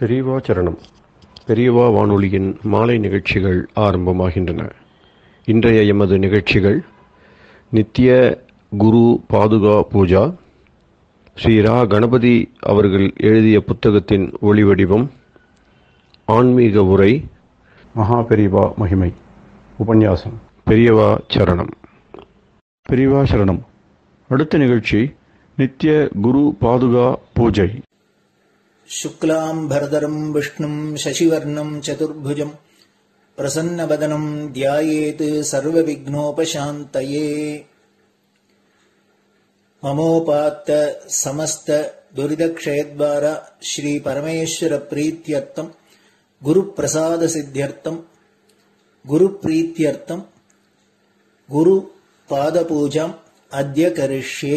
பெரியவா சரணம் பெரியவா வானொலியின் மாலை நிகழ்ச்சிகள் ஆரம்பமாகின்றன இன்றைய எமது நிகழ்ச்சிகள் நித்திய குரு பாதுகா பூஜா ஸ்ரீ ரா கணபதி அவர்கள் எழுதிய புத்தகத்தின் ஒளிவடிவம் ஆன்மீக உரை மகா பெரியவா மகிமை உபன்யாசம் பெரியவா சரணம் பெரியவா சரணம் அடுத்த நிகழ்ச்சி நித்திய குரு பாதுகா பூஜை शुक्लाम्भरधरम् विष्णुम् शशिवर्णम् चतुर्भुजम् प्रसन्नवदनम् ध्यायेत् सर्वविघ्नोपशान्तये ममोपात्त समस्त दुरिदक्षयद्वार श्रीपरमेश्वरप्रीत्यर्थम् गुरुप्रसादसिद्ध्यर्थम् गुरुप्रीत्यर्थम् गुरुपादपूजाम् अद्य करिष्ये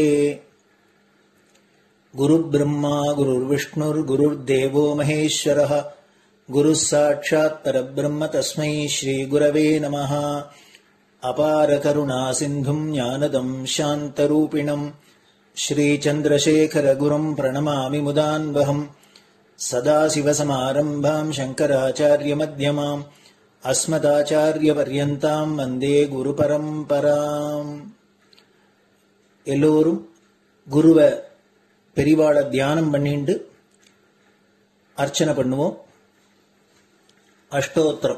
गुरुब्रह्मा गुरुर्विष्णुर्गुरुर्देवो महेश्वरः गुरुः साक्षात् परब्रह्म तस्मै श्रीगुरवे नमः अपारकरुणासिन्धुम् ज्ञानदम् शान्तरूपिणम् श्रीचन्द्रशेखरगुरुम् प्रणमामि मुदान्वहम् सदाशिवसमारम्भाम् शङ्कराचार्यमध्यमाम् अस्मदाचार्यपर्यन्ताम् वन्दे குருபரம்பராம் எல்லோரும் குருவை பெரிவாளை தியானம் பண்ணிண்டு அர்ச்சனை பண்ணுவோம் அஷ்டோத்திரம்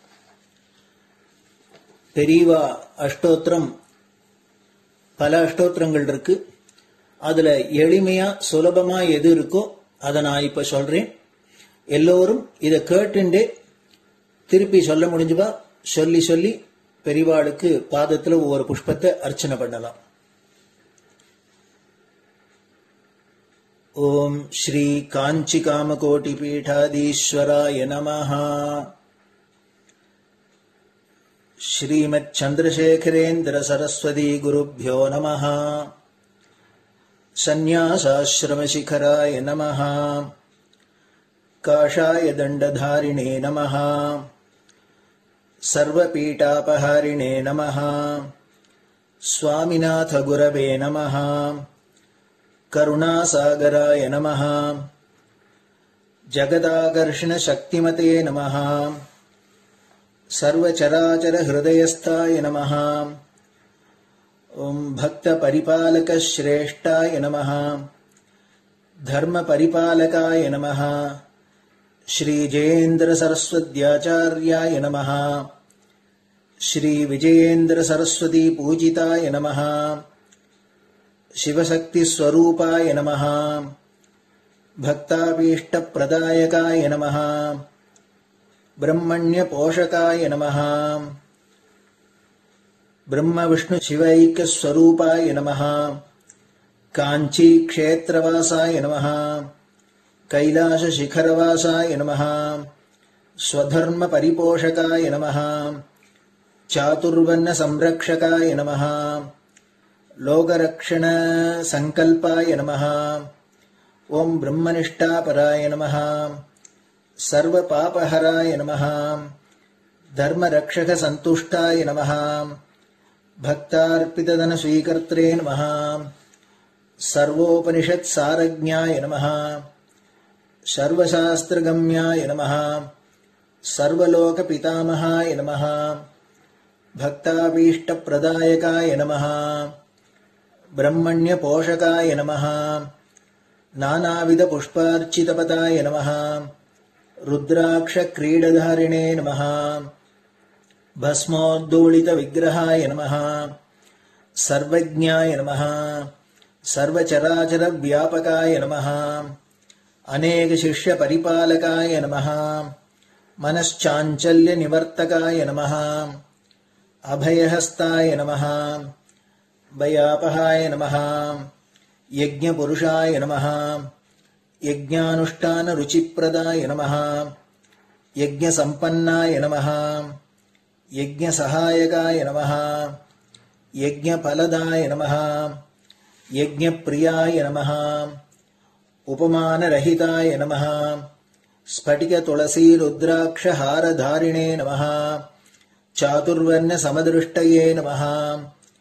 பெரியவா அஷ்டோத்திரம் பல அஷ்டோத்திரங்கள் இருக்கு அதுல எளிமையா சுலபமா எது இருக்கோ அதை நான் இப்ப சொல்றேன் எல்லோரும் இதை கேட்டுண்டே திருப்பி சொல்ல முடிஞ்சுபா சொல்லி சொல்லி பெரிவாளுக்கு பாதத்துல ஒவ்வொரு புஷ்பத்தை அர்ச்சனை பண்ணலாம் ॐ श्रीकाञ्चिकामकोटिपीठाधीश्वराय नमः श्रीमच्छन्द्रशेखरेन्द्रसरस्वती नमः सन्न्यासाश्रमशिखराय नमः काषाय दण्डधारिणे नमः सर्वपीठापहारिणे नमः स्वामिनाथगुरवे नमः करुणासागराय नमः जगदाकर्षणशक्तिमते नमः सर्वचराचरहृदयस्थाय नमः ॐ भक्तपरिपालकश्रेष्ठाय नमः धर्मपरिपालकाय नमः श्रीजयेन्द्रसरस्वत्याचार्याय नमः श्रीविजयेन्द्रसरस्वतीपूजिताय नमः शिवशक्तिस्वरूपाय नमः भक्ताभीष्टप्रदायकाय नमः ब्रह्मण्यपोषकाय नमः ब्रह्मविष्णुशिवैक्यस्वरूपाय नमः काञ्चीक्षेत्रवासाय नमः कैलासशिखरवासाय नमः स्वधर्मपरिपोषकाय नमः चातुर्वर्णसंरक्षकाय नमः लोकरक्षणसङ्कल्पाय नमः ॐ ब्रह्मनिष्ठापराय नमः सर्वपापहराय नमः धर्मरक्षकसन्तुष्टाय नमः भक्तार्पितधनस्वीकर्त्रे नमः सर्वोपनिषत्सारज्ञाय नमः सर्वशास्त्रगम्याय नमः सर्वलोकपितामहाय नमः भक्ताभीष्टप्रदायकाय नमः ब्रह्मण्यपोषकाय नमः नानाविधपुष्पार्चितपदाय नमः रुद्राक्षक्रीडधारिणे नमः भस्मोद्दोलितविग्रहाय नमः सर्वज्ञाय नमः सर्वचराचरव्यापकाय नमः अनेकशिष्यपरिपालकाय नमः मनश्चाञ्चल्यनिवर्तकाय नमः अभयहस्ताय नमः भयापहाय नमः यज्ञपुरुषाय नमः यज्ञानुष्ठानरुचिप्रदाय नमः यज्ञसम्पन्नाय नमः यज्ञसहायकाय नमः यज्ञफलदाय नमः यज्ञप्रियाय नमः उपमानरहिताय नमः स्फटिकतुलसीरुद्राक्षहारधारिणे नमः चातुर्वर्णसमदृष्टये नमः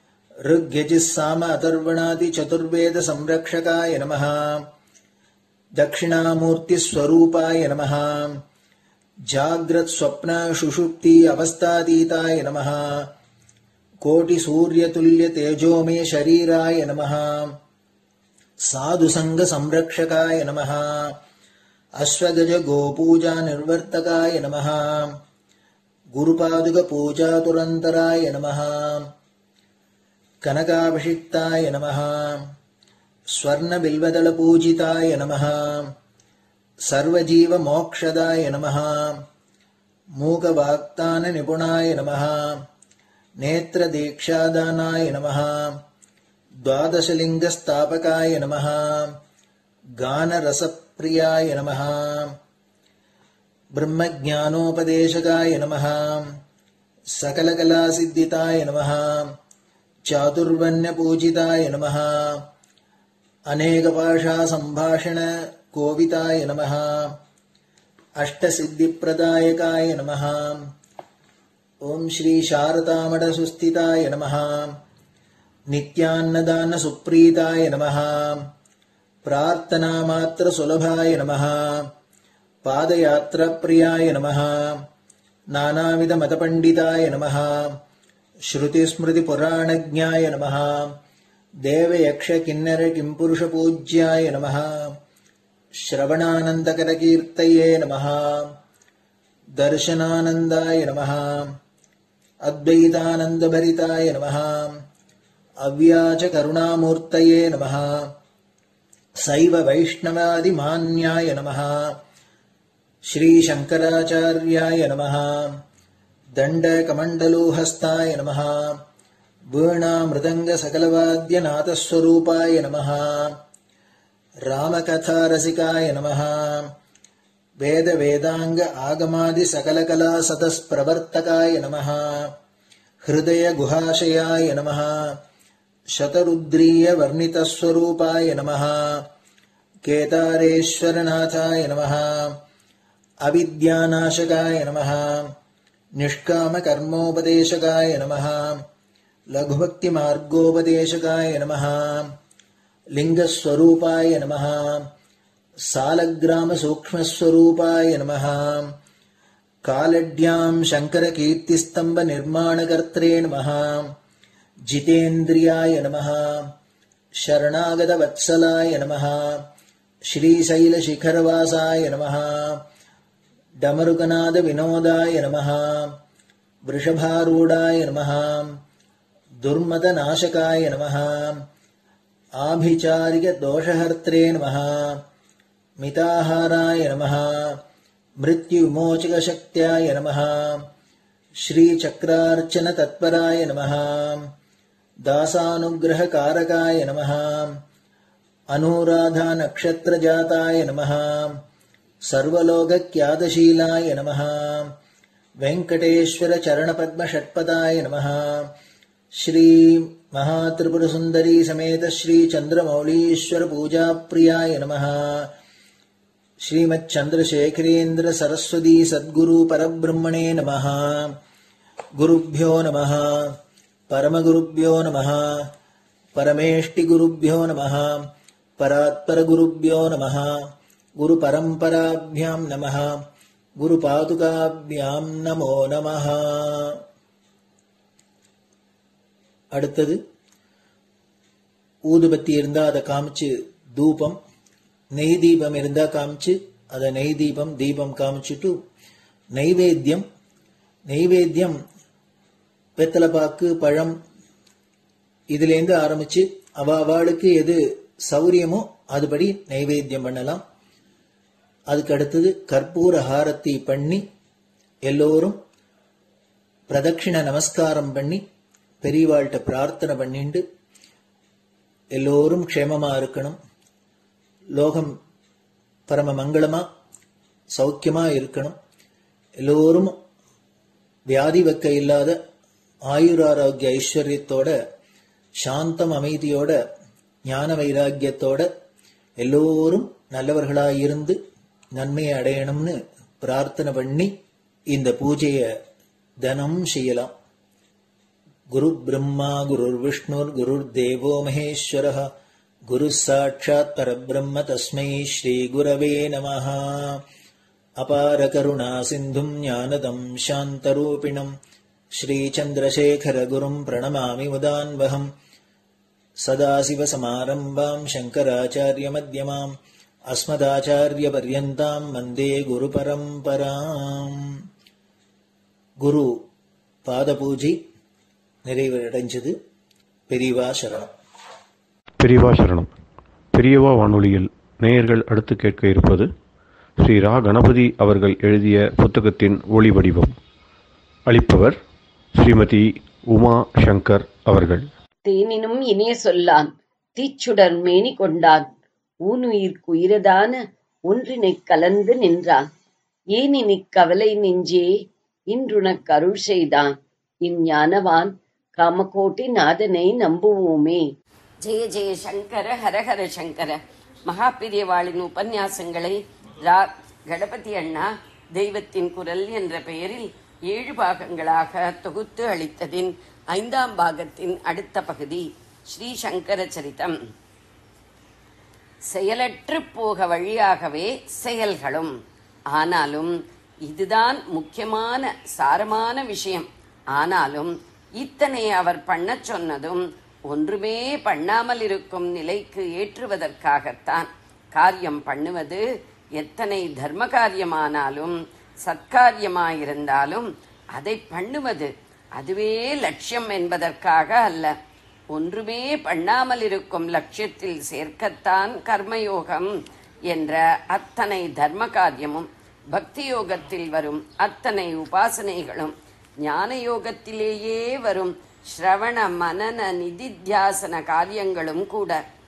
ऋग्यजिस्साम अथर्वणादिचतुर्वेदसंरक्षकाय नमः दक्षिणामूर्तिस्वरूपाय नमः जाग्रत्स्वप्नशुषुप्ति अवस्थातीताय नमः कोटिसूर्यतुल्यतेजोमे शरीराय नमः साधुसङ्गसंरक्षकाय नमः अश्वगजगोपूजानिर्वर्तकाय नमः गुरुपादुकपूजातुरन्तराय नमः कनकाभिषिक्ताय नमः स्वर्णबिल्वदलपूजिताय नमः सर्वजीवमोक्षदाय नमः मूकवाक्ताननिपुणाय नमः नेत्रदीक्षादानाय नमः द्वादशलिङ्गस्थापकाय नमः गानरसप्रियाय नमः ब्रह्मज्ञानोपदेशकाय नमः सकलकलासिद्धिताय नमः चातुर्वण्यपूजिताय नमः अनेकभाषासम्भाषणकोविताय नमः अष्टसिद्धिप्रदायकाय नमः ॐ श्रीशारदामठसुस्थिताय नमः नित्यान्नदानसुप्रीताय नमः प्रार्थनामात्रसुलभाय नमः पादयात्राप्रियाय नमः नानाविधमतपण्डिताय नमः श्रुतिस्मृतिपुराणज्ञाय नमः देवयक्षकिन्नरकिम्पुरुषपूज्याय नमः श्रवणानन्दकरकीर्तये नमः दर्शनानन्दाय नमः अद्वैतानन्दभरिताय नमः अव्याचकरुणामूर्तये नमः सैव वैष्णवादिमान्याय नमः श्रीशङ्कराचार्याय नमः दण्डकमण्डलोहस्ताय नमः वीणामृदङ्गसकलवाद्यनाथस्वरूपाय नमः रामकथारसिकाय नमः वेदवेदाङ्ग आगमादिसकलकलासतस्प्रवर्तकाय नमः हृदयगुहाशयाय नमः शतरुद्रीयवर्णितस्वरूपाय नमः केदारेश्वरनाथाय नमः अविद्यानाशकाय नमः निष्कामकर्मोपदेशकाय नमः लघुभक्तिमार्गोपदेशकाय नमः लिङ्गस्वरूपाय नमः सालग्रामसूक्ष्मस्वरूपाय नमः कालड्याम् शङ्करकीर्तिस्तम्भनिर्माणकर्त्रे नमः जितेन्द्रियाय नमः शरणागतवत्सलाय नमः श्रीशैलशिखरवासाय नमः डमरुकनादविनोदाय नमः वृषभारूढाय नमः दुर्मदनाशकाय नमः आभिचारिकदोषहर्त्रे नमः मिताहाराय नमः मृत्युविमोचकशक्त्याय नमः श्रीचक्रार्चनतत्पराय नमः दासानुग्रहकारकाय नमः अनुराधानक्षत्रजाताय नमः सर्वलोकक्यादशीलाय नमः वेङ्कटेश्वरचरणपद्मषट्पदाय नमः श्रीमहात्रिपुरसुन्दरी समेत श्रीचन्द्रमौलीश्वरपूजाप्रियाय नमः श्रीमच्चन्द्रशेखरेन्द्र सरस्वती सद्गुरु परब्रह्मणे नमः गुरुभ्यो नमः परमगुरुभ्यो नमः परमेष्टिगुरुभ्यो नमः परात्परगुरुभ्यो नमः गुरुपरम्पराभ्यां नमः குருபாதுகாபியாம் நமோ நமः அடுத்தது ஊதுபத்தி இருந்தா அதை காமிச்சு தூபம் நெய் தீபம் இருந்தா காமிச்சு அதை நெய் தீபம் தீபம் காமிச்சுட்டு நைவேத்தியம் நைவேத்தியம் வெத்தலைப்பாக்கு பழம் இதுலேருந்து ஆரம்பிச்சு அவ அவளுக்கு எது சௌரியமோ அதுபடி நைவேத்தியம் பண்ணலாம் அதுக்கு அடுத்தது கற்பூர ஹாரத்தி பண்ணி எல்லோரும் பிரதட்சிண நமஸ்காரம் பண்ணி பெரியவாள்கிட்ட பிரார்த்தனை பண்ணிண்டு எல்லோரும் க்ஷேமமா இருக்கணும் லோகம் பரம மங்களமா சௌக்கியமா இருக்கணும் எல்லோரும் வியாதி வெக்க இல்லாத ஆயுராரோக்கிய ஐஸ்வர்யத்தோட சாந்தம் அமைதியோட ஞான வைராக்கியத்தோட எல்லோரும் நல்லவர்களாய் இருந்து நன்மையை அடையணும்னு பிரார்த்தனை பண்ணி இந்த பூஜைய தினம் செய்யலாம் குரு பிரம்மா குருர் விஷ்ணுர் குருர் தேவோ மகேஸ்வர गुरुः साक्षात् परब्रह्म तस्मै श्रीगुरवे नमः अपारकरुणासिन्धुम् ज्ञानदम् शान्तरूपिणम् श्रीचन्द्रशेखरगुरुम् प्रणमामि मुदान्वहम् सदाशिवसमारम्भाम् शङ्कराचार्यमध्यमाम् अस्मदाचार्यपर्यन्ताम् वन्दे गुरुपरम्पराम् குரு பாதபூஜை நிறைவடைஞ்சது பெரியவா சரணம் பெரியவா சரணம் பெரியவா வானொலியில் நேயர்கள் அடுத்து கேட்க இருப்பது ஸ்ரீ ரா கணபதி அவர்கள் எழுதிய புத்தகத்தின் ஒளி வடிவம் அளிப்பவர் ஸ்ரீமதி உமா சங்கர் அவர்கள் தேனினும் இனிய சொல்லான் தீச்சுடர் மேனி கொண்டான் ஊனுயிர்க்கு உயிரதான ஒன்றினைக் கலந்து நின்றான் ஏனினிக் கவலை நெஞ்சே இன்றுனக் அருள் செய்தான் இஞ்ஞானவான் காமகோட்டி நாதனை நம்புவோமே ஜெய ஜெய சங்கர ஹரஹர சங்கர மகாபிரியவாளின் உபன்யாசங்களை ரா கணபதி அண்ணா தெய்வத்தின் குரல் என்ற பெயரில் ஏழு பாகங்களாக தொகுத்து அளித்ததின் ஐந்தாம் பாகத்தின் அடுத்த பகுதி ஸ்ரீ சங்கர சரிதம் செயலற்று போக வழியாகவே செயல்களும் ஆனாலும் இதுதான் முக்கியமான சாரமான விஷயம் ஆனாலும் இத்தனை அவர் பண்ணச் சொன்னதும் ஒன்றுமே பண்ணாமல் இருக்கும் நிலைக்கு ஏற்றுவதற்காகத்தான் காரியம் பண்ணுவது எத்தனை தர்ம காரியமானாலும் சத்காரியமாயிருந்தாலும் அதை பண்ணுவது அதுவே லட்சியம் என்பதற்காக அல்ல ஒன்றுமே பண்ணாமல் இருக்கும் லட்சியத்தில் சேர்க்கத்தான் கர்மயோகம் என்ற அத்தனை தர்ம காரியமும் பக்தி யோகத்தில் வரும் அத்தனை உபாசனைகளும் ஞான யோகத்திலேயே வரும் ஸ்ரவண மனன நிதித்தியாசன காரியங்களும் கூட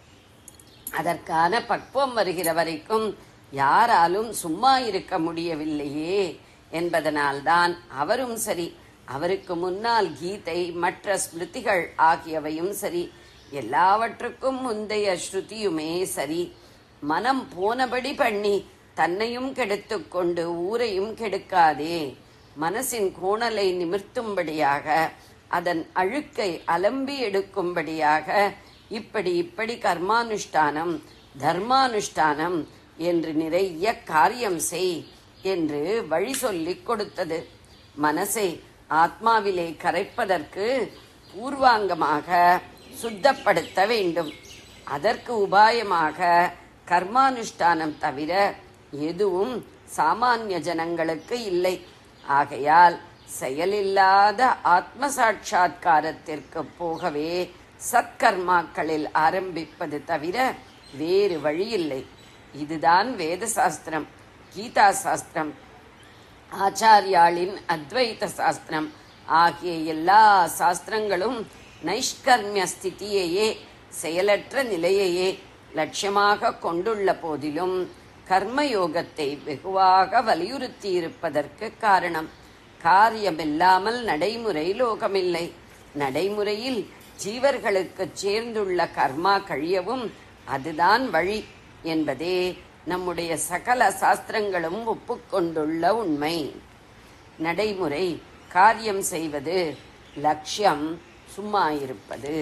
அதற்கான பக்குவம் வருகிற வரைக்கும் யாராலும் சும்மா இருக்க முடியவில்லையே என்பதனால்தான் அவரும் சரி அவருக்கு முன்னால் கீதை மற்ற ஸ்மிருதிகள் ஆகியவையும் சரி எல்லாவற்றுக்கும் முந்தைய ஸ்ருதியுமே சரி மனம் போனபடி பண்ணி தன்னையும் கெடுத்துக் கொண்டு ஊரையும் கெடுக்காதே மனசின் கோணலை நிமிர்த்தும்படியாக அதன் அழுக்கை அலம்பி எடுக்கும்படியாக இப்படி இப்படி கர்மானுஷ்டானம் தர்மானுஷ்டானம் என்று நிறைய காரியம் செய் என்று வழி சொல்லிக் கொடுத்தது மனசை ஆத்மாவிலே கரைப்பதற்கு பூர்வாங்கமாக சுத்தப்படுத்த வேண்டும் அதற்கு உபாயமாக கர்மானுஷ்டானம் தவிர எதுவும் சாமானிய ஜனங்களுக்கு இல்லை ஆகையால் செயலில்லாத ஆத்ம சாட்சா்காரத்திற்கு போகவே சத்கர்மாக்களில் ஆரம்பிப்பது தவிர வேறு வழியில்லை இதுதான் வேத சாஸ்திரம் கீதா சாஸ்திரம் ஆச்சாரியாளின் அத்வைத சாஸ்திரம் ஆகிய எல்லா சாஸ்திரங்களும் நைஷ்கர்மிய ஸ்திதியையே செயலற்ற நிலையையே லட்சியமாக கொண்டுள்ள போதிலும் கர்மயோகத்தை வெகுவாக வலியுறுத்தி இருப்பதற்கு காரணம் காரியமில்லாமல் நடைமுறை லோகமில்லை நடைமுறையில் ஜீவர்களுக்கு சேர்ந்துள்ள கர்மா கழியவும் அதுதான் வழி என்பதே நம்முடைய சகல சாஸ்திரங்களும் ஒப்புக்கொண்டுள்ள உண்மை நடைமுறை காரியம் செய்வது லட்சியம் சும்மா இருப்பது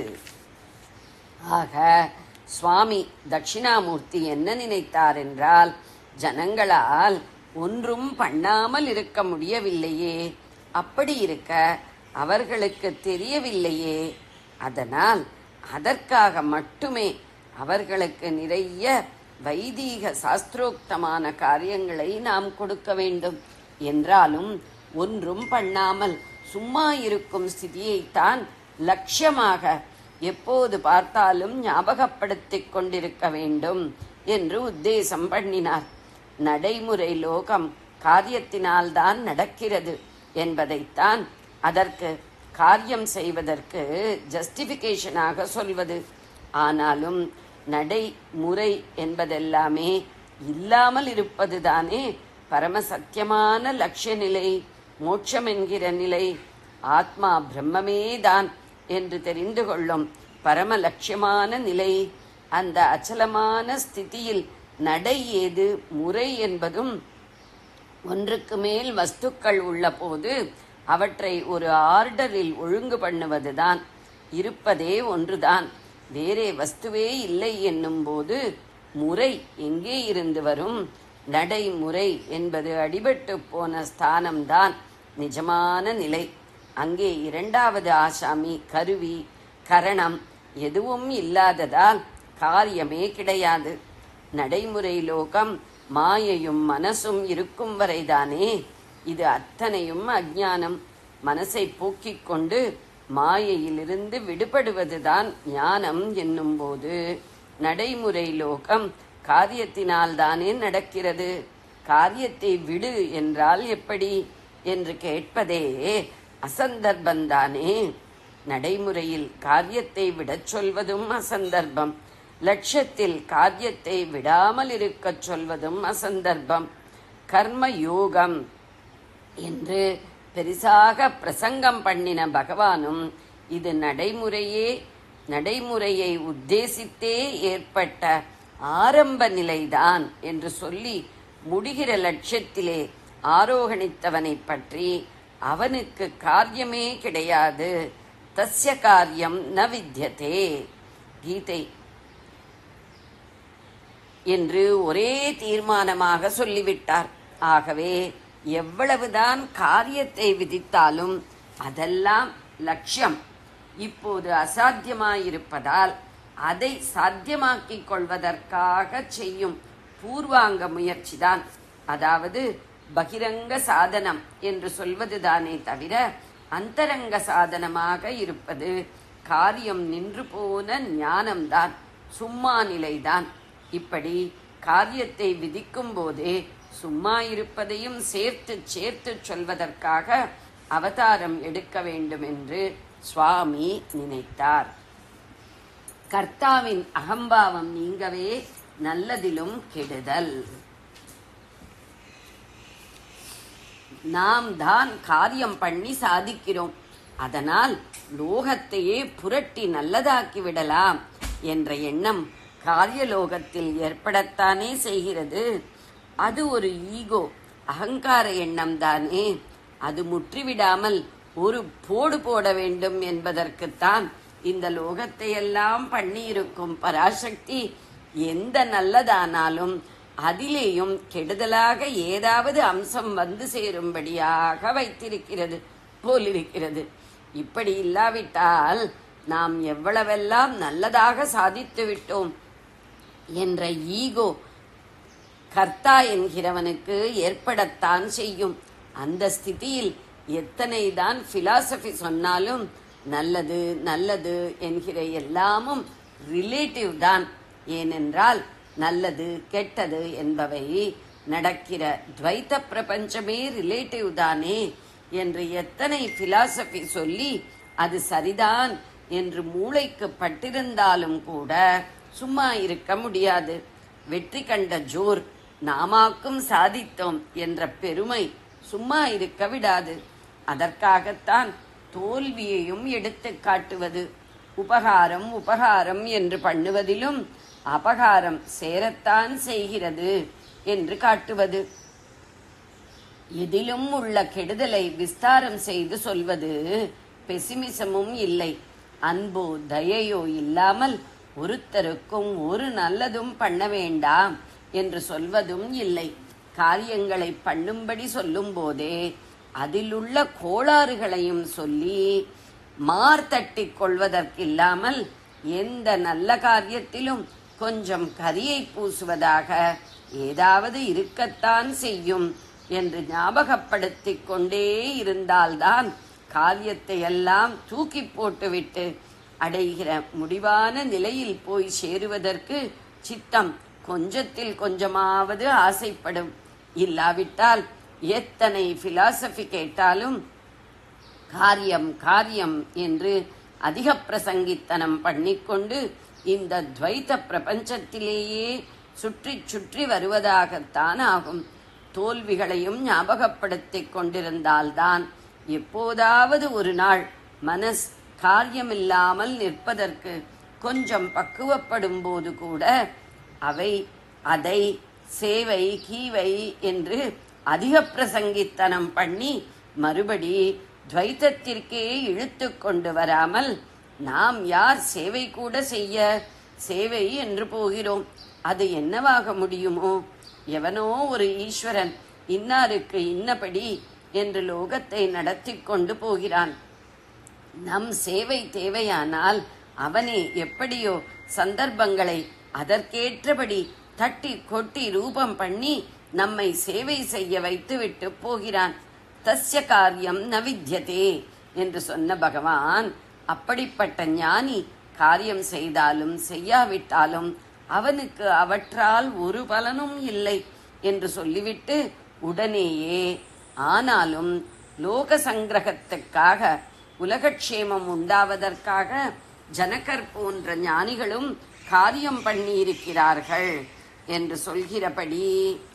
ஆக சுவாமி தட்சிணாமூர்த்தி என்ன நினைத்தார் என்றால் ஜனங்களால் ஒன்றும் பண்ணாமல் இருக்க முடியவில்லையே அப்படி இருக்க அவர்களுக்கு தெரியவில்லையே அதனால் அதற்காக மட்டுமே அவர்களுக்கு நிறைய வைதீக சாஸ்திரோக்தமான காரியங்களை நாம் கொடுக்க வேண்டும் என்றாலும் ஒன்றும் பண்ணாமல் சும்மா இருக்கும் ஸ்திதியைத்தான் லட்சியமாக எப்போது பார்த்தாலும் ஞாபகப்படுத்திக் கொண்டிருக்க வேண்டும் என்று உத்தேசம் பண்ணினார் நடைமுறை லோகம் காரியத்தினால்தான் நடக்கிறது என்பதைத்தான் அதற்கு காரியம் செய்வதற்கு ஜஸ்டிபிகேஷனாக சொல்வது ஆனாலும் நடைமுறை என்பதெல்லாமே இல்லாமல் இருப்பதுதானே பரம சத்தியமான லட்சிய நிலை மோட்சம் என்கிற நிலை ஆத்மா பிரம்மமேதான் என்று தெரிந்து கொள்ளும் பரம லட்சியமான நிலை அந்த அச்சலமான ஸ்திதியில் நடை ஏது முறை என்பதும் ஒன்றுக்கு மேல் வஸ்துக்கள் உள்ள போது அவற்றை ஒரு ஆர்டரில் ஒழுங்கு பண்ணுவதுதான் இருப்பதே ஒன்றுதான் வேறே வஸ்துவே இல்லை என்னும்போது முறை எங்கே இருந்து வரும் நடைமுறை என்பது அடிபட்டு போன ஸ்தானம்தான் நிஜமான நிலை அங்கே இரண்டாவது ஆசாமி கருவி கரணம் எதுவும் இல்லாததால் காரியமே கிடையாது நடைமுறை லோகம் மாயையும் மனசும் இருக்கும் வரைதானே இது அத்தனையும் அஞ்ஞானம் மனசை போக்கிக் கொண்டு மாயையிலிருந்து விடுபடுவதுதான் ஞானம் என்னும்போது நடைமுறை லோகம் காரியத்தினால் தானே நடக்கிறது காரியத்தை விடு என்றால் எப்படி என்று கேட்பதே அசந்தர்ப்பந்தானே நடைமுறையில் காரியத்தை விடச் சொல்வதும் அசந்தர்ப்பம் லட்சத்தில் காரியத்தை விடாமல் இருக்கச் சொல்வதும் அசந்தர்ப்பம் கர்ம யோகம் என்று பெரிசாக பிரசங்கம் பண்ணின பகவானும் இது நடைமுறையே நடைமுறையை உத்தேசித்தே ஏற்பட்ட ஆரம்ப நிலைதான் என்று சொல்லி முடிகிற லட்சியத்திலே ஆரோகணித்தவனை பற்றி அவனுக்கு காரியமே கிடையாது தஸ்ய காரியம் ந வித்யதே கீதை என்று ஒரே தீர்மானமாக சொல்லிவிட்டார் ஆகவே எவ்வளவுதான் காரியத்தை விதித்தாலும் அதெல்லாம் லட்சியம் இப்போது அசாத்தியமாயிருப்பதால் அதை சாத்தியமாக்கிக் கொள்வதற்காக செய்யும் பூர்வாங்க முயற்சிதான் அதாவது பகிரங்க சாதனம் என்று சொல்வதுதானே தவிர அந்தரங்க சாதனமாக இருப்பது காரியம் நின்று போன ஞானம்தான் சும்மா நிலைதான் இப்படி காரியத்தை விதிக்கும் போதே சும்மா இருப்பதையும் சேர்த்து சேர்த்து சொல்வதற்காக அவதாரம் எடுக்க வேண்டும் என்று சுவாமி நினைத்தார் கர்த்தாவின் அகம்பாவம் நீங்கவே நல்லதிலும் கெடுதல் நாம் தான் காரியம் பண்ணி சாதிக்கிறோம் அதனால் லோகத்தையே புரட்டி நல்லதாக்கி விடலாம் என்ற எண்ணம் காரியலோகத்தில் ஏற்படத்தானே செய்கிறது அது ஒரு ஈகோ அகங்கார எண்ணம் தானே அது முற்றிவிடாமல் ஒரு போடு போட வேண்டும் என்பதற்குத்தான் இந்த லோகத்தை எல்லாம் பண்ணியிருக்கும் பராசக்தி எந்த நல்லதானாலும் அதிலேயும் கெடுதலாக ஏதாவது அம்சம் வந்து சேரும்படியாக வைத்திருக்கிறது போலிருக்கிறது இப்படி இல்லாவிட்டால் நாம் எவ்வளவெல்லாம் நல்லதாக சாதித்து விட்டோம் என்ற ஈகோ கர்த்தா என்கிறவனுக்கு ஏற்படத்தான் செய்யும் அந்த ஸ்திதியில் எத்தனை தான் பிலாசபி சொன்னாலும் நல்லது நல்லது என்கிற எல்லாமும் ரிலேட்டிவ் தான் ஏனென்றால் நல்லது கெட்டது என்பவை நடக்கிற துவைத்த பிரபஞ்சமே ரிலேட்டிவ் தானே என்று எத்தனை பிலாசபி சொல்லி அது சரிதான் என்று மூளைக்கு பட்டிருந்தாலும் கூட சும்மா இருக்க முடியாது வெற்றி கண்ட ஜோர் நாமாக்கும் சாதித்தோம் என்ற பெருமை சும்மா இருக்க விடாது அதற்காகத்தான் தோல்வியையும் எடுத்து காட்டுவது உபகாரம் உபகாரம் என்று பண்ணுவதிலும் அபகாரம் சேரத்தான் செய்கிறது என்று காட்டுவது எதிலும் உள்ள கெடுதலை விஸ்தாரம் செய்து சொல்வது பெசிமிசமும் இல்லை அன்போ தயையோ இல்லாமல் ஒருத்தருக்கும் ஒரு நல்லதும் பண்ண வேண்டாம் என்று சொல்வதும் இல்லை காரியங்களை பண்ணும்படி சொல்லும் போதே அதிலுள்ள கோளாறுகளையும் சொல்லி மார்த்தட்டிக் கொள்வதற்கில்லாமல் எந்த நல்ல காரியத்திலும் கொஞ்சம் கரியை பூசுவதாக ஏதாவது இருக்கத்தான் செய்யும் என்று ஞாபகப்படுத்திக் கொண்டே இருந்தால்தான் காரியத்தை எல்லாம் தூக்கி போட்டுவிட்டு அடைகிற முடிவான நிலையில் போய் சேருவதற்கு சித்தம் கொஞ்சத்தில் கொஞ்சமாவது ஆசைப்படும் இல்லாவிட்டால் எத்தனை பிலாசபி கேட்டாலும் காரியம் காரியம் என்று அதிக பிரசங்கித்தனம் பண்ணிக்கொண்டு இந்த துவைத்த பிரபஞ்சத்திலேயே சுற்றி சுற்றி வருவதாகத்தான் ஆகும் தோல்விகளையும் ஞாபகப்படுத்திக் கொண்டிருந்தால்தான் எப்போதாவது ஒரு நாள் மனஸ் காரியமில்லாமல் நிற்பதற்கு கொஞ்சம் பக்குவப்படும் போது கூட அவை அதை சேவை கீவை என்று அதிக பிரசங்கித்தனம் பண்ணி மறுபடி துவைத்தத்திற்கே இழுத்து கொண்டு வராமல் நாம் யார் சேவை கூட செய்ய சேவை என்று போகிறோம் அது என்னவாக முடியுமோ எவனோ ஒரு ஈஸ்வரன் இன்னாருக்கு இன்னபடி என்று லோகத்தை நடத்தி கொண்டு போகிறான் நம் சேவை தேவையானால் அவனே எப்படியோ சந்தர்ப்பங்களை அதற்கேற்றபடி தட்டி கொட்டி ரூபம் பண்ணி நம்மை சேவை செய்ய வைத்து விட்டு போகிறான் தஸ்ய காரியம் ந வித்யதே என்று சொன்ன பகவான் அப்படிப்பட்ட ஞானி காரியம் செய்தாலும் செய்யாவிட்டாலும் அவனுக்கு அவற்றால் ஒரு பலனும் இல்லை என்று சொல்லிவிட்டு உடனேயே ஆனாலும் லோக சங்கிரகத்துக்காக உலகக்ஷேமம் உண்டாவதற்காக ஜனகர் போன்ற ஞானிகளும் காரியம் பண்ணியிருக்கிறார்கள் என்று சொல்கிறபடி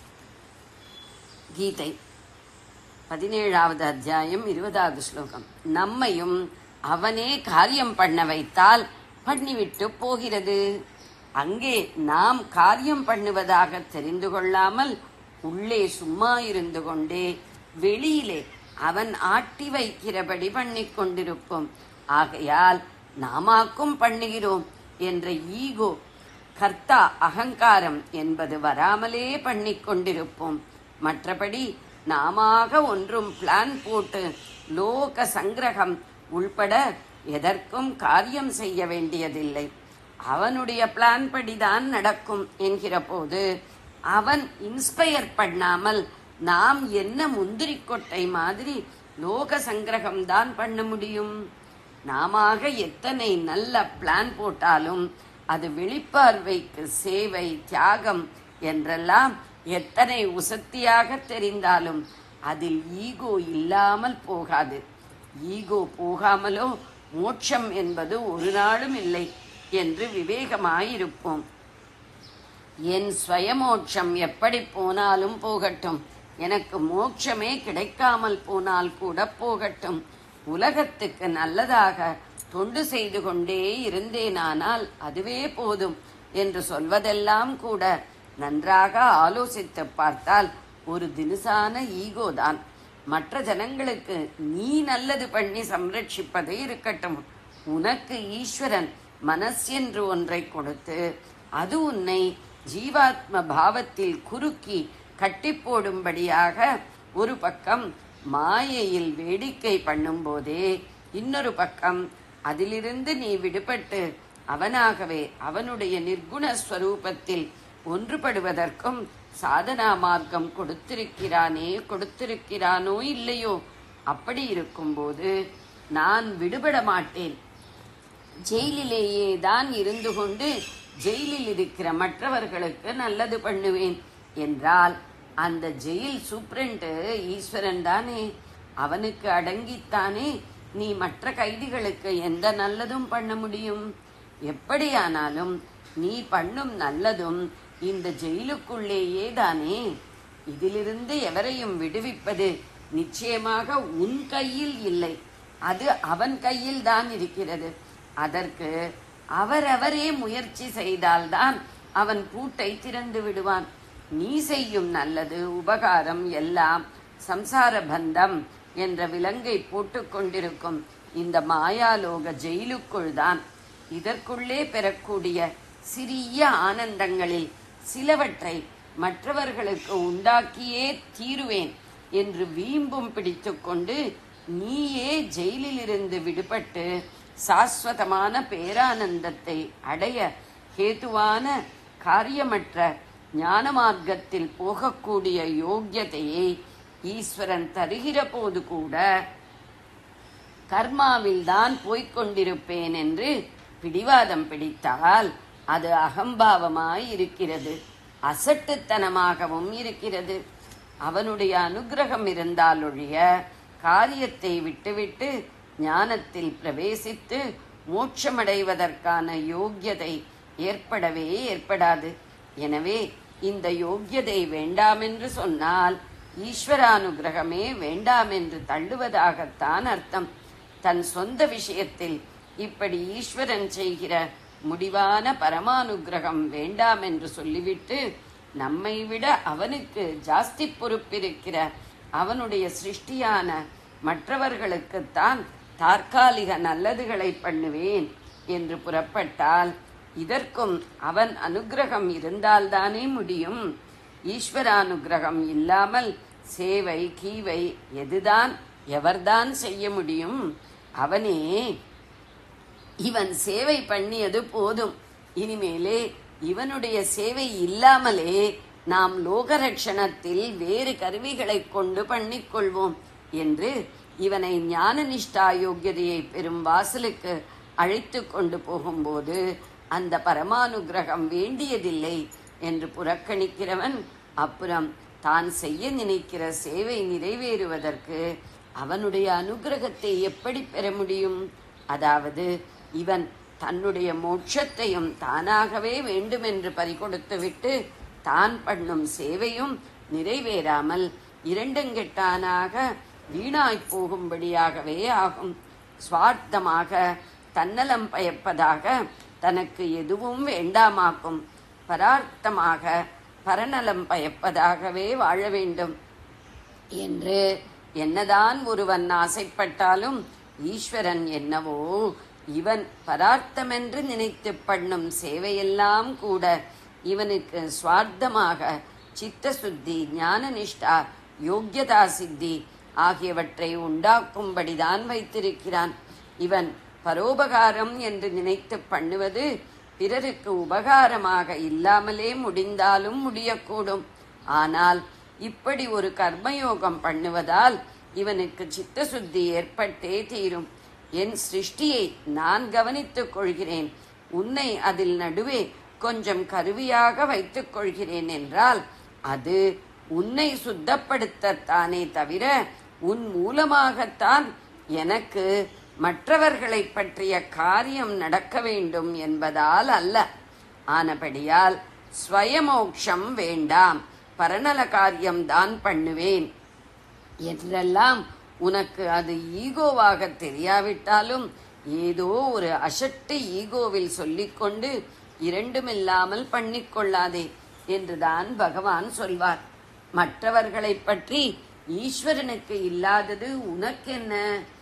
கீதை பதினேழாவது அத்தியாயம் இருபதாவது ஸ்லோகம் நம்மையும் அவனே காரியம் பண்ண வைத்தால் பண்ணிவிட்டு போகிறது அங்கே நாம் காரியம் பண்ணுவதாக தெரிந்து கொள்ளாமல் உள்ளே சும்மா இருந்து கொண்டே வெளியிலே அவன் ஆட்டி வைக்கிறபடி பண்ணிக் கொண்டிருப்போம் ஆகையால் நாமாக்கும் பண்ணுகிறோம் என்ற ஈகோ கர்த்தா அகங்காரம் என்பது வராமலே பண்ணிக் கொண்டிருப்போம் மற்றபடி நாமாக ஒன்றும் பிளான் போட்டு லோக சங்கிரகம் உள்பட எதற்கும் காரியம் செய்ய வேண்டியதில்லை அவனுடைய பிளான் படிதான் நடக்கும் என்கிற போது அவன் இன்ஸ்பயர் பண்ணாமல் நாம் என்ன முந்திரி கொட்டை மாதிரி லோக சங்கிரகம் தான் பண்ண முடியும் நாமாக எத்தனை நல்ல பிளான் போட்டாலும் அது வெளிப்பார்வைக்கு சேவை தியாகம் என்றெல்லாம் எத்தனை உசத்தியாக தெரிந்தாலும் அதில் ஈகோ இல்லாமல் போகாது ஈகோ போகாமலோ மோட்சம் என்பது ஒரு நாளும் இல்லை என்று விவேகமாயிருப்போம் என் ஸ்வயமோட்சம் எப்படி போனாலும் போகட்டும் எனக்கு மோட்சமே கிடைக்காமல் போனால் கூட போகட்டும் உலகத்துக்கு நல்லதாக தொண்டு செய்து கொண்டே இருந்தேனானால் அதுவே போதும் என்று சொல்வதெல்லாம் கூட நன்றாக ஆலோசித்து பார்த்தால் ஒரு தினுசான ஈகோதான் மற்ற ஜனங்களுக்கு நீ நல்லது பண்ணி சம்ரட்சிப்பது இருக்கட்டும் உனக்கு ஈஸ்வரன் மனஸ் என்று ஒன்றை கொடுத்து அது உன்னை ஜீவாத்ம பாவத்தில் குறுக்கி கட்டி போடும்படியாக ஒரு பக்கம் மாயையில் வேடிக்கை பண்ணும்போதே இன்னொரு பக்கம் அதிலிருந்து நீ விடுபட்டு அவனாகவே அவனுடைய நிர்குண ஸ்வரூபத்தில் ஒன்றுபடுவதற்கும் சாதனா மார்க்கம் கொடுத்திருக்கிறானே கொடுத்திருக்கிறானோ இல்லையோ அப்படி இருக்கும்போது நான் விடுபட மாட்டேன் ஜெயிலிலேயே தான் இருந்து கொண்டு ஜெயிலில் இருக்கிற மற்றவர்களுக்கு நல்லது பண்ணுவேன் என்றால் அந்த ஜெயில் சூப்ரண்டு ஈஸ்வரன் தானே அவனுக்கு அடங்கித்தானே நீ மற்ற கைதிகளுக்கு எந்த நல்லதும் பண்ண முடியும் எப்படியானாலும் நீ பண்ணும் நல்லதும் இந்த ஜெயிலுக்குள்ளேயே தானே இதிலிருந்து எவரையும் விடுவிப்பது நிச்சயமாக உன் கையில் இல்லை அது அவன் கையில் தான் இருக்கிறது அதற்கு அவரவரே முயற்சி செய்தால்தான் அவன் பூட்டை திறந்து விடுவான் நீ செய்யும் நல்லது உபகாரம் எல்லாம் சம்சார பந்தம் என்ற விலங்கை போட்டுக் கொண்டிருக்கும் இந்த மாயாலோக ஜெயிலுக்குள் தான் இதற்குள்ளே பெறக்கூடிய சிறிய ஆனந்தங்களில் சிலவற்றை மற்றவர்களுக்கு உண்டாக்கியே தீருவேன் என்று வீம்பும் பிடித்துக்கொண்டு நீயே ஜெயிலிலிருந்து விடுபட்டு சாஸ்வதமான பேரானந்தத்தை அடைய கேதுவான காரியமற்ற ஞான மார்க்கத்தில் போகக்கூடிய யோக்கியதையை ஈஸ்வரன் தருகிற போது கூட கர்மாவில் தான் போய்க் கொண்டிருப்பேன் என்று பிடிவாதம் பிடித்தால் அது அகம்பாவமாய் இருக்கிறது அசட்டுத்தனமாகவும் இருக்கிறது அவனுடைய அனுக்கிரகம் இருந்தாலொழிய காரியத்தை விட்டுவிட்டு ஞானத்தில் பிரவேசித்து மோட்சமடைவதற்கான யோக்கியதை ஏற்படவே ஏற்படாது எனவே இந்த யோக்கியதை வேண்டாமென்று சொன்னால் ஈஸ்வரானுகிரகமே வேண்டாமென்று தள்ளுவதாகத்தான் அர்த்தம் தன் சொந்த விஷயத்தில் இப்படி ஈஸ்வரன் செய்கிற முடிவான பரமானுகிரகம் வேண்டாம் என்று சொல்லிவிட்டு நம்மை விட அவனுக்கு ஜாஸ்தி பொறுப்பிருக்கிற அவனுடைய சிருஷ்டியான மற்றவர்களுக்குத்தான் தற்காலிக நல்லதுகளை பண்ணுவேன் என்று புறப்பட்டால் இதற்கும் அவன் அனுக்கிரகம் இருந்தால்தானே முடியும் ஈஸ்வரானுக்கிரகம் இல்லாமல் சேவை கீவை எதுதான் எவர்தான் செய்ய முடியும் அவனே இவன் சேவை பண்ணியது போதும் இனிமேலே இவனுடைய சேவை இல்லாமலே நாம் லோகரட்சணத்தில் வேறு கருவிகளைக் கொண்டு பண்ணிக்கொள்வோம் என்று இவனை ஞான நிஷ்டா யோக்கியதையை பெறும் வாசலுக்கு அழைத்து கொண்டு போகும்போது அந்த பரமானுகிரகம் வேண்டியதில்லை என்று புறக்கணிக்கிறவன் அப்புறம் தான் செய்ய நினைக்கிற சேவை நிறைவேறுவதற்கு அவனுடைய அனுகிரகத்தை எப்படி பெற முடியும் அதாவது இவன் தன்னுடைய மோட்சத்தையும் தானாகவே வேண்டுமென்று பறிகொடுத்துவிட்டு தான் பண்ணும் சேவையும் நிறைவேறாமல் இரண்டுங்கெட்டானாக வீணாய்ப் போகும்படியாகவே ஆகும் சுவார்த்தமாக தன்னலம் பயப்பதாக தனக்கு எதுவும் வேண்டாமாக்கும் பரார்த்தமாக பரநலம் பயப்பதாகவே வாழ வேண்டும் என்று என்னதான் ஒருவன் ஆசைப்பட்டாலும் ஈஸ்வரன் என்னவோ இவன் பரார்த்தமென்று நினைத்து பண்ணும் சேவையெல்லாம் கூட இவனுக்கு சுவார்த்தமாக சித்த சுத்தி ஞான நிஷ்டா யோக்கியதா சித்தி ஆகியவற்றை உண்டாக்கும்படிதான் வைத்திருக்கிறான் இவன் பரோபகாரம் என்று நினைத்து பண்ணுவது பிறருக்கு உபகாரமாக இல்லாமலே முடிந்தாலும் முடியக்கூடும் ஆனால் இப்படி ஒரு கர்மயோகம் பண்ணுவதால் இவனுக்கு சித்த சுத்தி ஏற்பட்டே தீரும் என் சிருஷ்டியை நான் கவனித்துக் கொள்கிறேன் உன்னை அதில் நடுவே கொஞ்சம் கருவியாக வைத்துக் கொள்கிறேன் என்றால் அது உன்னை சுத்தப்படுத்தத்தானே தவிர உன் மூலமாகத்தான் எனக்கு மற்றவர்களை பற்றிய காரியம் நடக்க வேண்டும் என்பதால் அல்ல ஆனபடியால் ஸ்வயமோக்ஷம் வேண்டாம் பரநல காரியம் தான் பண்ணுவேன் என்றெல்லாம் உனக்கு அது ஈகோவாக தெரியாவிட்டாலும் ஏதோ ஒரு அசட்டு ஈகோவில் சொல்லிக்கொண்டு இரண்டுமில்லாமல் பண்ணிக்கொள்ளாதே என்றுதான் பகவான் சொல்வார் மற்றவர்களைப் பற்றி ஈஸ்வரனுக்கு இல்லாதது உனக்கென்ன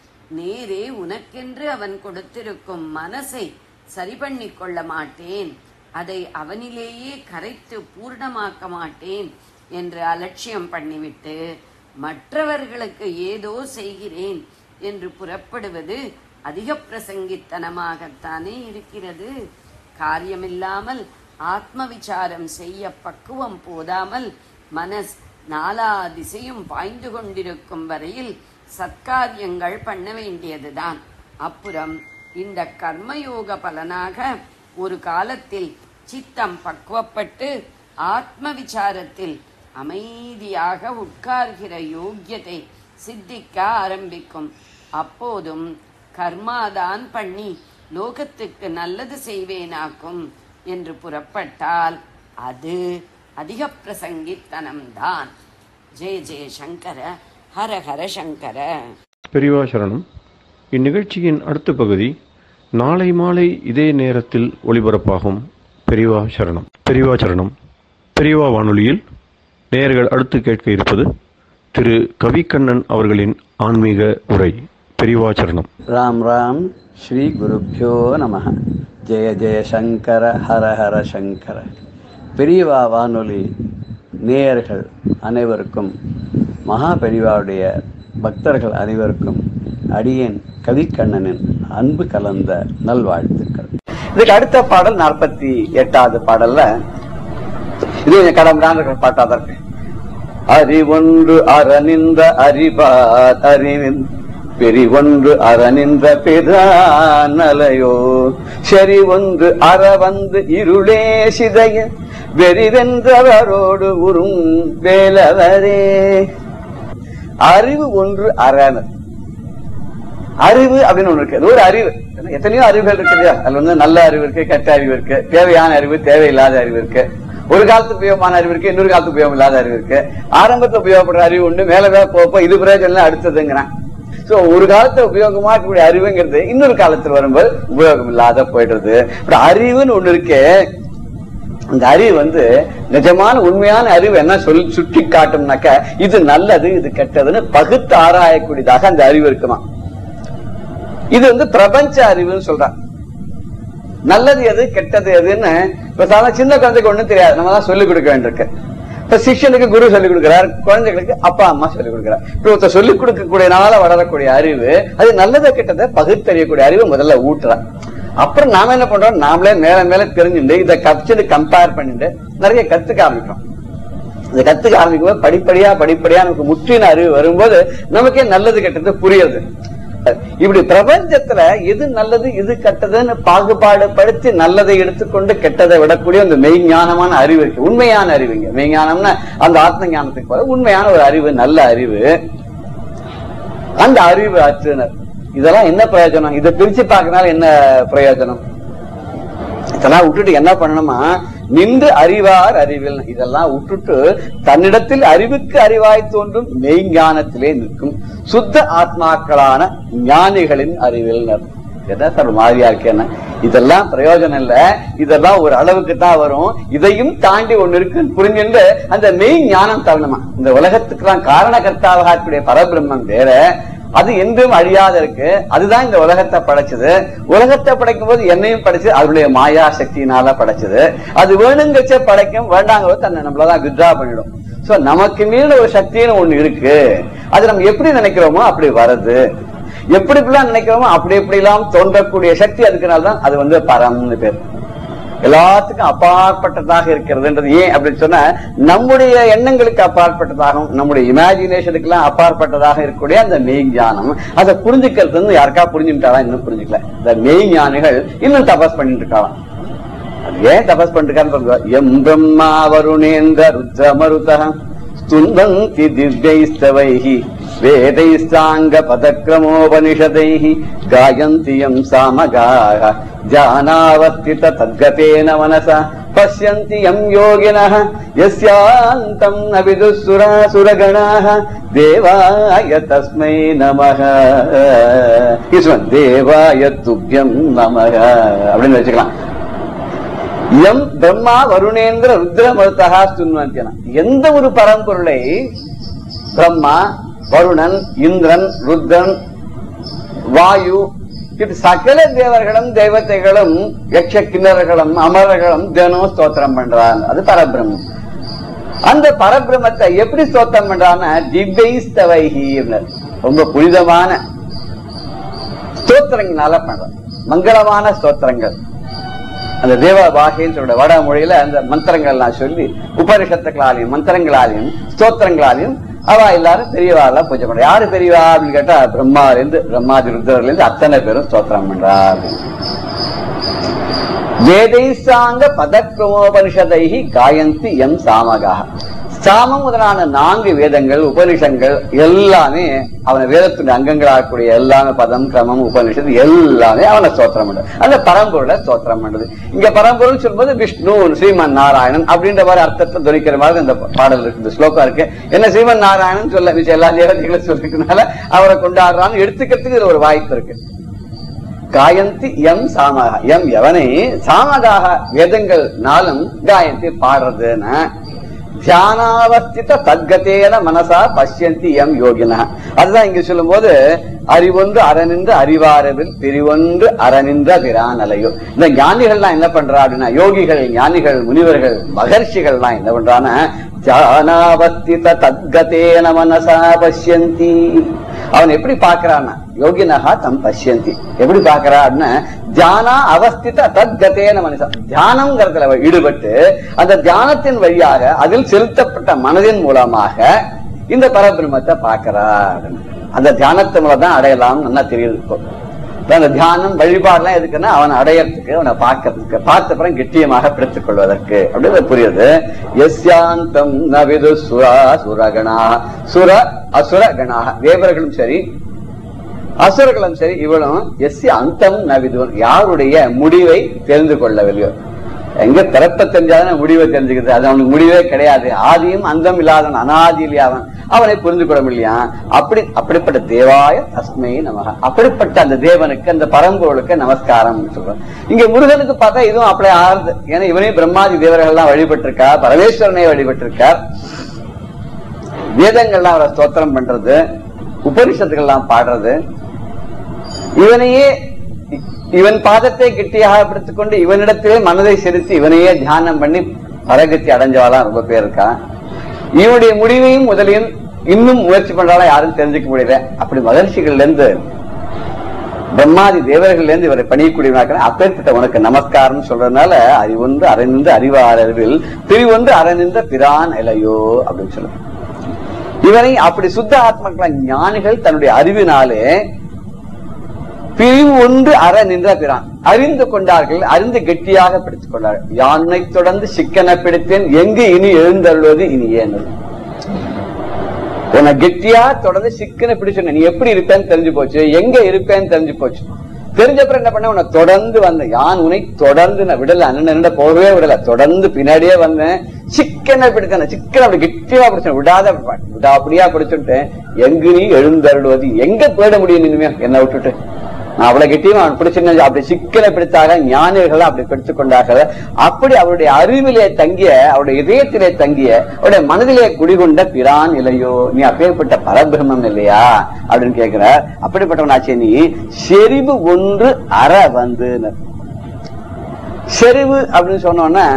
நேரே உனக்கென்று அவன் கொடுத்திருக்கும் மனசை சரி பண்ணிக் கொள்ள மாட்டேன் அதை அவனிலேயே கரைத்து பூர்ணமாக்க மாட்டேன் என்று அலட்சியம் பண்ணிவிட்டு மற்றவர்களுக்கு ஏதோ செய்கிறேன் என்று புறப்படுவது அதிக பிரசங்கித்தனமாகத்தானே இருக்கிறது காரியமில்லாமல் ஆத்ம விசாரம் செய்ய பக்குவம் போதாமல் மனஸ் நாலா திசையும் பாய்ந்து கொண்டிருக்கும் வரையில் சத்காரியங்கள் பண்ண வேண்டியதுதான் அப்புறம் இந்த கர்மயோக பலனாக ஒரு காலத்தில் சித்தம் பக்குவப்பட்டு ஆத்ம விசாரத்தில் அமைதியாக உட்கார்கிற யோக்கியத்தை சித்திக்க ஆரம்பிக்கும் அப்போதும் கர்மாதான் பண்ணி லோகத்துக்கு நல்லது செய்வேனாக்கும் என்று புறப்பட்டால் அது அதிக பிரசங்கித்தனம்தான் ஜெய ஜெய சங்கர ஹர ஹர சங்கர பெரியவா சரணம் இந்நிகழ்ச்சியின் அடுத்த பகுதி நாளை மாலை இதே நேரத்தில் ஒளிபரப்பாகும் பெரியவா சரணம் பெரியவா சரணம் பெரியவா வானொலியில் நேயர்கள் அடுத்து கேட்க இருப்பது திரு கவிக்கண்ணன் அவர்களின் ஆன்மீக உரை பெரியவா சரணம் ராம் ராம் ஸ்ரீ குருப்பியோ நம ஜெய ஜெய சங்கர ஹர ஹர சங்கர பெரியவா வானொலி நேயர்கள் அனைவருக்கும் மகா பெரியவாவுடைய பக்தர்கள் அனைவருக்கும் அடியேன் கவிக்கண்ணனின் அன்பு கலந்த நல்வாழ்த்துக்கள் இதுக்கு அடுத்த பாடல் நாற்பத்தி எட்டாவது பாடல்ல இது கொஞ்சம் கடம்பரான பாட்டாதான் இருக்கு அறிவொன்று அறநின்ற அறிவார் அறிவின் பெரிவொன்று அறநின்ற பிறானலையோ சரி ஒன்று அற வந்து இருளே சிதைய வெறிவென்றவரோடு உறும் வேலவரே அறிவு ஒன்று அறனர் அறிவு அப்படின்னு ஒண்ணு இருக்கு அது ஒரு அறிவு எத்தனையோ அறிவுகள் இருக்கு இல்லையா அதுல வந்து நல்ல அறிவு இருக்கு கெட்ட அறிவு இருக்கு தேவையான அறிவு தேவையில்லாத அறிவு இருக்கு ஒரு காலத்து உபயோகமான அறிவு இருக்கு இன்னொரு காலத்து உபயோகம் இல்லாத அறிவு இருக்கு ஆரம்பத்துல உபயோகப்படுற அறிவு உண்டு மேல மேல போக போக இது பிரயோஜனம் அடுத்ததுங்கிறான் சோ ஒரு காலத்துல உபயோகமா இருக்கக்கூடிய அறிவுங்கிறது இன்னொரு காலத்துல வரும்போது உபயோகம் இல்லாத போயிடுறது அப்புறம் அறிவுன்னு ஒண்ணு இருக்கு அந்த அறிவு வந்து நிஜமான உண்மையான அறிவு என்ன சொல்லி சுட்டி காட்டும்னாக்க இது நல்லது இது கெட்டதுன்னு பகுத்து ஆராயக்கூடியதாக அந்த அறிவு இருக்குமா இது வந்து பிரபஞ்ச அறிவுன்னு சொல்றான் நல்லது எது கெட்டது எதுன்னு இப்ப சாதாரண சின்ன குழந்தைக்கு ஒண்ணும் தெரியாது நம்ம தான் சொல்லிக் கொடுக்க வேண்டியிருக்கு இப்ப சிஷ்யனுக்கு குரு சொல்லிக் கொடுக்கிறார் குழந்தைகளுக்கு அப்பா அம்மா சொல்லிக் கொடுக்கிறார் இப்ப ஒருத்தர் சொல்லிக் கொடுக்கக்கூடியனால வளரக்கூடிய அறிவு அது நல்லதை கெட்டதை பகுத்தறியக்கூடிய அறிவு முதல்ல ஊட்டுறான் அப்புறம் நாம என்ன பண்றோம் நாமளே மேல மேல தெரிஞ்சுட்டு இதை கப்சடு கம்பேர் பண்ணிட்டு நிறைய கத்துக்க ஆரம்பிக்கிறோம் இதை கத்துக்க ஆரம்பிக்கும் போது படிப்படியா படிப்படியா நமக்கு முற்றின அறிவு வரும்போது நமக்கே நல்லது கெட்டது புரியுது இப்படி பிரபஞ்சத்துல எது நல்லது எது கெட்டதுன்னு பாகுபாடு படுத்தி நல்லதை எடுத்துக்கொண்டு கெட்டதை விடக்கூடிய அந்த மெய்ஞானமான அறிவு இருக்கு உண்மையான அறிவுங்க மெய்ஞானம்னா அந்த ஆத்ம ஞானத்துக்கு போல உண்மையான ஒரு அறிவு நல்ல அறிவு அந்த அறிவு ஆற்றுனர் இதெல்லாம் என்ன பிரயோஜனம் இதை பிரிச்சு பார்க்கறதுனால என்ன பிரயோஜனம் இதெல்லாம் விட்டுட்டு என்ன பண்ணணுமா நின்று அறிவார் அறிவில் இதெல்லாம் விட்டுட்டு தன்னிடத்தில் அறிவுக்கு அறிவாய் தோன்றும் மெய்ஞானத்திலே நிற்கும் சுத்த ஆத்மாக்களான ஞானிகளின் அறிவில் என்ன சார் மாதிரியா இருக்கேன்னு இதெல்லாம் பிரயோஜனம் இல்ல இதெல்லாம் ஒரு அளவுக்கு தான் வரும் இதையும் தாண்டி ஒண்ணு இருக்குன்னு புரிஞ்சுட்டு அந்த மெய் ஞானம் தரணுமா இந்த உலகத்துக்கெல்லாம் காரணகர்த்தாவாக இருக்கக்கூடிய பரபிரம்மம் வேற அது என்றும் அழியாத இருக்கு அதுதான் இந்த உலகத்தை படைச்சது உலகத்தை படைக்கும் போது என்னையும் படைச்சு அதனுடைய மாயா சக்தியினால படைச்சது அது வேணுங்கச்ச படைக்கும் வேண்டாங்க தன்னை நம்மளதான் வித்ரா பண்ணிடும் சோ நமக்கு மீது ஒரு சக்தின்னு ஒண்ணு இருக்கு அது நம்ம எப்படி நினைக்கிறோமோ அப்படி வருது எப்படி இப்படிலாம் நினைக்கிறோமோ அப்படி எப்படி எல்லாம் தோன்றக்கூடிய சக்தி அதுக்குனால்தான் அது வந்து பரம்னு பேர் எல்லாத்துக்கும் அப்பாற்பட்டதாக இருக்கிறதுன்றது ஏன் அப்படின்னு சொன்னா நம்முடைய எண்ணங்களுக்கு அப்பாற்பட்டதாகவும் நம்முடைய இமேஜினேஷனுக்கு எல்லாம் அப்பாற்பட்டதாக இருக்கக்கூடிய அந்த மெய்ஞானம் அதை புரிஞ்சுக்கிறது யாருக்கா புரிஞ்சுட்டாலாம் இன்னும் புரிஞ்சுக்கல இந்த மெய்ஞானிகள் இன்னும் தபஸ் பண்ணிட்டு இருக்கலாம் அது ஏன் தபஸ் பண்ணிருக்கான்னு எம் பிரம்மா வருணேந்திர ருத்ரமருதம் स्तुन्वन्ति दिव्यैस्तवैः वेदैस्ताङ्गपदक्रमोपनिषदैः गायन्ति यम् सामगाः जानावस्थित तद्गतेन मनसा पश्यन्ति यम् योगिनः यस्यान्तम् न विदुःसुरासुरगणाः देवाय तस्मै नमः ஈஸ்வரன் தேவாய துப்பியம் நமக அப்படின்னு வச்சுக்கலாம் எம் பிரம்மா வருணேந்திர ருத்ர மருத்தகா சுன்வந்தியன எந்த ஒரு பரம்பொருளை பிரம்மா வருணன் இந்திரன் ருத்ரன் வாயு இது சகல தேவர்களும் தேவதைகளும் யக்ஷ கிண்ணறர்களும் அமரர்களும் தினம் ஸ்தோத்திரம் பண்றான் அது பரபிரம்மம் அந்த பரபிரமத்தை எப்படி ஸ்தோத்திரம் பண்றான்னா திவ்யஸ்தவைகி ரொம்ப புனிதமான ஸ்தோத்திரங்களால பண்றான் மங்களமான ஸ்தோத்திரங்கள் அந்த தேவ பாகைன்னு சொல்ற வட மொழியில அந்த மந்திரங்கள் எல்லாம் சொல்லி உபனிஷத்துக்களாலையும் மந்திரங்களாலையும் ஸ்தோத்திரங்களாலையும் அவ எல்லாரும் பெரியவா எல்லாம் பூஜை பண்றா யாரு பெரியவா அப்படின்னு கேட்டா பிரம்மால இருந்து பிரம்மாதி ருத்ரர்ல இருந்து அத்தனை பேரும் ஸ்தோத்திரம் பண்றா அப்படின்னு. வேதைசாங்க பதக்கிரமோபனிஷதைகி காயந்தி எம் சாமகாக சாமம் முதலான நான்கு வேதங்கள் உபனிஷங்கள் எல்லாமே அவன வேதத்துடைய அங்கங்களாகக்கூடிய எல்லாமே பதம் கிரமம் உபனிஷத்து எல்லாமே அவனை ஸ்தோத்திரம் பண்றது அந்த பரம்பொருளை ஸ்தோத்திரம் பண்றது இங்க பரம்பொருள் சொல்லும்போது விஷ்ணு ஸ்ரீமன் நாராயணன் அப்படின்ற மாதிரி அர்த்தத்தை துணிக்கிற மாதிரி இந்த பாடல் இருக்கு இந்த ஸ்லோகம் இருக்கு என்ன ஸ்ரீமன் நாராயணன் சொல்ல மிச்சம் எல்லா தேவதைகளும் சொல்லிக்கிறதுனால அவரை கொண்டாடுறான்னு எடுத்துக்கிறதுக்கு இதுல ஒரு வாய்ப்பு இருக்கு காயந்தி எம் சாமகா எம் எவனை சாமகாக வேதங்கள் நாளும் காயந்தி பாடுறதுன்னு தியானாவஸ்தித தத்கதேன மனசா பஷ்யந்தி எம் யோகினா அதுதான் இங்க சொல்லும் போது அறிவொன்று அறநின்று அறிவாரவில் பிரிவொன்று அறநின்ற பிரானலையோ இந்த ஞானிகள்லாம் என்ன பண்றா அப்படின்னா யோகிகள் ஞானிகள் முனிவர்கள் மகர்ஷிகள்லாம் என்ன பண்றான்னா தியானாவஸ்தித தத்கதேன மனசா பஷ்யந்தி அவன் எப்படி பாக்குறான்னா யோகினகா தம் பஷ்யந்தி எப்படி பாக்குறா அப்படின்னா தியானா அவஸ்தித தத்கதேன மனுஷன் தியானம்ங்கிறதுல அவன் ஈடுபட்டு அந்த தியானத்தின் வழியாக அதில் செலுத்தப்பட்ட மனதின் மூலமாக இந்த பரபிரம்மத்தை பாக்குறா அப்படின்னு. அந்த தியானத்து மூலம் தான் அடையலாம் நல்லா தெரியுது இப்போ இப்ப அந்த தியானம் வழிபாடுலாம் எதுக்குன்னா அவனை அடையறதுக்கு அவனை பார்க்கறதுக்கு பார்த்த அப்புறம் கெட்டியமாக பிடித்துக் கொள்வதற்கு அப்படின்னு புரியுது எஸ்யாந்தம் நவிது சுரா சுரகணா சுர அசுர கணாக தேவர்களும் சரி அசுரர்களும் சரி இவளும் எஸ் அந்தம் நவிதுவன் யாருடைய முடிவை தெரிந்து கொள்ளவில்லையோ எங்க பிறப்ப தெரிஞ்சாதான் முடிவை தெரிஞ்சுக்கிறது அது அவனுக்கு முடிவே கிடையாது ஆதியும் அந்தம் இல்லாதவன் அனாதியிலே அவன் அவனை புரிந்து கொள்ள முடியா அப்படி அப்படிப்பட்ட தேவாய தஸ்மை நமக அப்படிப்பட்ட அந்த தேவனுக்கு அந்த பரம்பொருளுக்கு நமஸ்காரம் சொல்றோம் இங்க முருகனுக்கு பார்த்தா இதுவும் அப்படியே ஆறுது ஏன்னா இவனையும் பிரம்மாதி தேவர்கள் எல்லாம் வழிபட்டிருக்கார் பரமேஸ்வரனை வழிபட்டிருக்கார் வேதங்கள்லாம் அவரை ஸ்தோத்திரம் பண்றது உபனிஷத்துக்கள்லாம் பாடுறது இவனையே இ- இவன் பாதத்தை கெட்டியாக பிடித்துக் கொண்டு இவனிடத்திலே மனதை செலுத்தி இவனையே தியானம் பண்ணி பரகத்தி அடைஞ்சவாலாம் ரொம்ப பேர் இருக்கா இவனுடைய முடிவையும் முதலையும் இன்னும் முயற்சி பண்றாளா யாரும் தெரிஞ்சுக்க முடியல அப்படி மகர்ஷிகள்ல இருந்து பிரம்மாதி தேவர்கள்ல இருந்து இவரை பணியக்கூடியவனாக்க அப்பேற்பட்ட உனக்கு நமஸ்காரம் சொல்றதுனால அறிவொன்று அறநின்ற அறிவார் அறிவில் பிரிவொன்று அறநின்ற பிரான் இலையோ அப்படின்னு சொல்லுவாங்க இவனை அப்படி சுத்த ஆத்மக்கள ஞானிகள் தன்னுடைய அறிவினாலே பிரிவு ஒன்று அற நின்ற பிரான் அறிந்து கொண்டார்கள் அறிந்து கெட்டியாக பிடித்துக் கொண்டார்கள் யானை தொடர்ந்து சிக்கன பிடித்தேன் எங்கு இனி எழுந்தருள்வது இனி ஏன் உன்னை கெட்டியா தொடர்ந்து சிக்கன பிடிச்சு நீ எப்படி இருப்பேன்னு தெரிஞ்சு போச்சு எங்க இருப்பேன்னு தெரிஞ்சு போச்சு தெரிஞ்ச அப்புறம் என்ன பண்ண உன்னை தொடர்ந்து வந்தேன் யான் உன்னை தொடர்ந்து நான் விடல அண்ணன் போகவே விடல தொடர்ந்து பின்னாடியே வந்தேன் சிக்கனை பிடிச்சேன் சிக்கன் அப்படி கெட்டியா பிடிச்சேன் விடாத விடா அப்படியா பிடிச்சுட்டேன் எங்கு நீ எழுந்தருள்வது எங்க போயிட முடியும் இனிமே என்னை விட்டுட்டு நான் அவ்வளவு கெட்டியும் அவன் பிடிச்சிருந்தேன் அப்படி சிக்கனை பிடித்தாக ஞானிகள் அப்படி பிடித்துக் கொண்டார்கள் அப்படி அவருடைய அறிவிலே தங்கிய அவருடைய இதயத்திலே தங்கிய அவருடைய மனதிலே குடிகொண்ட பிரான் இல்லையோ நீ அப்பேற்பட்ட பரபிரமம் இல்லையா அப்படின்னு கேட்கிறார் அப்படிப்பட்டவனாச்சே நீ செறிவு ஒன்று அற வந்து செறிவு அப்படின்னு சொன்னோன்னா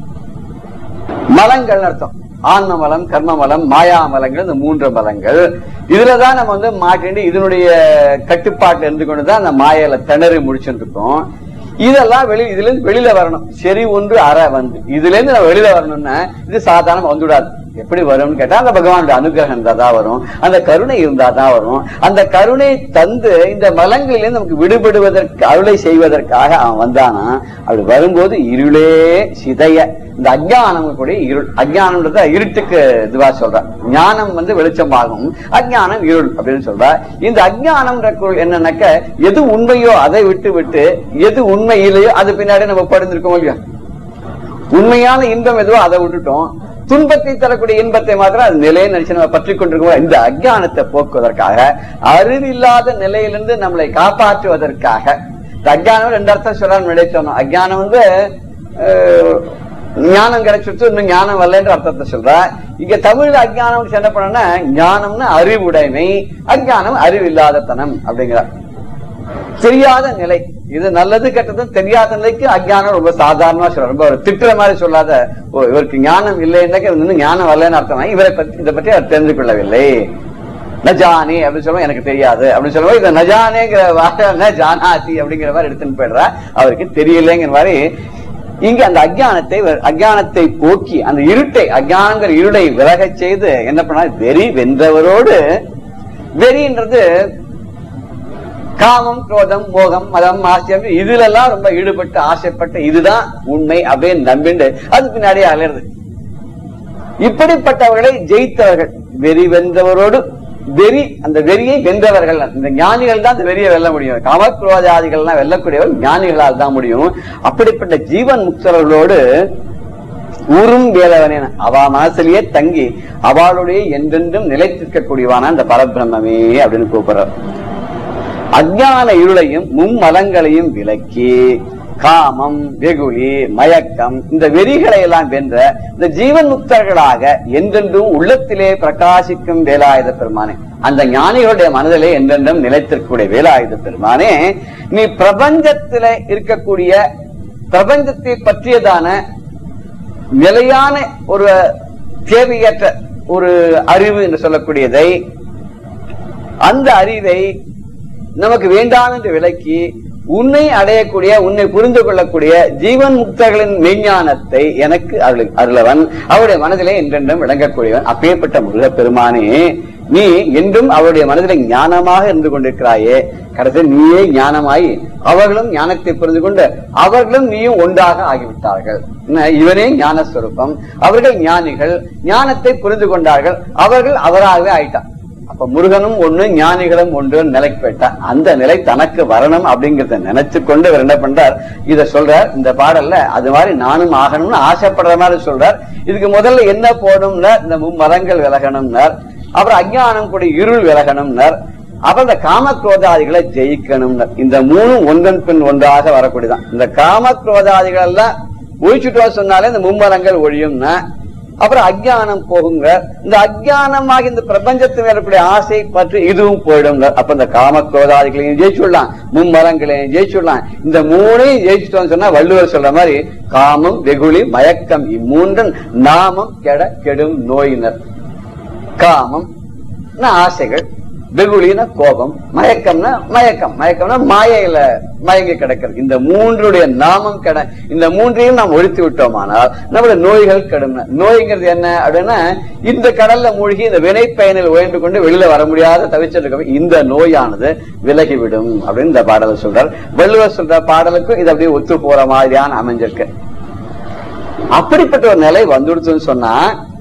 மலங்கள் அர்த்தம் ஆன்ம மலம் கர்ம மலம் மாயா மலங்கள் இந்த மூன்று மலங்கள் இதுலதான் நம்ம வந்து மாட்டிண்டு இதனுடைய கட்டுப்பாட்டுல இருந்து கொண்டுதான் அந்த மாயையில திணறி முடிச்சுட்டு இருக்கோம் இதெல்லாம் வெளி இதுல இருந்து வெளியில வரணும் சரி ஒன்று அற வந்து இதுல இருந்து நம்ம வெளியில வரணும்னா இது சாதாரணமா வந்துவிடாது எப்படி வரும்னு கேட்டா அந்த பகவானுடைய அனுகிரகம் இருந்தா தான் வரும் அந்த கருணை இருந்தா தான் வரும் அந்த கருணை தந்து இந்த மலங்களிலிருந்து நமக்கு விடுபடுவதற்கு அருளை செய்வதற்காக அவன் வந்தானா அப்படி வரும்போது இருளே சிதைய இந்த அஜ்ஞானம் கூட இருள் அஜ்ஞானம்ன்றத இருட்டுக்கு இதுவா சொல்ற ஞானம் வந்து வெளிச்சமாகும் அஜ்ஞானம் இருள் அப்படின்னு சொல்ற இந்த அஜ்ஞானம்ன்ற குரல் என்னன்னாக்க எது உண்மையோ அதை விட்டு விட்டு எது உண்மை இல்லையோ அது பின்னாடி நம்ம படுந்திருக்கோம் இல்லையா உண்மையான இன்பம் எதுவோ அதை விட்டுட்டோம் துன்பத்தை தரக்கூடிய இன்பத்தை மாத்திரம் அது நிலையை நினைச்சு நம்ம பற்றி கொண்டிருக்கோம் இந்த அஜ்ஞானத்தை போக்குவதற்காக அறிவில்லாத நிலையிலிருந்து நம்மளை காப்பாற்றுவதற்காக இந்த அஜ்ஞானம் ரெண்டு அர்த்தம் சொல்றான்னு நினைச்சோம் அஜ்ஞானம் வந்து அஹ், ஞானம் கிடைச்சிட்டு இன்னும் ஞானம் வரலன்ற அர்த்தத்தை சொல்ற இங்க தமிழ்ல அஜ்ஞானம் என்ன பண்ணனா ஞானம்னு அறிவுடைமை அஜ்ஞானம் அறிவில்லாத தனம் அப்படிங்கிறார் தெரியாத நிலை இது நல்லது கெட்டதும் தெரியாத நிலைக்கு அஜ்ஞானம் ரொம்ப சாதாரணமா சொல்ற ரொம்ப ஒரு திட்டுற மாதிரி சொல்லாத ஓ இவருக்கு ஞானம் இல்லைன்னாக்க இவருக்கு இன்னும் ஞானம் வரலன்னு அர்த்தம் இவரை பத்தி இதை பற்றி அவர் தெரிந்து கொள்ளவில்லை நஜானி அப்படின்னு சொல்லுவோம் எனக்கு தெரியாது அப்படின்னு சொல்லுவோம் இந்த நஜானேங்கிற வார்த்தை ஜானாதி அப்படிங்கிற மாதிரி எடுத்துன்னு போயிடுறா அவருக்கு தெரியலைங்கிற மாதிரி இங்க அந்த அஜ்ஞானத்தை அஜ்ஞானத்தை போக்கி அந்த இருட்டை அஜ்ஞானங்கிற இருளை விலகச் செய்து என்ன பண்ணா வெறி வென்றவரோடு வெறின்றது காமம் குரோதம் மோகம் மதம் ஆசையம் இதுல எல்லாம் ரொம்ப ஈடுபட்டு ஆசைப்பட்டு இதுதான் உண்மை அப்படின்னு நம்பிண்டு அது பின்னாடியே அலருது இப்படிப்பட்டவர்களை ஜெயித்தவர்கள் வெறி வென்றவரோடு வெறி அந்த வெறியை வென்றவர்கள் இந்த ஞானிகள் தான் அந்த வெறியை வெல்ல முடியும் காமக்ரோதாதிகள்லாம் வெல்லக்கூடியவர் ஞானிகளால் தான் முடியும் அப்படிப்பட்ட ஜீவன் முக்தர்களோடு ஊரும் வேலவனேன அவ மனசிலேயே தங்கி அவளுடைய என்றென்றும் நிலைத்திருக்கக்கூடியவான அந்த பரபிரம்மே அப்படின்னு கூப்பிடுறார் அஜ்ஞான இருளையும் மும்மலங்களையும் விலக்கி காமம் வெகுளி மயக்கம் இந்த வெறிகளை எல்லாம் வென்ற இந்த ஜீவன் முக்தர்களாக என்றென்றும் உள்ளத்திலே பிரகாசிக்கும் வேலாயுத பெருமானே அந்த ஞானிகளுடைய மனதிலே என்றென்றும் நிலைத்திருக்கக்கூடிய வேலாயுத பெருமானே நீ பிரபஞ்சத்தில இருக்கக்கூடிய பிரபஞ்சத்தை பற்றியதான நிலையான ஒரு தேவையற்ற ஒரு அறிவு என்று சொல்லக்கூடியதை அந்த அறிவை நமக்கு வேண்டாம் என்று விலக்கி உன்னை அடையக்கூடிய உன்னை புரிந்து கொள்ளக்கூடிய ஜீவன் முக்தர்களின் மெய்ஞானத்தை எனக்கு அருள் அருளவன் அவருடைய மனதிலே என்றென்றும் விளங்கக்கூடியவன் அப்பேற்பட்ட முருகப் பெருமானே நீ என்றும் அவருடைய மனதிலே ஞானமாக இருந்து கொண்டிருக்கிறாயே கடைசி நீயே ஞானமாய் அவர்களும் ஞானத்தை புரிந்து கொண்டு அவர்களும் நீயும் ஒன்றாக ஆகிவிட்டார்கள் என்ன, இவனே ஞானஸ்வரூபம் அவர்கள் ஞானிகள் ஞானத்தை புரிந்து கொண்டார்கள் அவர்கள் அவராகவே ஆயிட்டான் அப்ப முருகனும் ஒண்ணு ஞானிகளும் ஒன்று நிலைக்கு போயிட்டான் அந்த நிலை தனக்கு வரணும் அப்படிங்கறத நினைச்சு கொண்டு இவர் என்ன பண்றார் இத சொல்றார் இந்த பாடல்ல அது மாதிரி நானும் ஆகணும்னு ஆசைப்படுற மாதிரி சொல்றார் இதுக்கு முதல்ல என்ன போகணும்னார் இந்த மரங்கள் விலகணும்னார் அப்புறம் அஜ்ஞானம் கூட இருள் விலகணும்னார் அப்புறம் இந்த காமக்ரோதாதிகளை ஜெயிக்கணும்னார் இந்த மூணும் ஒன்றன் பின் ஒன்றாக வரக்கூடியதான் இந்த காமக்ரோதாதிகள் எல்லாம் ஒழிச்சுட்டோம் சொன்னாலே இந்த மும்மரங்கள் ஒழியும்னா அப்புறம் அஜ்ஞானம் போகுங்க இந்த அஜ்ஞானமாக இந்த பிரபஞ்சத்து மேல இருக்கக்கூடிய ஆசை பற்றி இதுவும் போயிடுங்க அப்ப இந்த காமக்ரோதாதிகளையும் ஜெயிச்சுடலாம் மும்மரங்களையும் ஜெயிச்சுடலாம் இந்த மூணையும் ஜெயிச்சுட்டோம்னு சொன்னா வள்ளுவர் சொல்ற மாதிரி காமம் வெகுளி மயக்கம் இம்மூன்றும் நாமம் கெட கெடும் நோயினர் காமம் ஆசைகள் வெகுளின கோபம் மயக்கம்னா மயக்கம் மயக்கம்னா மாயையில மயங்கி கிடக்கிறது இந்த மூன்றுடைய நாமம் கெட இந்த மூன்றையும் நாம் ஒழித்து விட்டோமானால் நம்மளுடைய நோய்கள் கெடும் நோய்ங்கிறது என்ன அப்படின்னா இந்த கடல்ல மூழ்கி இந்த வினை பயனில் உயர்ந்து கொண்டு வெளியில வர முடியாத தவிச்சிட்டு இருக்க இந்த நோயானது விலகிவிடும் அப்படின்னு இந்த பாடலை சொல்றார் வள்ளுவர் சொல்ற பாடலுக்கும் இது அப்படியே ஒத்து போற மாதிரியான அமைஞ்சிருக்கு அப்படிப்பட்ட ஒரு நிலை வந்துடுச்சுன்னு சொன்னா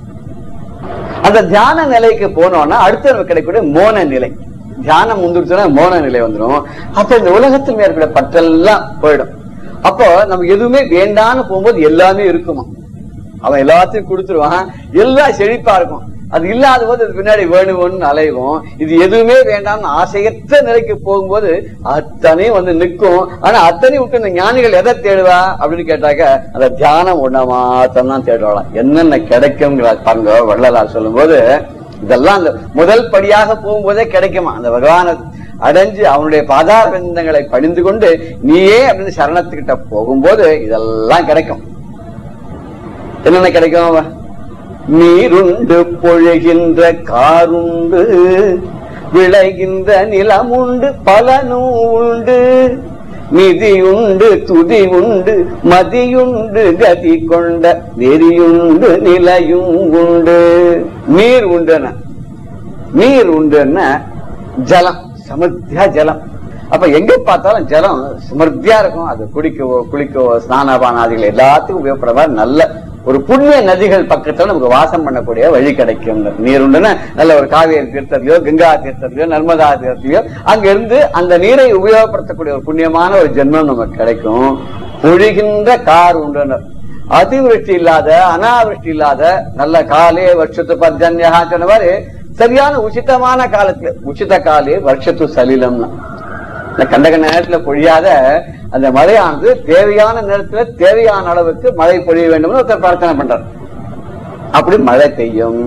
அந்த தியான நிலைக்கு போனோம்னா அடுத்து நமக்கு கிடைக்கக்கூடிய மோன நிலை தியானம் முந்துடுச்சுன்னா மோன நிலை வந்துடும் அப்ப இந்த உலகத்தில் மேற்கொள்ள பற்றெல்லாம் போயிடும் அப்போ நம்ம எதுவுமே வேண்டான்னு போகும்போது எல்லாமே இருக்குமா அவன் எல்லாத்தையும் கொடுத்துருவான் எல்லாம் செழிப்பா இருக்கும் அது இல்லாத போது அது பின்னாடி வேணுவோன்னு அலைவோம் இது எதுவுமே வேண்டாம்னு ஆசையற்ற நிலைக்கு போகும்போது அத்தனையும் வந்து நிற்கும் ஆனா அத்தனையும் விட்டு இந்த ஞானிகள் எதை தேடுவா அப்படின்னு கேட்டாக்க அந்த தியானம் ஒண்ண மாத்திரம் தான் தேடுவாளாம் என்னென்ன கிடைக்குங்கிற பாருங்க வள்ளலார் சொல்லும் போது இதெல்லாம் அந்த முதல் படியாக போகும்போதே கிடைக்குமா அந்த பகவான அடைஞ்சு அவனுடைய பாதார விந்தங்களை பணிந்து கொண்டு நீயே அப்படின்னு சரணத்துக்கிட்ட போகும்போது இதெல்லாம் கிடைக்கும் என்னென்ன கிடைக்கும் நீருண்டு பொழுகின்ற காருண்டு விளைகின்ற நிலமுண்டு பலனும் உண்டு நிதியுண்டு துதி உண்டு மதியுண்டு கதி கொண்ட நெறியுண்டு நிலையும் உண்டு நீர் உண்டுன நீர் உண்டுன்னா ஜலம் சமுத்தியா ஜலம் அப்ப எங்க பார்த்தாலும் ஜலம் சமர்த்தியா இருக்கும் அது குடிக்கவோ குளிக்கவோ ஸ்நானபானாதிகள் எல்லாத்துக்கும் உபயோகப்படுற மாதிரி நல்ல ஒரு புண்ணிய நதிகள் பக்கத்துல நமக்கு வாசம் பண்ணக்கூடிய வழி கிடைக்கும் நீர் உண்டுன்னா நல்ல ஒரு காவேரி தீர்த்தத்திலயோ கங்கா தீர்த்தத்திலயோ நர்மதா தீர்த்தத்திலயோ அங்க இருந்து அந்த நீரை உபயோகப்படுத்தக்கூடிய ஒரு புண்ணியமான ஒரு ஜென்மம் நமக்கு கிடைக்கும் பொழிகின்ற கார் உண்டு அதிவிருஷ்டி இல்லாத அனாவிருஷ்டி இல்லாத நல்ல காலே வருஷத்து பர்ஜன்யா சொன்ன மாதிரி சரியான உச்சிதமான காலத்துல உச்சித காலே வருஷத்து சலிலம்னா இந்த கண்ட கண்ட நேரத்துல பொழியாத அந்த மழையானது தேவையான நேரத்துல தேவையான அளவுக்கு மழை பொழிய வேண்டும்னு ஒருத்தர் பிரார்த்தனை பண்றார் அப்படி மழை பெய்யும்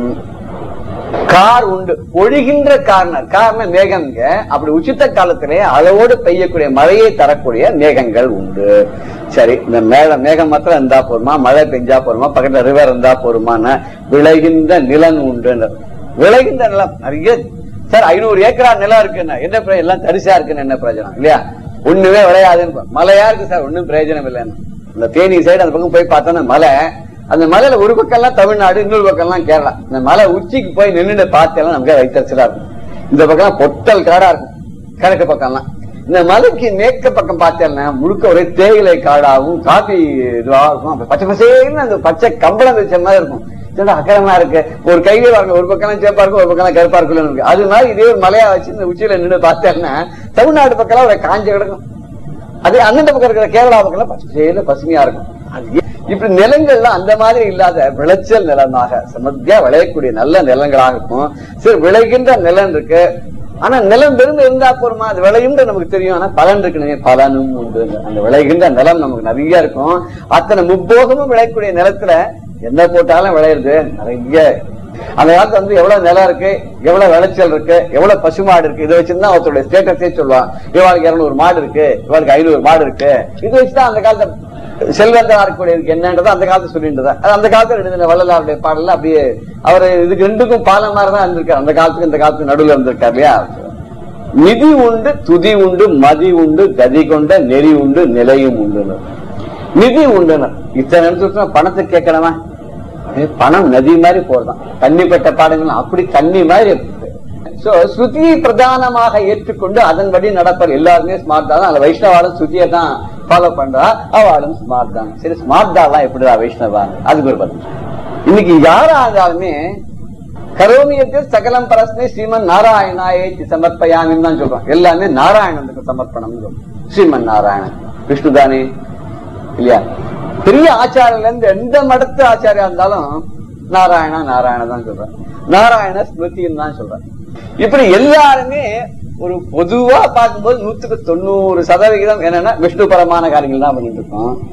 கார் உண்டு பொழிகின்ற காரணம் காரணம் மேகங்க அப்படி உச்சித்த காலத்திலே அளவோடு பெய்யக்கூடிய மழையை தரக்கூடிய மேகங்கள் உண்டு சரி இந்த மேல மேகம் மாத்திரம் இருந்தா போருமா மழை பெஞ்சா போருமா பக்கத்துல ரிவர் இருந்தா போருமான்னு விளைகின்ற நிலம் உண்டு விளைகின்ற நிலம் நிறைய சார் ஐநூறு ஏக்கரா நிலம் இருக்குன்னு என்ன பிரயோஜனம்? எல்லாம் தரிசா இருக்குன்னு என்ன பிரயோஜனம் இல்லையா ஒண்ணுமே விளையாதுன்னு மலையா இருக்கு சார் ஒண்ணும் பிரயோஜனம் இல்லைன்னு இந்த தேனி சைடு அந்த பக்கம் போய் பார்த்தோன்னா மலை அந்த மலையில ஒரு பக்கம் எல்லாம் தமிழ்நாடு இன்னொரு பக்கம் எல்லாம் கேரளா இந்த மலை உச்சிக்கு போய் நின்னுட்டு பார்த்தேன்னா நமக்கு வைத்தறிச்சலா இருக்கும் இந்த பக்கம் பொட்டல் காடா இருக்கும் கிழக்கு பக்கம்லாம் இந்த மலைக்கு மேற்கு பக்கம் பார்த்தேன்னா முழுக்க ஒரே தேயிலை காடாவும் காபி இதுவா இருக்கும் அப்ப பச்சை பசேன்னு அந்த பச்சை கம்பளம் வச்ச மாதிரி இருக்கும் இதோட அக்கறமா இருக்கு ஒரு கையில பாருங்க ஒரு பக்கம் சேப்பா இருக்கும் ஒரு பக்கம் கருப்பா இருக்கும்னு இருக்கு அது மாதிரி இதே ஒரு மலையா வச்சு இந்த உச்சியில நின்று பார்த்தேன்னா தமிழ்நாடு பக்கம் ஒரு காஞ்ச கிடக்கும் அதே அண்ணன் பக்கம் இருக்கிற கேரளா பக்கம் பச்சை பசேன்னு பசுமையா இருக்கும் அது ஏன்? இப்படி நிலங்கள்லாம் அந்த மாதிரி இல்லாத விளைச்சல் நிலமாக சமத்தியா விளையக்கூடிய நல்ல நிலங்களாக இருக்கும் சரி விளைகின்ற நிலம் இருக்கு ஆனா நிலம் வெறும் இருந்தா போருமா அது விளையும்னு நமக்கு தெரியும் ஆனா பலன் இருக்கு பலனும் உண்டு அந்த விளைகின்ற நிலம் நமக்கு நிறைய இருக்கும் அத்தனை முப்போகமும் விளையக்கூடிய நிலத்துல என்ன போட்டாலும் விளையுறது நிறைய அந்த காலத்துல வந்து எவ்வளவு நிலம் இருக்கு எவ்வளவு விளைச்சல் இருக்கு எவ்வளவு பசுமாடு இருக்கு இதை வச்சுதான் ஒருத்தருடைய ஸ்டேட்டஸே சொல்லுவான் இவாளுக்கு இருநூறு மாடு இருக்கு இவாளுக்கு ஐநூறு மாடு இருக்கு இது வச்சுதான் அந்த காலத்துல செல்வந்தரா இருக்கக்கூடியதுக்கு என்னன்றதை அந்த காலத்துல சொல்லிட்டு தான் அது அந்த காலத்துல எழுதின வள்ளலாருடைய பாடல்ல அப்படியே அவர் இதுக்கு ரெண்டுக்கும் பாலம் மாதிரி தான் இருந்திருக்காரு அந்த காலத்துக்கு இந்த காலத்துக்கு நடுவுல இருந்திருக்காரு இல்லையா நிதி உண்டு துதி உண்டு மதி உண்டு கதி கொண்ட நெறி உண்டு நிலையும் உண்டு நிதி உண்டு இத்தனை நிமிஷத்துல பணத்தை கேட்கணுமா அப்படியே பணம் நதி மாதிரி போறதான் தண்ணிப்பட்ட பாடங்கள் அப்படி தண்ணி மாதிரி சோ ஸ்ருதியை பிரதானமாக ஏற்றுக்கொண்டு அதன்படி நடப்பர் எல்லாருமே ஸ்மார்ட் தான் அந்த வைஷ்ணவாலும் ஸ்ருதியை தான் ஃபாலோ பண்றா அவளும் ஸ்மார்ட் தான் சரி ஸ்மார்ட் தான் எப்படிடா வைஷ்ணவா அதுக்கு ஒரு பதில் இன்னைக்கு யாரா இருந்தாலுமே கரோமியத்தில் சகலம் பரஸ்மே ஸ்ரீமன் நாராயணாயே சமர்ப்பயாமின்னு தான் சொல்றோம் எல்லாமே நாராயணனுக்கு சமர்ப்பணம் ஸ்ரீமன் நாராயணன் விஷ்ணு தானே இல்லையா பெரிய ஆச்சாரியில இருந்து எந்த மடத்து ஆச்சாரியா இருந்தாலும் நாராயணா நாராயண தான் சொல்றேன் நாராயண ஸ்மிருதின்னு தான் சொல்றேன் இப்படி எல்லாருமே ஒரு பொதுவா பார்க்கும்போது நூத்துக்கு தொண்ணூறு சதவிகிதம் என்னன்னா விஷ்ணு பரமான காரியங்கள் தான் பண்ணிட்டு இருக்கோம்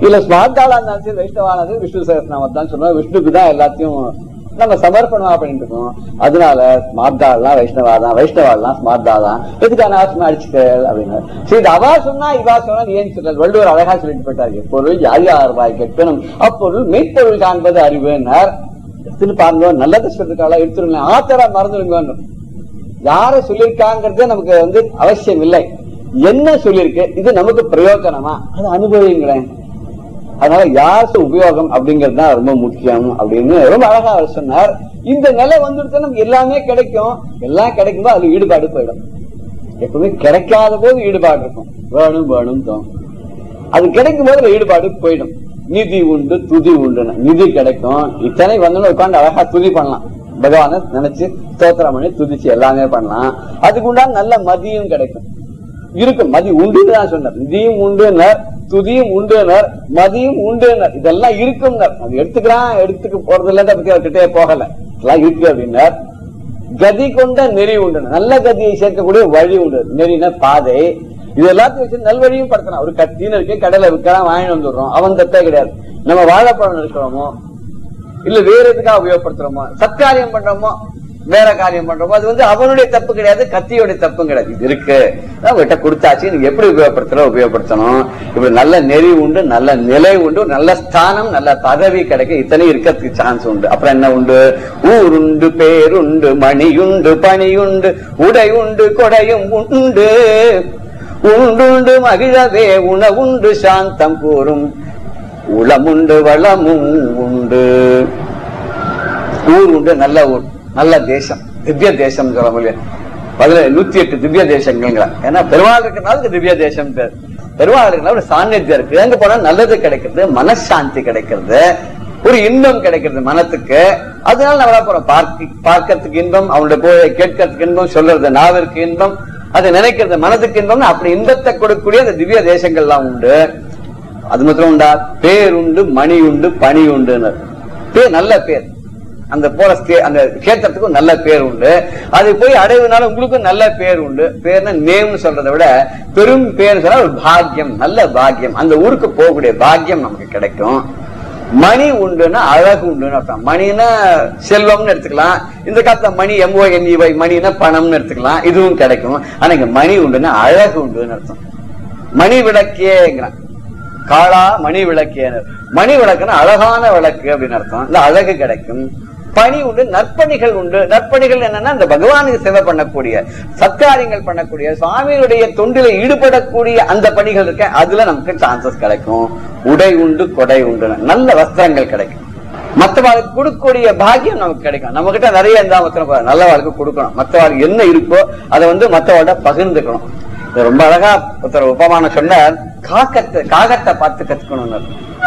இல்ல ஸ்மார்த்தாளா இருந்தாலும் சரி வைஷ்ணவானது விஷ்ணு சகஸ்நாமம் தான் சொல்லுவோம் விஷ்ணுக்கு தான் எல்லாத்தையும் நம்ம சமர்ப்பணமா பண்ணிட்டு இருக்கோம் அதனால ஸ்மார்த்தாள்லாம் வைஷ்ணவா தான் வைஷ்ணவாள்லாம் ஸ்மார்த்தா தான் எதுக்கு அனாவசியமா அடிச்சுக்க அப்படின்னு சரி இது அவா சொன்னா இவா சொன்னா நீ ஏன் சொல்றது வள்ளுவர் அழகா சொல்லிட்டு போயிட்டாரு எப்பொருள் யார் யார் ரூபாய் கெட்டணும் அப்பொருள் மெய்ப்பொருள் காண்பது அறிவுன்னார் எடுத்துன்னு பாருங்க நல்லதை சொல்லிருக்காளா எடுத்துருங்க ஆத்தரா மறந்துடுங்க யார சொல்லியிருக்காங்கிறது நமக்கு வந்து அவசியம் இல்லை என்ன சொல்லியிருக்கு இது நமக்கு பிரயோஜனமா அது அனுபவிங்களேன் அதனால யாருக்கு உபயோகம் அப்படிங்கிறது தான் ரொம்ப முக்கியம் அப்படின்னு ரொம்ப அழகா அவர் சொன்னார் இந்த நிலை வந்துடுச்சு நமக்கு எல்லாமே கிடைக்கும் எல்லாம் கிடைக்கும்போது அது ஈடுபாடு போயிடும் எப்பவுமே கிடைக்காத போது ஈடுபாடு இருக்கும் வேணும் வேணும் தோணும் அது கிடைக்கும் போது அதுல ஈடுபாடு போயிடும் நிதி உண்டு துதி உண்டு நிதி கிடைக்கும் இத்தனை வந்து உட்காந்து அழகா துதி பண்ணலாம் பகவானை நினைச்சு ஸ்தோத்திரம் பண்ணி துதிச்சு எல்லாமே பண்ணலாம் அதுக்கு உண்டான நல்ல மதியம் கிடைக்கும் இருக்கும் மதி உண்டுன்னு தான் சொன்னார் நிதியும் உண்டுனர் துதியும் உண்டுனர் மதியும் உண்டுனர் இதெல்லாம் இருக்கும்னர் அது எடுத்துக்கிறான் எடுத்துக்க போறது இல்ல பத்தி அவர்கிட்டே போகல இதெல்லாம் இருக்கு அப்படின்னார் கதி கொண்ட நெறி உண்டு நல்ல கதியை சேர்க்கக்கூடிய வழி உண்டு நெறின பாதை இது எல்லாத்தையும் வச்சு நல்வழியும் படுத்தலாம் ஒரு கத்தின்னு இருக்கு கடையில விற்கலாம் வாங்கிட்டு வந்துடுறோம் அவன் தப்பே கிடையாது நம்ம வாழைப்பழம் இருக்கிறோமோ இல்ல வேற எதுக்காக உபயோகப்படுத்துறோமோ சத்காரியம் பண்றோமோ வேற காரியம் பண்றோமோ அது வந்து அவனுடைய தப்பு கிடையாது கத்தியோட தப்பும் கிடையாது இது இருக்கு உங்ககிட்ட கொடுத்தாச்சு நீங்க எப்படி உபயோகப்படுத்தலாம் உபயோகப்படுத்தணும் இப்படி நல்ல நெறி உண்டு நல்ல நிலை உண்டு நல்ல ஸ்தானம் நல்ல பதவி கிடைக்க இத்தனை இருக்கிறதுக்கு சான்ஸ் உண்டு அப்புறம் என்ன உண்டு ஊருண்டு பேருண்டு மணியுண்டு பணியுண்டு உடை உண்டு கொடையும் உண்டு உண்டுண்டு மகிழவே உணவுண்டு சாந்தம் கூறும் உளமுண்டு வளமும் உண்டு ஊர் உண்டு நல்ல ஊர் நல்ல தேசம் திவ்ய தேசம் சொல்ல முடியும் அதுல நூத்தி எட்டு திவ்ய தேசங்கள் ஏன்னா பெருமாள் இருக்கிறனால இதுக்கு திவ்ய தேசம் பேர் பெருமாள் இருக்கிறனால ஒரு சாநித்தியம் இருக்கு அங்க போனா நல்லது கிடைக்கிறது மனசாந்தி கிடைக்கிறது ஒரு இன்பம் கிடைக்கிறது மனத்துக்கு அதனால நம்ம என்ன போறோம் பார்க்க பார்க்கறதுக்கு இன்பம் அவனுடைய போய் கேட்கறதுக்கு இன்பம் சொல்றது நாவிற்கு இன்பம் அதை நினைக்கிறது மனதுக்கு இன்பம் அப்படி இன்பத்தை கொடுக்கக்கூடிய அந்த திவ்ய தேசங்கள்லாம் உண்டு அது மாத்திரம் உண்டா பேர் உண்டு மணி உண்டு பணி உண்டு பேர் நல்ல பேர் அந்த போல ஸ்டே- அந்த கேத்திரத்துக்கும் நல்ல பேர் உண்டு அது போய் அடைவதனால உங்களுக்கும் நல்ல பேர் உண்டு பேர்னா நேம்னு சொல்றதை விட பெரும் பேர் சொன்னா ஒரு பாக்கியம் நல்ல பாக்கியம் அந்த ஊருக்கு போகக்கூடிய பாக்கியம் நமக்கு கிடைக்கும் மணி உண்டுன்னா அழகு உண்டுன்னு அர்த்தம் மணினா செல்வம்னு எடுத்துக்கலாம் இந்த காலத்துல மணி எம்ஓ என்இவை மணினா பணம்னு எடுத்துக்கலாம் இதுவும் கிடைக்கும் ஆனா இங்க மணி உண்டுன்னா அழகு உண்டுன்னு அர்த்தம் மணி விளக்கேங்கிறான் காளா மணி விளக்கேனர் மணி விளக்குன்னா அழகான விளக்கு அப்படின்னு அர்த்தம் இந்த அழகு கிடைக்கும் பணி உண்டு நற்பணிகள் உண்டு நற்பணிகள் என்னன்னா இந்த பகவானுக்கு சேவை பண்ணக்கூடிய சத்காரியங்கள் பண்ணக்கூடிய சுவாமியுடைய தொண்டில ஈடுபடக்கூடிய அந்த பணிகள் இருக்க அதுல நமக்கு சான்சஸ் கிடைக்கும் உடை உண்டு கொடை உண்டு நல்ல வஸ்திரங்கள் கிடைக்கும் மத்தவாளுக்கு கொடுக்கக்கூடிய பாக்கியம் நமக்கு கிடைக்கும் நம்ம கிட்ட நிறைய இருந்தா மொத்தம் நல்ல வாழ்க்கை கொடுக்கணும் மத்தவாளுக்கு என்ன இருக்கோ அதை வந்து மத்தவாள்கிட்ட பகிர்ந்துக்கணும் இது ரொம்ப அழகா ஒருத்தர் உபமானம் சொன்னார் காக்கத்தை காகத்தை பார்த்து கத்துக்கணும்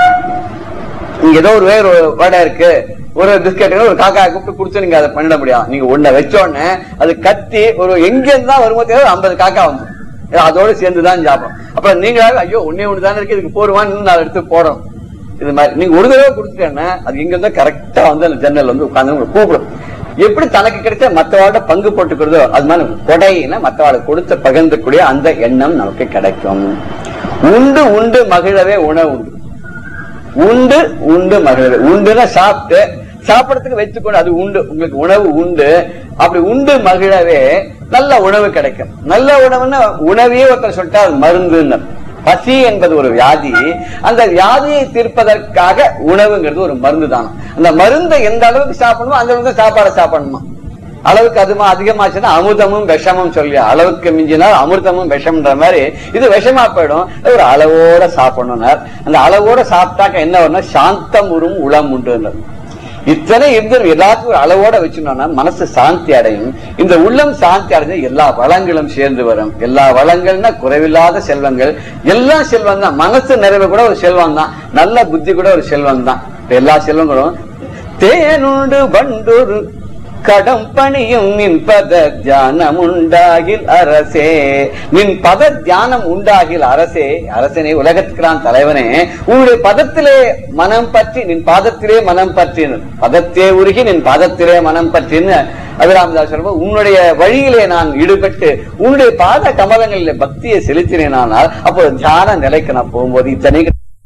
நீங்க ஏதோ ஒரு வேறு வடை இருக்கு ஒரு பிஸ்கட் ஒரு காக்கா கூப்பிட்டு குடிச்சு நீங்க அதை பண்ணிட முடியாது நீங்க ஒண்ண வச்ச உடனே அது கத்தி ஒரு எங்க இருந்து தான் வருமோ தெரியாது ஐம்பது காக்கா வந்து அதோட சேர்ந்து தான் சாப்பிடும் அப்புறம் நீங்க ஐயோ ஒன்னே ஒண்ணு தானே இருக்கு இதுக்கு போடுவான்னு இன்னும் நாலு எடுத்து போறோம் இது மாதிரி நீங்க ஒரு தடவை குடுத்துட்டேன்னா அது இங்க இருந்தா கரெக்டா வந்து அந்த ஜன்னல் வந்து உட்கார்ந்து உங்களை கூப்பிடும் எப்படி தனக்கு கிடைச்ச மத்தவாட பங்கு போட்டுக்கிறதோ அது மாதிரி கொடையின மத்தவாளுக்கு கொடுத்து பகிர்ந்தக்கூடிய அந்த எண்ணம் நமக்கு கிடைக்கும் உண்டு உண்டு மகிழவே உணவு உண்டு உண்டு உண்டு மகிழ்வு உண்டுன்னா சாப்பிட்டு சாப்பிடறதுக்கு வைத்துக்கொண்டு அது உண்டு உங்களுக்கு உணவு உண்டு அப்படி உண்டு மகிழவே நல்ல உணவு கிடைக்கும் நல்ல உணவுன்னா உணவையே ஒருத்தர் சொல்லிட்டா அது மருந்துன்னு பசி என்பது ஒரு வியாதி அந்த வியாதியை தீர்ப்பதற்காக உணவுங்கிறது ஒரு மருந்து தானம் அந்த மருந்தை எந்த அளவுக்கு சாப்பிடணுமோ அந்த அளவுக்கு சாப்பாடை சாப்பிடணுமா அளவுக்கு அதுமா அதிகமாச்சுன்னா அமுதமும் விஷமும் சொல்லி அளவுக்கு மிஞ்சினால் அமிர்தமும் விஷம்ன்ற மாதிரி இது விஷமா போயிடும் அது ஒரு அளவோட சாப்பிடணும்னார் அந்த அளவோட சாப்பிட்டாக்க என்ன வரும்னா சாந்தம் உறும் உளம் உண்டு இத்தனை இருந்து எல்லாத்துக்கும் ஒரு அளவோட வச்சுனோம்னா மனசு சாந்தி அடையும் இந்த உள்ளம் சாந்தி அடைஞ்சு எல்லா வளங்களும் சேர்ந்து வரும் எல்லா வளங்கள்னா குறைவில்லாத செல்வங்கள் எல்லா செல்வம் தான் மனசு நிறைவு கூட ஒரு செல்வம் தான் நல்ல புத்தி கூட ஒரு செல்வம் தான் இப்ப எல்லா செல்வங்களும் தேனுண்டு பண்டூர் கடம் பணியும் நின் பத தியானம் உண்டாகில் அரசே நின் பத தியானம் உண்டாகில் அரசே அரசனே உலகத்துக்கு நான் தலைவனே உன்னுடைய பதத்திலே மனம் பற்றி நின் பாதத்திலே மனம் பற்றி பதத்தே உருகி நின் பாதத்திலே மனம் பற்றின்னு அபிராமதாஸ் சொல்லும்போது உன்னுடைய வழியிலே நான் ஈடுபட்டு உன்னுடைய பாத கமலங்களிலே பக்தியை செலுத்தினேனானால் அப்போ தியான நிலைக்கு நான் போகும்போது இத்தனை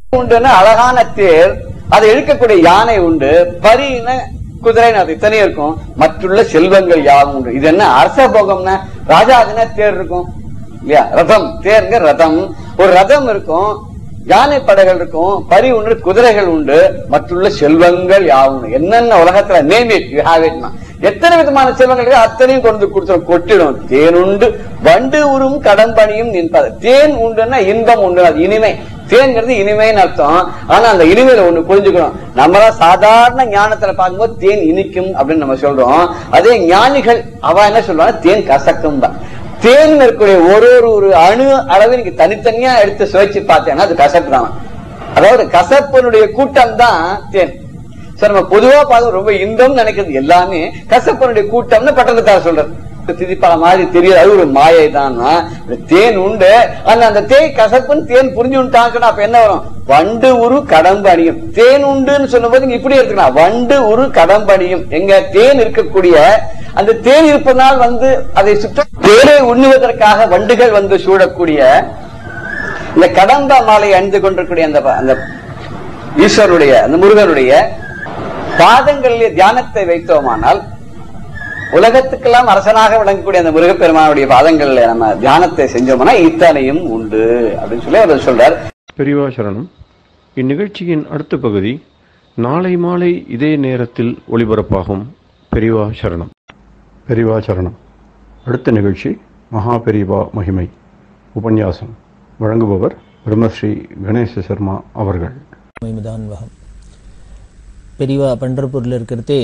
உண்டுன்னு அழகான தேர் அதை இழுக்கக்கூடிய யானை உண்டு பரின குதிரைன்னு அது இத்தனை இருக்கும் மற்றுள்ள செல்வங்கள் யாவும் உண்டு இது என்ன அரச போகம்னா ராஜாதுன்னா தேர் இருக்கும் இல்லையா ரதம் தேர்ங்க ரதம் ஒரு ரதம் இருக்கும் யானை படைகள் இருக்கும் பரி உண்டு குதிரைகள் உண்டு மற்றுள்ள செல்வங்கள் யாவும் என்னென்ன உலகத்துல நேம் இட் யூ ஹேவ் இட்னா எத்தனை விதமான செல்வங்கள் இருக்கு அத்தனையும் கொண்டு கொடுத்துரும் கொட்டிடும் தேன் உண்டு வண்டு உரும் கடம்பணியும் நின்பது தேன் உண்டுன்னா இன்பம் உண்டு அது இனிமை தேன்ங்கிறது இனிமைன்னு அர்த்தம் ஆனா அந்த இனிமையில ஒண்ணு புரிஞ்சுக்கணும் நம்மளாம் சாதாரண ஞானத்துல பார்க்கும்போது தேன் இனிக்கும் அப்படின்னு நம்ம சொல்றோம் அதே ஞானிகள் அவ என்ன சொல்லுவாங்க தேன் கசக்கும் தான் தேன் இருக்கக்கூடிய ஒரு ஒரு ஒரு அணு அளவு நீங்க தனித்தனியா எடுத்து சுவைச்சு பார்த்தேன்னா அது கசப்பு தான் அதாவது கசப்பினுடைய கூட்டம் தான் தேன் சார் நம்ம பொதுவா பார்க்க ரொம்ப இன்பம் நினைக்கிறது எல்லாமே கசப்பினுடைய கூட்டம்னு பட்டணத்தார் சொல்றது திதிப்பா மாதிரி தெரியாது அது ஒரு மாயை தான் தேன் உண்டு ஆனா அந்த தேய் கசப்புன்னு தேன் புரிஞ்சுட்டான்னு சொன்னா அப்ப என்ன வரும் வண்டு உரு கடம்பணியும் தேன் உண்டுன்னு சொல்லும்போது நீங்க இப்படி எடுத்துக்கலாம் வண்டு உரு கடம்பணியும் எங்க தேன் இருக்கக்கூடிய அந்த தேன் இருப்பதனால் வந்து அதை சுற்ற தேனை உண்ணுவதற்காக வண்டுகள் வந்து சூழக்கூடிய இந்த கடம்ப மாலை அணிந்து கொண்டிருக்கூடிய அந்த அந்த ஈஸ்வருடைய அந்த முருகனுடைய பாதங்களிலே தியானத்தை வைத்தோமானால் உலகத்துக்கெல்லாம் அரசனாக விளங்கக்கூடிய அந்த முருகப்பெருமானுடைய பாதங்கள்ல நம்ம தியானத்தை செஞ்சோம்னா இத்தனையும் உண்டு அப்படின்னு சொல்லி அவர் சொல்றார் பெரியவா சரணம் இந்நிகழ்ச்சியின் அடுத்த பகுதி நாளை மாலை இதே நேரத்தில் ஒளிபரப்பாகும் பெரியவா சரணம் பெரியவா சரணம் அடுத்த நிகழ்ச்சி மகா பெரியவா மகிமை உபன்யாசம் வழங்குபவர் பிரம்மஸ்ரீ கணேச சர்மா அவர்கள் மகிமதான் வகம் பெரியவா பண்டர்பூரில் இருக்கிறதே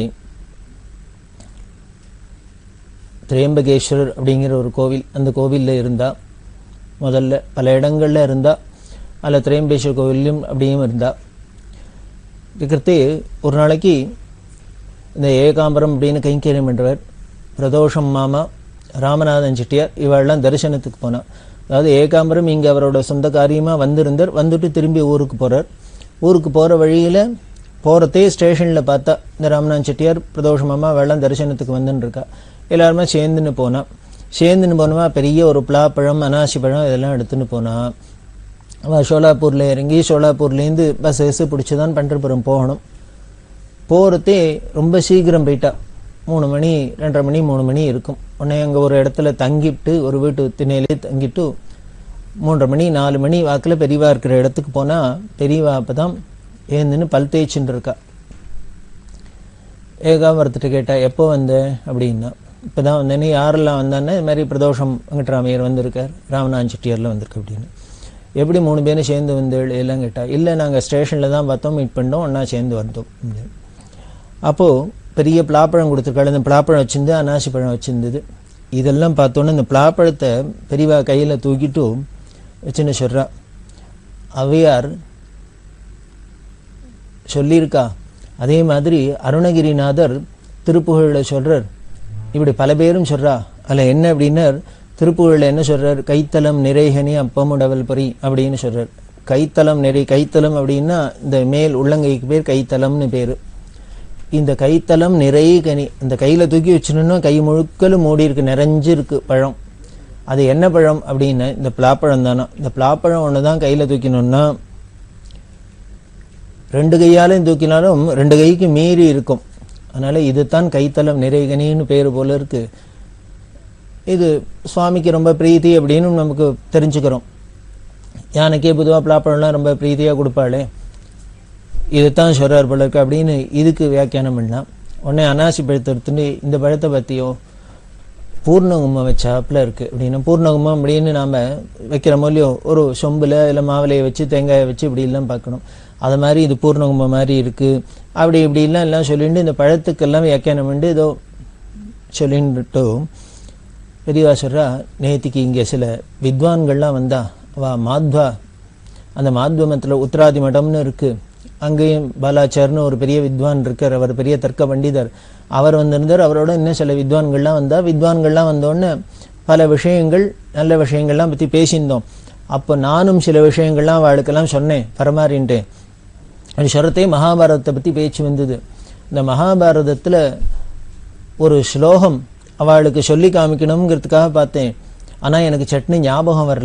திரையம்பகேஸ்வரர் அப்படிங்கிற ஒரு கோவில் அந்த கோவிலில் இருந்தா முதல்ல பல இடங்கள்ல இருந்தா அதில் திரையம்பேஸ்வரர் கோவிலும் அப்படியும் இருந்தா இருக்கிறதே ஒரு நாளைக்கு இந்த ஏகாம்பரம் அப்படின்னு கைங்கரியம் என்றவர் பிரதோஷம் மாமா ராமநாதன் செட்டியார் இவெல்லாம் தரிசனத்துக்கு போனா அதாவது ஏகாம்பரம் இங்கே அவரோட சொந்த காரியமாக வந்திருந்தார் வந்துட்டு திரும்பி ஊருக்கு போறார் ஊருக்கு போகிற வழியில் போகிறதே ஸ்டேஷனில் பார்த்தா இந்த ராமநாதன் செட்டியார் பிரதோஷம் மாமா வெள்ளம் தரிசனத்துக்கு வந்துன்னு இருக்கா எல்லாருமே சேர்ந்துன்னு போனா சேர்ந்துன்னு போனோமா பெரிய ஒரு பலாப்பழம் அனாசி பழம் இதெல்லாம் எடுத்துன்னு போனா அவள் சோலாப்பூரில் இறங்கி சோலாப்பூர்லேருந்து பஸ் பஸ் பிடிச்சி தான் பண்டர்புரம் போகணும் போகிறதே ரொம்ப சீக்கிரம் போயிட்டா மூணு மணி ரெண்டரை மணி மூணு மணி இருக்கும் உடனே அங்கே ஒரு இடத்துல தங்கிட்டு ஒரு வீட்டு திணையிலே தங்கிட்டு மூன்றரை மணி நாலு மணி வாக்கில் பெரியவா இருக்கிற இடத்துக்கு போனால் பெரியவா அப்போ தான் ஏந்துன்னு பல் தேய்ச்சின்னு இருக்கா ஏகாம்பரத்திட்ட கேட்டா எப்போ வந்த அப்படின்னா இப்போ தான் வந்தேன்னு யாரெல்லாம் வந்தானே இது மாதிரி பிரதோஷம் வெங்கட்ராமையர் வந்திருக்கார் ராமநாதன் செட்டியார்லாம் வந்திருக்கு அப்படின்னு எப்படி மூணு பேரும் சேர்ந்து வந்து எல்லாம் கேட்டா இல்லை நாங்கள் ஸ்டேஷனில் தான் பார்த்தோம் மீட் பண்ணோம் ஒன்றா சேர்ந்து வந்தோம் அப்படின்னு. அப்போது பெரிய பலாப்பழம் கொடுத்துருக்காள் அந்த பலாப்பழம் வச்சிருந்து அனாசி பழம் வச்சிருந்தது இதெல்லாம் பார்த்தோன்னே இந்த பலாப்பழத்தை பெரியவா கையில் தூக்கிட்டு வச்சுன்னு சொல்கிறா அவையார் சொல்லியிருக்கா அதே மாதிரி அருணகிரிநாதர் திருப்புகழில் சொல்றார் இப்படி பல பேரும் சொல்றா அதில் என்ன அப்படின்னார் திருப்புகழில் என்ன சொல்றார் கைத்தலம் நிறைகனி அப்பமுடவல் பொறி அப்படின்னு சொல்றார் கைத்தலம் நிறை கைத்தலம் அப்படின்னா இந்த மேல் உள்ளங்கைக்கு பேர் கைத்தலம்னு பேர் இந்த கைத்தலம் நிறைய கனி இந்த கையில் தூக்கி வச்சுனோன்னா கை முழுக்கலும் மூடி இருக்கு நிறைஞ்சிருக்கு பழம் அது என்ன பழம் அப்படின்னா இந்த பலாப்பழம் தானே இந்த பலாப்பழம் ஒன்று தான் கையில் தூக்கினோன்னா ரெண்டு கையாலையும் தூக்கினாலும் ரெண்டு கைக்கு மீறி இருக்கும் அதனால இதுதான் கைத்தலம் நிறைகனின்னு பேர் போல இருக்கு இது சுவாமிக்கு ரொம்ப பிரீத்தி அப்படின்னு நமக்கு தெரிஞ்சுக்கிறோம் யானைக்கே பொதுவாக பலாப்பழம்லாம் ரொம்ப பிரீத்தியாக கொடுப்பாளே இதுதான் சொல்றார் போல இருக்கு அப்படின்னு இதுக்கு வியாக்கியானம் பண்ணலாம் உடனே அனாசி பழத்தை எடுத்துட்டு இந்த பழத்தை பற்றியோ பூர்ணகுமம் வச்சாப்புல இருக்கு அப்படின்னா பூர்ணகுமம் அப்படின்னு நாம வைக்கிற மூலியம் ஒரு சொம்புல இல்லை மாவிலையை வச்சு தேங்காயை வச்சு இப்படி எல்லாம் பார்க்கணும் அது மாதிரி இது பூர்ணகுமம் மாதிரி இருக்கு அப்படி இப்படிலாம் எல்லாம் சொல்லிட்டு இந்த பழத்துக்கெல்லாம் வியாக்கியானம் பண்ணி ஏதோ சொல்லிட்டு பெரியவா சொல்றா நேத்திக்கு இங்கே சில வித்வான்கள்லாம் வந்தா அவ மாத்வா அந்த மாத்வமத்தில் உத்தராதி மடம்னு இருக்கு அங்கேயும் பாலாச்சார்னு ஒரு பெரிய வித்வான் இருக்கார் அவர் பெரிய தர்க்க பண்டிதர் அவர் வந்திருந்தார் அவரோட இன்னும் சில வித்வான்கள்லாம் வந்தா வித்வான்கள்லாம் வந்தோடனே பல விஷயங்கள் நல்ல விஷயங்கள்லாம் பற்றி பேசியிருந்தோம் அப்போ நானும் சில விஷயங்கள்லாம் அவளுக்கெல்லாம் சொன்னேன் பரமாறின்ட்டேன் அது சொல்றதே மகாபாரதத்தை பற்றி பேச்சு வந்தது இந்த மகாபாரதத்தில் ஒரு ஸ்லோகம் அவளுக்கு சொல்லி காமிக்கணுங்கிறதுக்காக பார்த்தேன் ஆனால் எனக்கு சட்னி ஞாபகம் வரல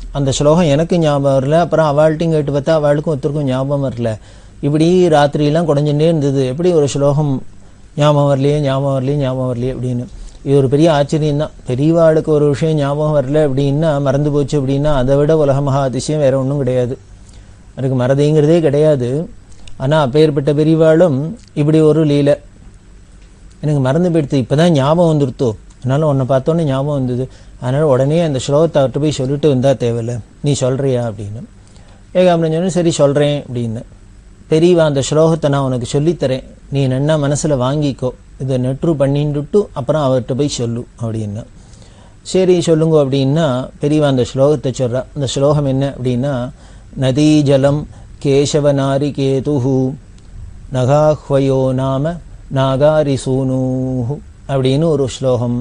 அந்த ஸ்லோகம் எனக்கு ஞாபகம் வரல அப்புறம் அவள்கிட்டையும் கேட்டு பார்த்தா அவளுக்கும் ஒருத்தருக்கும் ஞாபகம் வரல இப்படி ராத்திரியெல்லாம் குறைஞ்சுட்டே இருந்தது எப்படி ஒரு ஸ்லோகம் ஞாபகம் வரலையே ஞாபகம் வரலையே ஞாபகம் வரலையே அப்படின்னு இது ஒரு பெரிய ஆச்சரியம் தான் பெரியவாளுக்கு ஒரு விஷயம் ஞாபகம் வரல அப்படின்னா மறந்து போச்சு அப்படின்னா அதை விட உலக மகா அதிசயம் வேற ஒன்றும் கிடையாது எனக்கு மறதிங்கிறதே கிடையாது ஆனால் அப்பேற்பட்ட பெரியவாளும் இப்படி ஒரு லீலை எனக்கு மறந்து போயிடுத்து இப்போ தான் ஞாபகம் வந்துருத்தோ அதனால உன்னை பார்த்தோன்னே ஞாபகம் வந்தது அதனால் உடனே அந்த ஸ்லோகத்தை அவர்கிட்ட போய் சொல்லிட்டு வந்தா தேவையில்ல நீ சொல்கிறியா அப்படின்னு ஏகாம்பரம் சொன்னேன் சரி சொல்கிறேன் அப்படின்னு பெரியவா அந்த ஸ்லோகத்தை நான் உனக்கு சொல்லித்தரேன் நீ நன்னா மனசில் வாங்கிக்கோ இதை நெட்ரு பண்ணிட்டுட்டு அப்புறம் அவர்கிட்ட போய் சொல்லு அப்படின்னு சரி சொல்லுங்க அப்படின்னா பெரியவா அந்த ஸ்லோகத்தை சொல்கிறா அந்த ஸ்லோகம் என்ன அப்படின்னா நதி ஜலம் கேசவ நாரிகேதுஹு நகாஹ்வயோ நாம நாகாரி சூனூஹு அப்படின்னு ஒரு ஸ்லோகம்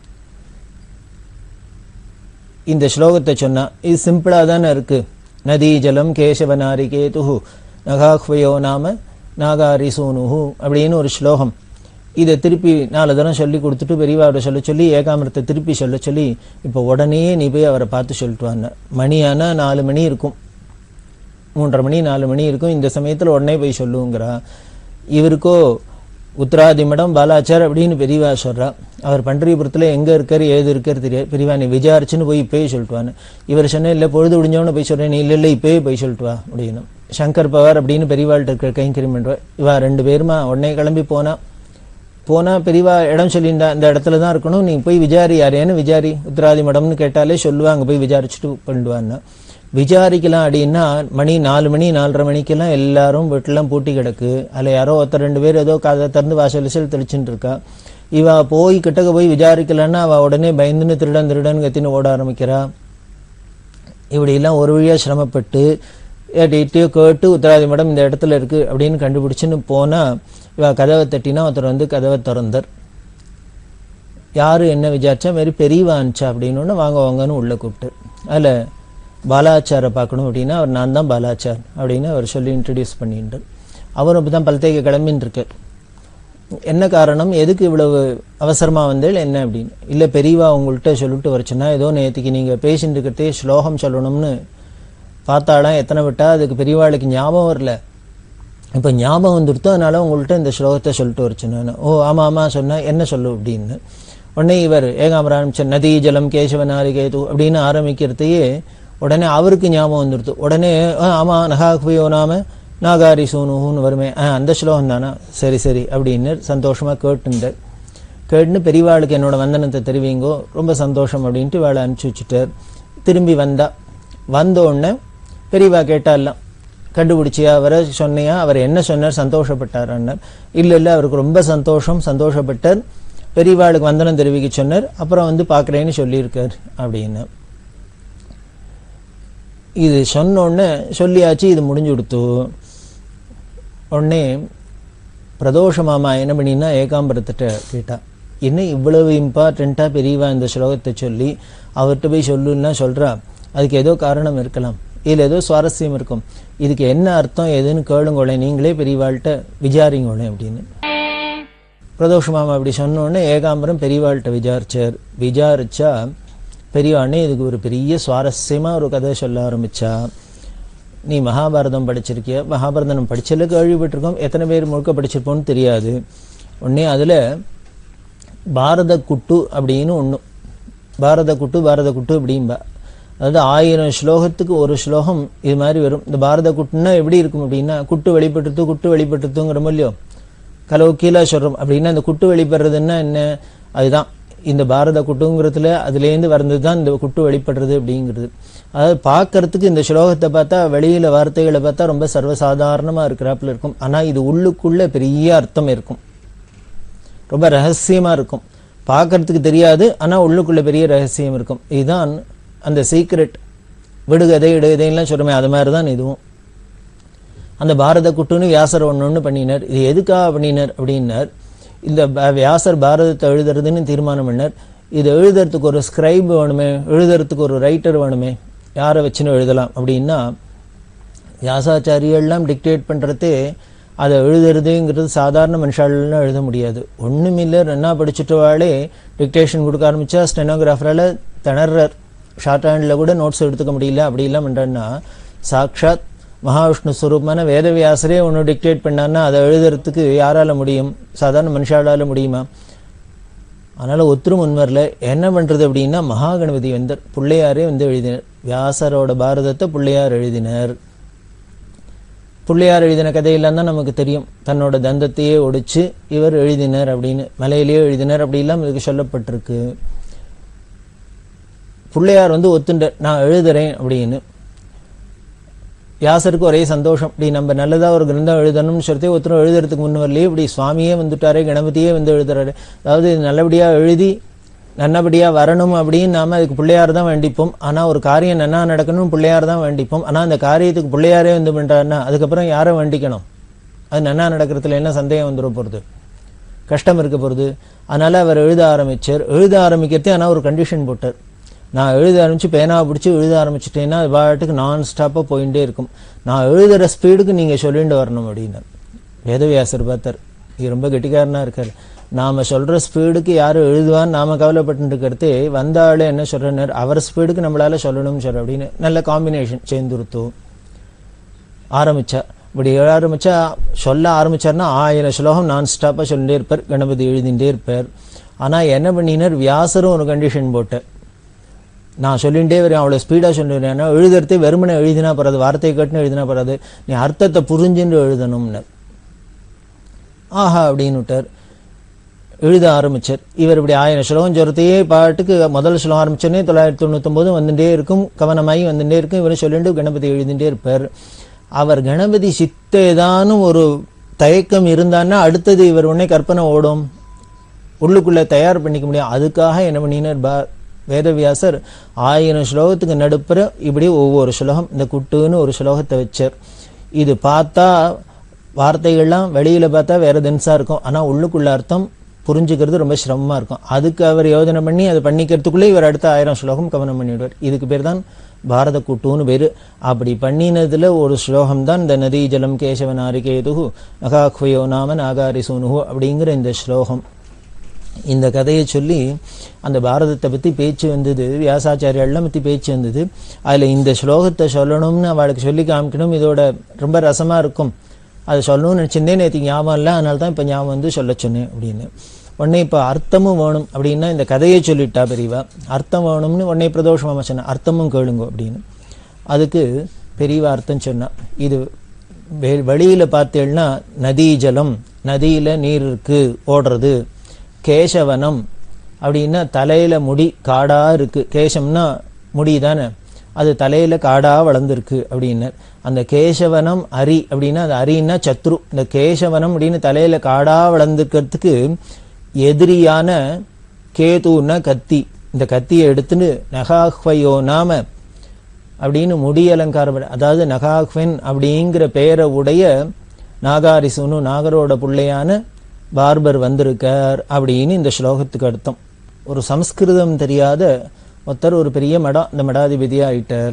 இந்த ஸ்லோகத்தை சொன்னா இது சிம்பிளா தானே இருக்கு நதி ஜலம் கேசவ நாரிகேதுஹு நகாஹ்வயோ நாம நாகாரி சூனுஹு அப்படின்னு ஒரு ஸ்லோகம் இதை திருப்பி நாலு தரம் சொல்லி கொடுத்துட்டு பெரியவாவோட சொல்ல சொல்லி ஏகாமிரத்தை திருப்பி சொல்ல சொல்லி இப்போ உடனே நீ போய் அவரை பார்த்து சொல்லிட்டு வாங்க மணியானா நாலு மணி இருக்கும் மூன்றரை மணி நாலு மணி இருக்கும் இந்த சமயத்தில் உடனே போய் சொல்லுங்கிறா இவருக்கோ உத்தராதி மடம் பாலாச்சார் அப்படின்னு பெரியவா சொல்றா அவர் பண்டரிபுரத்தில் எங்கே இருக்காரு ஏது இருக்காரு தெரியாது பெரியவா நீ விசாரிச்சுன்னு போய் இப்பயே சொல்லிட்டு இவர் சொன்ன இல்லை பொழுது முடிஞ்சவொன்னு போய் சொல்றேன் நீ இல்லை இல்லை இப்பயே போய் சொல்லிட்டு வா அப்படின்னு சங்கர் பவார் அப்படின்னு பெரியவாள்கிட்ட இருக்கிற கைங்கரியம் பண்ணுவா இவா ரெண்டு பேருமா உடனே கிளம்பி போனா போனா பெரியவா இடம் சொல்லியிருந்தா இந்த இடத்துல தான் இருக்கணும் நீ போய் விசாரி யாரேன்னு விசாரி உத்தராதி மடம்னு கேட்டாலே சொல்லுவா அங்கே போய் விசாரிச்சுட்டு பண்ணிடுவான்னு விசாரிக்கலாம் அப்படின்னா மணி நாலு மணி நாலரை மணிக்கெல்லாம் எல்லாரும் வீட்டிலாம் பூட்டி கிடக்கு அதில் யாரோ ஒருத்தர் ரெண்டு பேர் ஏதோ கதை திறந்து வாசல் விசல் தெளிச்சுட்டு இருக்கா இவ போய் கிட்டக்க போய் விசாரிக்கலன்னா அவ உடனே பயந்துன்னு திருடன் திருடன் கத்தின்னு ஓட ஆரம்பிக்கிறா இப்படியெல்லாம் ஒரு வழியாக சிரமப்பட்டு டீட்டையோ கேட்டு உத்தராதி மடம் இந்த இடத்துல இருக்கு அப்படின்னு கண்டுபிடிச்சுன்னு போனா இவ கதவை தட்டினா ஒருத்தர் வந்து கதவை திறந்தார் யாரு என்ன விசாரிச்சா மாரி பெரியவா அனுச்சா அப்படின்னு ஒன்று வாங்க வாங்கன்னு உள்ள கூப்பிட்டு அதில் பாலாச்சாரை பார்க்கணும் அப்படின்னா அவர் நான் தான் பாலாச்சார் அப்படின்னு அவர் சொல்லி இன்ட்ரடியூஸ் பண்ணிட்டு அவரும் இப்போ தான் பல்தேக்க கிளம்பின்னு இருக்கார் என்ன காரணம் எதுக்கு இவ்வளவு அவசரமா வந்தேள் என்ன அப்படின்னு இல்ல பெரியவா உங்கள்கிட்ட சொல்லிட்டு வரச்சுன்னா ஏதோ நேற்றுக்கு நீங்க பேசிட்டு இருக்கிறதே ஸ்லோகம் சொல்லணும்னு பார்த்தாலாம் எத்தனை விட்டா அதுக்கு பெரியவாளுக்கு ஞாபகம் வரல இப்போ ஞாபகம் வந்துருத்தோ அதனால உங்கள்கிட்ட இந்த ஸ்லோகத்தை சொல்லிட்டு வரச்சு நான் ஓ ஆமா ஆமா சொன்னா என்ன சொல்லு அப்படின்னு உடனே இவர் ஏகாமர ஆரம்பிச்ச நதி ஜலம் கேசவ நாரிகேது அப்படின்னு ஆரம்பிக்கிறதையே உடனே அவருக்கு ஞாபகம் வந்துடுது உடனே "ஆ, ஆமா நகாகுயோ நாம நாகாரி சூனுன்னு வருமே ஆ அந்த ஸ்லோகம் தானா சரி சரி அப்படின்னு சந்தோஷமா கேட்டுண்டார் கேட்டுன்னு பெரியவாளுக்கு என்னோட வந்தனத்தை தெரிவிங்கோ ரொம்ப சந்தோஷம் அப்படின்ட்டு வேலை அனுப்பிச்சி வச்சுட்டார் திரும்பி வந்தா வந்த உடனே பெரியவா கேட்டாலாம் கண்டுபிடிச்சியா அவரை சொன்னியா அவர் என்ன சொன்னார் சந்தோஷப்பட்டார் இல்ல இல்ல அவருக்கு ரொம்ப சந்தோஷம் சந்தோஷப்பட்டார் பெரியவாளுக்கு வந்தனம் தெரிவிக்க சொன்னார் அப்புறம் வந்து பார்க்கறேன்னு சொல்லியிருக்கார் அப்படின்னு இது சொன்ன உடனே சொல்லியாச்சு இது முடிஞ்சு கொடுத்து உடனே பிரதோஷ மாமா என்ன பண்ணினா ஏகாம்பரத்திட்ட கேட்டா என்ன இவ்வளவு இம்பார்ட்டண்ட்டாக பெரியவா இந்த ஸ்லோகத்தை சொல்லி அவர்கிட்ட போய் சொல்லுன்னா சொல்றா அதுக்கு ஏதோ காரணம் இருக்கலாம் இதில் ஏதோ சுவாரஸ்யம் இருக்கும் இதுக்கு என்ன அர்த்தம் எதுன்னு கேளுங்கோளே நீங்களே பெரியவாள்கிட்ட விசாரிங்கோளே அப்படின்னு பிரதோஷ மாமா அப்படி சொன்ன உடனே ஏகாம்பரம் பெரியவாள்கிட்ட விசாரிச்சார் விசாரிச்சா பெரியவாண்ணே இதுக்கு ஒரு பெரிய சுவாரஸ்யமா ஒரு கதை சொல்ல ஆரம்பிச்சா நீ மகாபாரதம் படிச்சிருக்கிய மகாபாரதம் படிச்சல கேள்விப்பட்டிருக்கோம் எத்தனை பேர் முழுக்க படிச்சிருப்போம்னு தெரியாது உடனே அதுல பாரத குட்டு அப்படின்னு ஒண்ணு பாரத குட்டு பாரத குட்டு அப்படிம்பா அதாவது ஆயிரம் ஸ்லோகத்துக்கு ஒரு ஸ்லோகம் இது மாதிரி வரும் இந்த பாரத குட்டுன்னா எப்படி இருக்கும் அப்படின்னா குட்டு வெளிப்பட்டுறது குட்டு வெளிப்பட்டுறதுங்கிற இல்லையோ கலோக்கியலா சொல்றோம் அப்படின்னா இந்த குட்டு வெளிப்படுறதுன்னா என்ன அதுதான் இந்த பாரத குட்டுங்கிறதுல அதுலேருந்து வர்றது தான் இந்த குட்டு வெளிப்படுறது அப்படிங்கிறது அதாவது பார்க்கறதுக்கு இந்த ஸ்லோகத்தை பார்த்தா வெளியில வார்த்தைகளை பார்த்தா ரொம்ப சர்வசாதாரணமா இருக்கிறாப்புல இருக்கும் ஆனா இது உள்ளுக்குள்ள பெரிய அர்த்தம் இருக்கும் ரொம்ப ரகசியமா இருக்கும் பார்க்கறதுக்கு தெரியாது ஆனா உள்ளுக்குள்ள பெரிய ரகசியம் இருக்கும் இதுதான் அந்த சீக்ரெட் விடுகதை இடுகதைலாம் சொல்றோமே அது மாதிரி தான் இதுவும் அந்த பாரத குட்டுன்னு வியாசர் ஒன்று ஒன்று பண்ணினார் இது எதுக்காக பண்ணினார் அப்படின்னார் இந்த ப- வியாசர் பாரதத்தை எழுதுறதுன்னு தீர்மானம் பண்ணார் இது எழுதுறதுக்கு ஒரு ஸ்கிரைப் வேணுமே எழுதுறதுக்கு ஒரு ரைட்டர் வேணுமே யாரை வச்சுன்னு எழுதலாம் அப்படின்னா வியாசாச்சாரியெல்லாம் டிக்டேட் பண்ணுறதே அதை எழுதுறதுங்கிறது சாதாரண மனுஷாலாம் எழுத முடியாது ஒண்ணுமில்ல ரெண்டா படிச்சுட்டவாளே டிக்டேஷன் கொடுக்க ஆரம்பிச்சா ஸ்டெனோகிராஃபரால் திணறார் ஷார்ட் ஹேண்டில் கூட நோட்ஸ் எடுத்துக்க முடியல அப்படி எல்லாம் பண்ணுறேன்னா சாக்ஷாத் மகாவிஷ்ணு ஸ்வரூபமான வேதவியாசரே ஒன்று டிக்டேட் பண்ணான்னா அதை எழுதுறதுக்கு யாரால முடியும் சாதாரண மனுஷாலால முடியுமா அதனால ஒத்துரு முன்வரில் என்ன பண்றது அப்படின்னா மகாகணபதி வந்து பிள்ளையாரே வந்து எழுதினார் வியாசரோட பாரதத்தை பிள்ளையார் எழுதினார் பிள்ளையார் எழுதின கதையெல்லாம் தான் நமக்கு தெரியும் தன்னோட தந்தத்தையே ஒடிச்சு இவர் எழுதினார் அப்படின்னு மலையிலேயே எழுதினார் அப்படிலாம் இதுக்கு சொல்லப்பட்டிருக்கு பிள்ளையார் வந்து ஒத்துண்ட நான் எழுதுறேன் அப்படின்னு வியாசருக்கு ஒரே சந்தோஷம் இப்படி நம்ம நல்லதா ஒரு கிரந்தம் எழுதணும்னு சொல்லிட்டு ஒருத்தரும் எழுதுறதுக்கு முன்ன வரலையே இப்படி சுவாமியே வந்துட்டாரே கணபதியே வந்து எழுதுறாரு அதாவது இது நல்லபடியா எழுதி நல்லபடியா வரணும் அப்படின்னு நாம அதுக்கு பிள்ளையார் தான் வேண்டிப்போம் ஆனா ஒரு காரியம் நன்னா நடக்கணும் பிள்ளையார் தான் வேண்டிப்போம் ஆனா அந்த காரியத்துக்கு பிள்ளையாரே வந்து பண்றாருன்னா அதுக்கப்புறம் யாரை வேண்டிக்கணும் அது நன்னா நடக்கிறதுல என்ன சந்தேகம் வந்துட போறது கஷ்டம் இருக்க போகிறது அதனால அவர் எழுத ஆரம்பிச்சார் எழுத ஆரம்பிக்கிறதே ஆனால் ஒரு கண்டிஷன் போட்டார் நான் எழுத ஆரம்பிச்சு பேனாவை பிடிச்சி எழுத ஆரம்பிச்சிட்டேன்னா அது பாட்டுக்கு நான் ஸ்டாப்பாக போயிட்டே இருக்கும் நான் எழுதுகிற ஸ்பீடுக்கு நீங்கள் சொல்லிட்டு வரணும் அப்படின்னார் வேதவியாசர் பார்த்தார் இது ரொம்ப கெட்டிக்காரனா இருக்கார் நாம சொல்ற ஸ்பீடுக்கு யாரும் எழுதுவான்னு நாம கவலைப்பட்டு இருக்கிறதே வந்த ஆளு என்ன சொல்றனர் அவர் ஸ்பீடுக்கு நம்மளால சொல்லணும்னு சொல்ற அப்படின்னு நல்ல காம்பினேஷன் சேர்ந்துருத்தோம் ஆரம்பிச்சா இப்படி ஆரம்பிச்சா சொல்ல ஆரம்பிச்சார்னா ஆயிரம் ஸ்லோகம் நான் ஸ்டாப்பா சொல்லிட்டே இருப்பார் கணபதி எழுதிட்டே இருப்பார் ஆனா என்ன பண்ணினார் வியாசரும் ஒரு கண்டிஷன் போட்டார் நான் சொல்லிகிட்டே வரேன் அவ்வளோ ஸ்பீடாக சொல்லிடுறேன் ஏன்னா எழுதுறதே வெறுமனை எழுதினா போறாது வார்த்தையை கட்டுன்னு எழுதினா போறாது நீ அர்த்தத்தை புரிஞ்சுன்னு எழுதணும்னு ஆஹா அப்படின்னு விட்டார் எழுத ஆரம்பிச்சார் இவர் இப்படி ஆயிரம் ஸ்லோகம் சொல்றதையே பாட்டுக்கு முதல் ஸ்லோகம் ஆரம்பிச்சோடனே தொள்ளாயிரத்தி தொண்ணூத்தொன்பது வந்துட்டே இருக்கும் கவனமாகி வந்துட்டே இருக்கும் இவர் சொல்லிட்டு கணபதி எழுதிட்டே இருப்பார் அவர் கணபதி சித்த ஏதானும் ஒரு தயக்கம் இருந்தான்னா அடுத்தது இவர் உடனே கற்பனை ஓடும் உள்ளுக்குள்ள தயார் பண்ணிக்க முடியும் அதுக்காக என்ன பண்ணினார் பா வேதவியாசர் ஆயிரம் ஸ்லோகத்துக்கு நடுப்புற இப்படி ஒவ்வொரு ஸ்லோகம் இந்த குட்டுன்னு ஒரு ஸ்லோகத்தை வச்சார் இது பார்த்தா வார்த்தைகள்லாம் வெளியில பார்த்தா வேற தென்சா இருக்கும் ஆனா உள்ளுக்குள்ள அர்த்தம் புரிஞ்சுக்கிறது ரொம்ப சிரமமா இருக்கும் அதுக்கு அவர் யோஜனை பண்ணி அதை பண்ணிக்கிறதுக்குள்ளே இவர் அடுத்த ஆயிரம் ஸ்லோகம் கவனம் பண்ணிவிடுவார் இதுக்கு பேர் தான் பாரத கூட்டுன்னு பேரு அப்படி பண்ணினதுல ஒரு ஸ்லோகம் தான் இந்த நதி ஜலம் கேசவ நாரிகேதுகு நகாக்வயோ நாம நாகாரி சூனுகு அப்படிங்கிற இந்த ஸ்லோகம் இந்த கதையை சொல்லி அந்த பாரதத்தை பத்தி பேச்சு வந்தது வியாசாச்சாரியெல்லாம் பத்தி பேச்சு வந்தது அதுல இந்த ஸ்லோகத்தை சொல்லணும்னு அவளுக்கு சொல்லி காமிக்கணும் இதோட ரொம்ப ரசமா இருக்கும் அதை சொல்லணும்னு நினைச்சிருந்தேன் நேற்று ஞாபகம் இல்லை அதனால தான் இப்போ ஞாபகம் வந்து சொல்ல சொன்னேன் அப்படின்னு உடனே இப்போ அர்த்தமும் வேணும் அப்படின்னா இந்த கதையை சொல்லிட்டா பெரியவா அர்த்தம் வேணும்னு உடனே பிரதோஷமாக சொன்னேன் அர்த்தமும் கேளுங்க அப்படின்னு அதுக்கு பெரியவா அர்த்தம் சொன்னா இது வெ- வெளியில பார்த்தேன்னா நதி ஜலம் நதியில நீர் இருக்கு ஓடுறது கேசவனம் அப்படின்னா தலையில முடி காடா இருக்கு கேசம்னா முடி தானே அது தலையில காடா வளர்ந்துருக்கு அப்படின்னார் அந்த கேசவனம் அரி அப்படின்னா அது அரின்னா சத்ரு இந்த கேசவனம் அப்படின்னு தலையில காடா வளர்ந்துக்கிறதுக்கு எதிரியான கேதுன்னா கத்தி இந்த கத்தியை எடுத்துன்னு நகாஹ்வயோ நாம அப்படின்னு முடி அலங்காரம் பண்ண- அதாவது நகாஹ்வன் அப்படிங்கிற பெயரை உடைய நாகாரிசுனு நாகரோட பிள்ளையான பார்பர் வந்திருக்கார் அப்படின்னு இந்த ஸ்லோகத்துக்கு அர்த்தம் ஒரு சம்ஸ்கிருதம் தெரியாத ஒருத்தர் ஒரு பெரிய மடம் இந்த மடாதிபதியா ஆயிட்டார்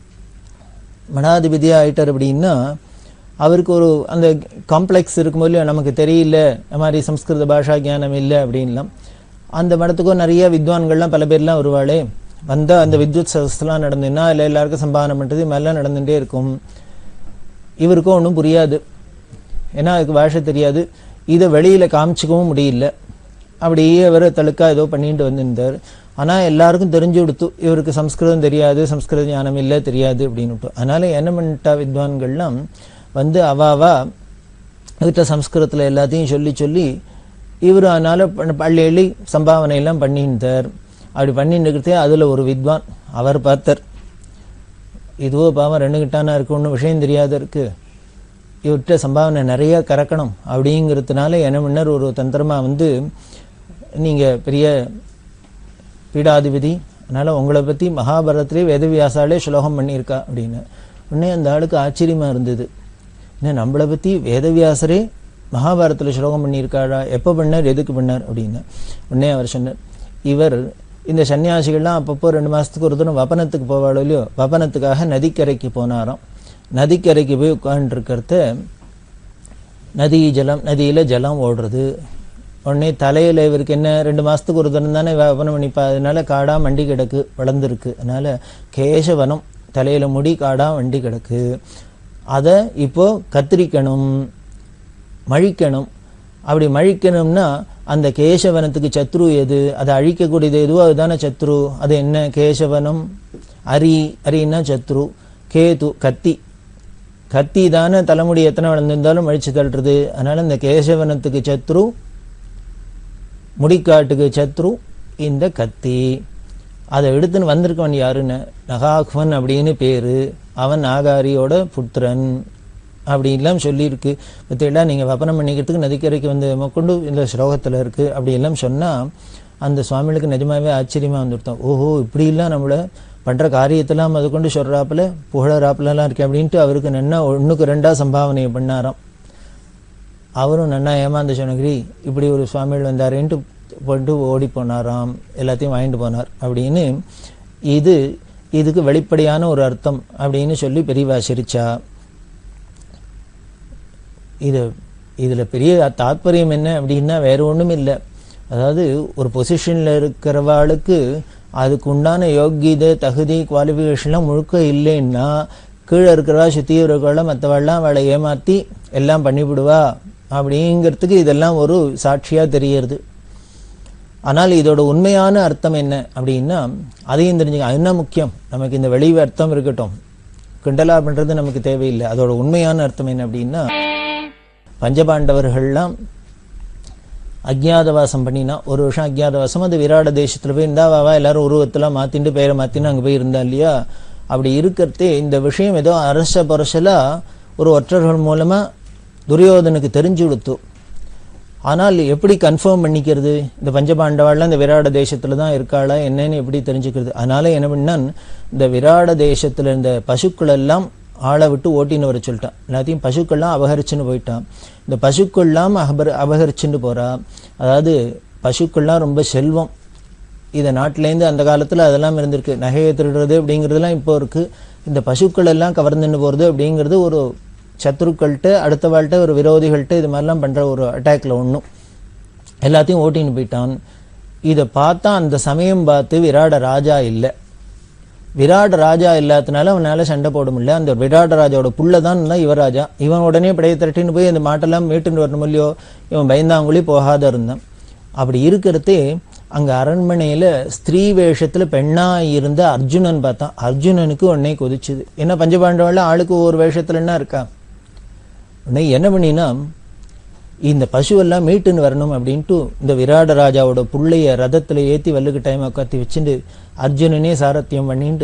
மடாதிபதியா ஆயிட்டார் அப்படின்னா அவருக்கு ஒரு அந்த காம்ப்ளெக்ஸ் இருக்கும்போது இல்லையா, நமக்கு தெரியல இந்த மாதிரி சம்ஸ்கிருத பாஷா ஞானம் இல்லை அப்படின்லாம் அந்த மடத்துக்கும் நிறைய வித்வான்கள்லாம் பல பேர்லாம் வருவாளே வந்தா அந்த வித்யுத் சதஸ்லாம் நடந்துன்னா இல்லை எல்லாருக்கும் சம்பாதனை பண்ணுறது இது மாதிரிலாம் நடந்துகிட்டே இருக்கும் இவருக்கும் ஒன்றும் புரியாது ஏன்னா அதுக்கு பாஷை தெரியாது இதை வெளியில காமிச்சிக்கவும் முடியல அப்படியே அவர் தழுக்கா ஏதோ பண்ணிட்டு வந்திருந்தார் ஆனா எல்லாருக்கும் தெரிஞ்சு கொடுத்து இவருக்கு சம்ஸ்கிருதம் தெரியாது சம்ஸ்கிருத ஞானம் இல்லை தெரியாது அப்படின்னு அதனால என்ன பண்ணிட்டா வித்வான்கள்லாம் வந்து அவாவா கிட்ட சம்ஸ்கிருதத்துல எல்லாத்தையும் சொல்லி சொல்லி இவர் அதனால பண்ண- பள்ளி எள்ளி சம்பாவனை எல்லாம் பண்ணியிருந்தார் அப்படி பண்ணிட்டு இருக்கிறதே அதுல ஒரு வித்வான் அவர் பார்த்தார் இதுவோ பாவம் ரெண்டு கிட்டானா இருக்கு ஒன்றும் விஷயம் தெரியாத இருக்கு இவர்கிட்ட சம்பாவனை நிறைய கறக்கணும் அப்படிங்கிறதுனால என்ன முன்னர் ஒரு தந்திரமா வந்து நீங்க பெரிய பீடாதிபதி அதனால உங்களை பத்தி மகாபாரதத்திலே வேதவியாசாலே ஸ்லோகம் பண்ணியிருக்கா அப்படின்னு உடனே அந்த ஆளுக்கு ஆச்சரியமா இருந்தது என்ன நம்மளை பத்தி வேதவியாசரே மகாபாரதத்துல ஸ்லோகம் பண்ணியிருக்காரா எப்போ பண்ணார் எதுக்கு பண்ணார் அப்படின்னு உடனே அவர் சொன்னார் இவர் இந்த சன்னியாசிகள்லாம் அப்பப்போ ரெண்டு மாசத்துக்கு ஒரு தூரம் வபனத்துக்கு போவாளோ இல்லையோ வபனத்துக்காக நதிக்கரைக்கு போனாராம் நதிக்கரைக்கு போய் உட்காந்துருக்கிறத நதி ஜலம் நதியில ஜலம் ஓடுறது உடனே தலையில இவருக்கு என்ன ரெண்டு மாசத்துக்கு ஒரு தினம் தானே வியாபனம் பண்ணிப்பா அதனால காடா மண்டி கிடக்கு வளர்ந்துருக்கு அதனால கேசவனம் தலையில முடி காடா வண்டி கிடக்கு அதை இப்போ கத்திரிக்கணும் மழிக்கணும் அப்படி மழிக்கணும்னா அந்த கேசவனத்துக்கு சத்ரு எது அதை அழிக்கக்கூடியது எதுவோ அதுதானே சத்ரு அது என்ன கேசவனம் அரி அரின்னா சத்ரு கேது கத்தி கத்தி தானே தலைமுடி எத்தனை வளர்ந்திருந்தாலும் அழிச்சு தள்ளுறது அதனால இந்த கேசவனத்துக்கு சத்ரு முடிக்காட்டுக்கு சத்ரு இந்த கத்தி அதை எடுத்துன்னு வந்திருக்கவன் யாருன்னு நகாக்வன் அப்படின்னு பேரு அவன் நாகாரியோட புத்திரன் அப்படின்லாம் சொல்லியிருக்கு பற்றியெல்லாம் நீங்கள் வப்பனம் பண்ணிக்கிறதுக்கு நதிக்கரைக்கு வந்து கொண்டு இந்த ஸ்லோகத்தில் இருக்கு அப்படி எல்லாம் சொன்னால் அந்த சுவாமிகளுக்கு நிஜமாவே ஆச்சரியமாக வந்துருத்தோம் ஓஹோ இப்படிலாம் நம்மளை பண்ணுற காரியத்தெல்லாம் அது கொண்டு சொல்கிறாப்புல புகழறாப்புலலாம் இருக்கேன் அப்படின்ட்டு அவருக்கு நன்னா ஒன்றுக்கு ரெண்டாக சம்பாவனையை பண்ணாராம் அவரும் நன்னா ஏமாந்த சொன்னகிரி இப்படி ஒரு சுவாமிகள் வந்தாரேன்ட்டு போட்டு ஓடி போனாராம் எல்லாத்தையும் வாங்கிட்டு போனார் அப்படின்னு இது இதுக்கு வெளிப்படையான ஒரு அர்த்தம் அப்படின்னு சொல்லி பெரியவா சிரிச்சா இது இதுல பெரிய தாத்பரியம் என்ன அப்படின்னா வேற ஒண்ணும் இல்லை அதாவது ஒரு பொசிஷன்ல இருக்கிறவாளுக்கு அதுக்கு உண்டான யோக்கியதை தகுதி குவாலிஃபிகேஷன்லாம் முழுக்க இல்லைன்னா கீழே இருக்கிறவா சுத்தி இருக்கிறவள மற்றவாள்லாம் அவளை ஏமாத்தி எல்லாம் பண்ணிவிடுவா அப்படிங்கிறதுக்கு இதெல்லாம் ஒரு சாட்சியா தெரியறது ஆனால் இதோட உண்மையான அர்த்தம் என்ன அப்படின்னா அதையும் தெரிஞ்சுக்க அது என்ன முக்கியம் நமக்கு இந்த வெளி அர்த்தம் இருக்கட்டும் கிண்டலா பண்றது நமக்கு தேவையில்லை அதோட உண்மையான அர்த்தம் என்ன அப்படின்னா பஞ்சபாண்டவர்கள்லாம் அஜ்ஞாதவாசம் பண்ணினா ஒரு வருஷம் அஜ்ஞாதவாசம் அது விராட தேசத்துல போய் இருந்தா வாவா எல்லாரும் உருவத்தெல்லாம் மாத்திண்டு பேரை மாத்தின்னு அங்க போய் இருந்தா இல்லையா அப்படி இருக்கிறதே இந்த விஷயம் ஏதோ அரச பரசலா ஒரு ஒற்றர்கள் மூலமா துரியோதனுக்கு தெரிஞ்சு கொடுத்து ஆனால் எப்படி கன்ஃபார்ம் பண்ணிக்கிறது இந்த பஞ்சபாண்டவாள்லாம் இந்த விராட தேசத்துல தான் இருக்காளா என்னன்னு எப்படி தெரிஞ்சுக்கிறது அதனால என்ன பண்ணான் இந்த விராட தேசத்துல இருந்த பசுக்கள் எல்லாம் ஆளை விட்டு ஓட்டின்னு வர சொல்லிட்டான் எல்லாத்தையும் பசுக்கள்லாம் அபகரிச்சுன்னு போயிட்டான் இந்த பசுக்கள்லாம் அபர அபகரிச்சுன்னு போறா அதாவது பசுக்கள்லாம் ரொம்ப செல்வம் இதை நாட்டிலேருந்து அந்த காலத்துல அதெல்லாம் இருந்திருக்கு நகையை திருடுறது அப்படிங்கிறதுலாம் இப்போ இருக்கு இந்த பசுக்கள் எல்லாம் கவர்ந்துன்னு போறது அப்படிங்கிறது ஒரு சத்துருக்கள்கிட்ட அடுத்த வாழ்கிட்ட ஒரு விரோதிகள்கிட்ட இது மாதிரிலாம் பண்ற ஒரு அட்டாக்ல ஒண்ணும் எல்லாத்தையும் ஓட்டின்னு போயிட்டான் இதை பார்த்தா அந்த சமயம் பார்த்து விராட ராஜா இல்லை விராட் ராஜா இல்லாதனால அவனால சண்டை போட முடியல அந்த விராட் ராஜாவோட புள்ள தான் யுவராஜா இவன் உடனே படையை திரட்டின்னு போய் அந்த மாட்டெல்லாம் மீட்டுன்னு வரணும் இல்லையோ இவன் பயந்தாங்குழி போகாத இருந்தான் அப்படி இருக்கிறதே அங்க அரண்மனையில ஸ்திரீ வேஷத்துல பெண்ணா இருந்த அர்ஜுனன் பார்த்தான் அர்ஜுனனுக்கு உடனே கொதிச்சுது என்ன பஞ்சபாண்டவெல்லாம் ஆளுக்கு ஒரு வேஷத்துல என்ன இருக்கா உடனே என்ன பண்ணினா இந்த பசுவெல்லாம் மீட்டுன்னு வரணும் அப்படின்ட்டு இந்த விராட ராஜாவோட புள்ளைய ரதத்துல ஏத்தி வல்லுக்கு டைம் உட்காத்தி வச்சுட்டு அர்ஜுனனே சாரத்தியம் பண்ணிட்டு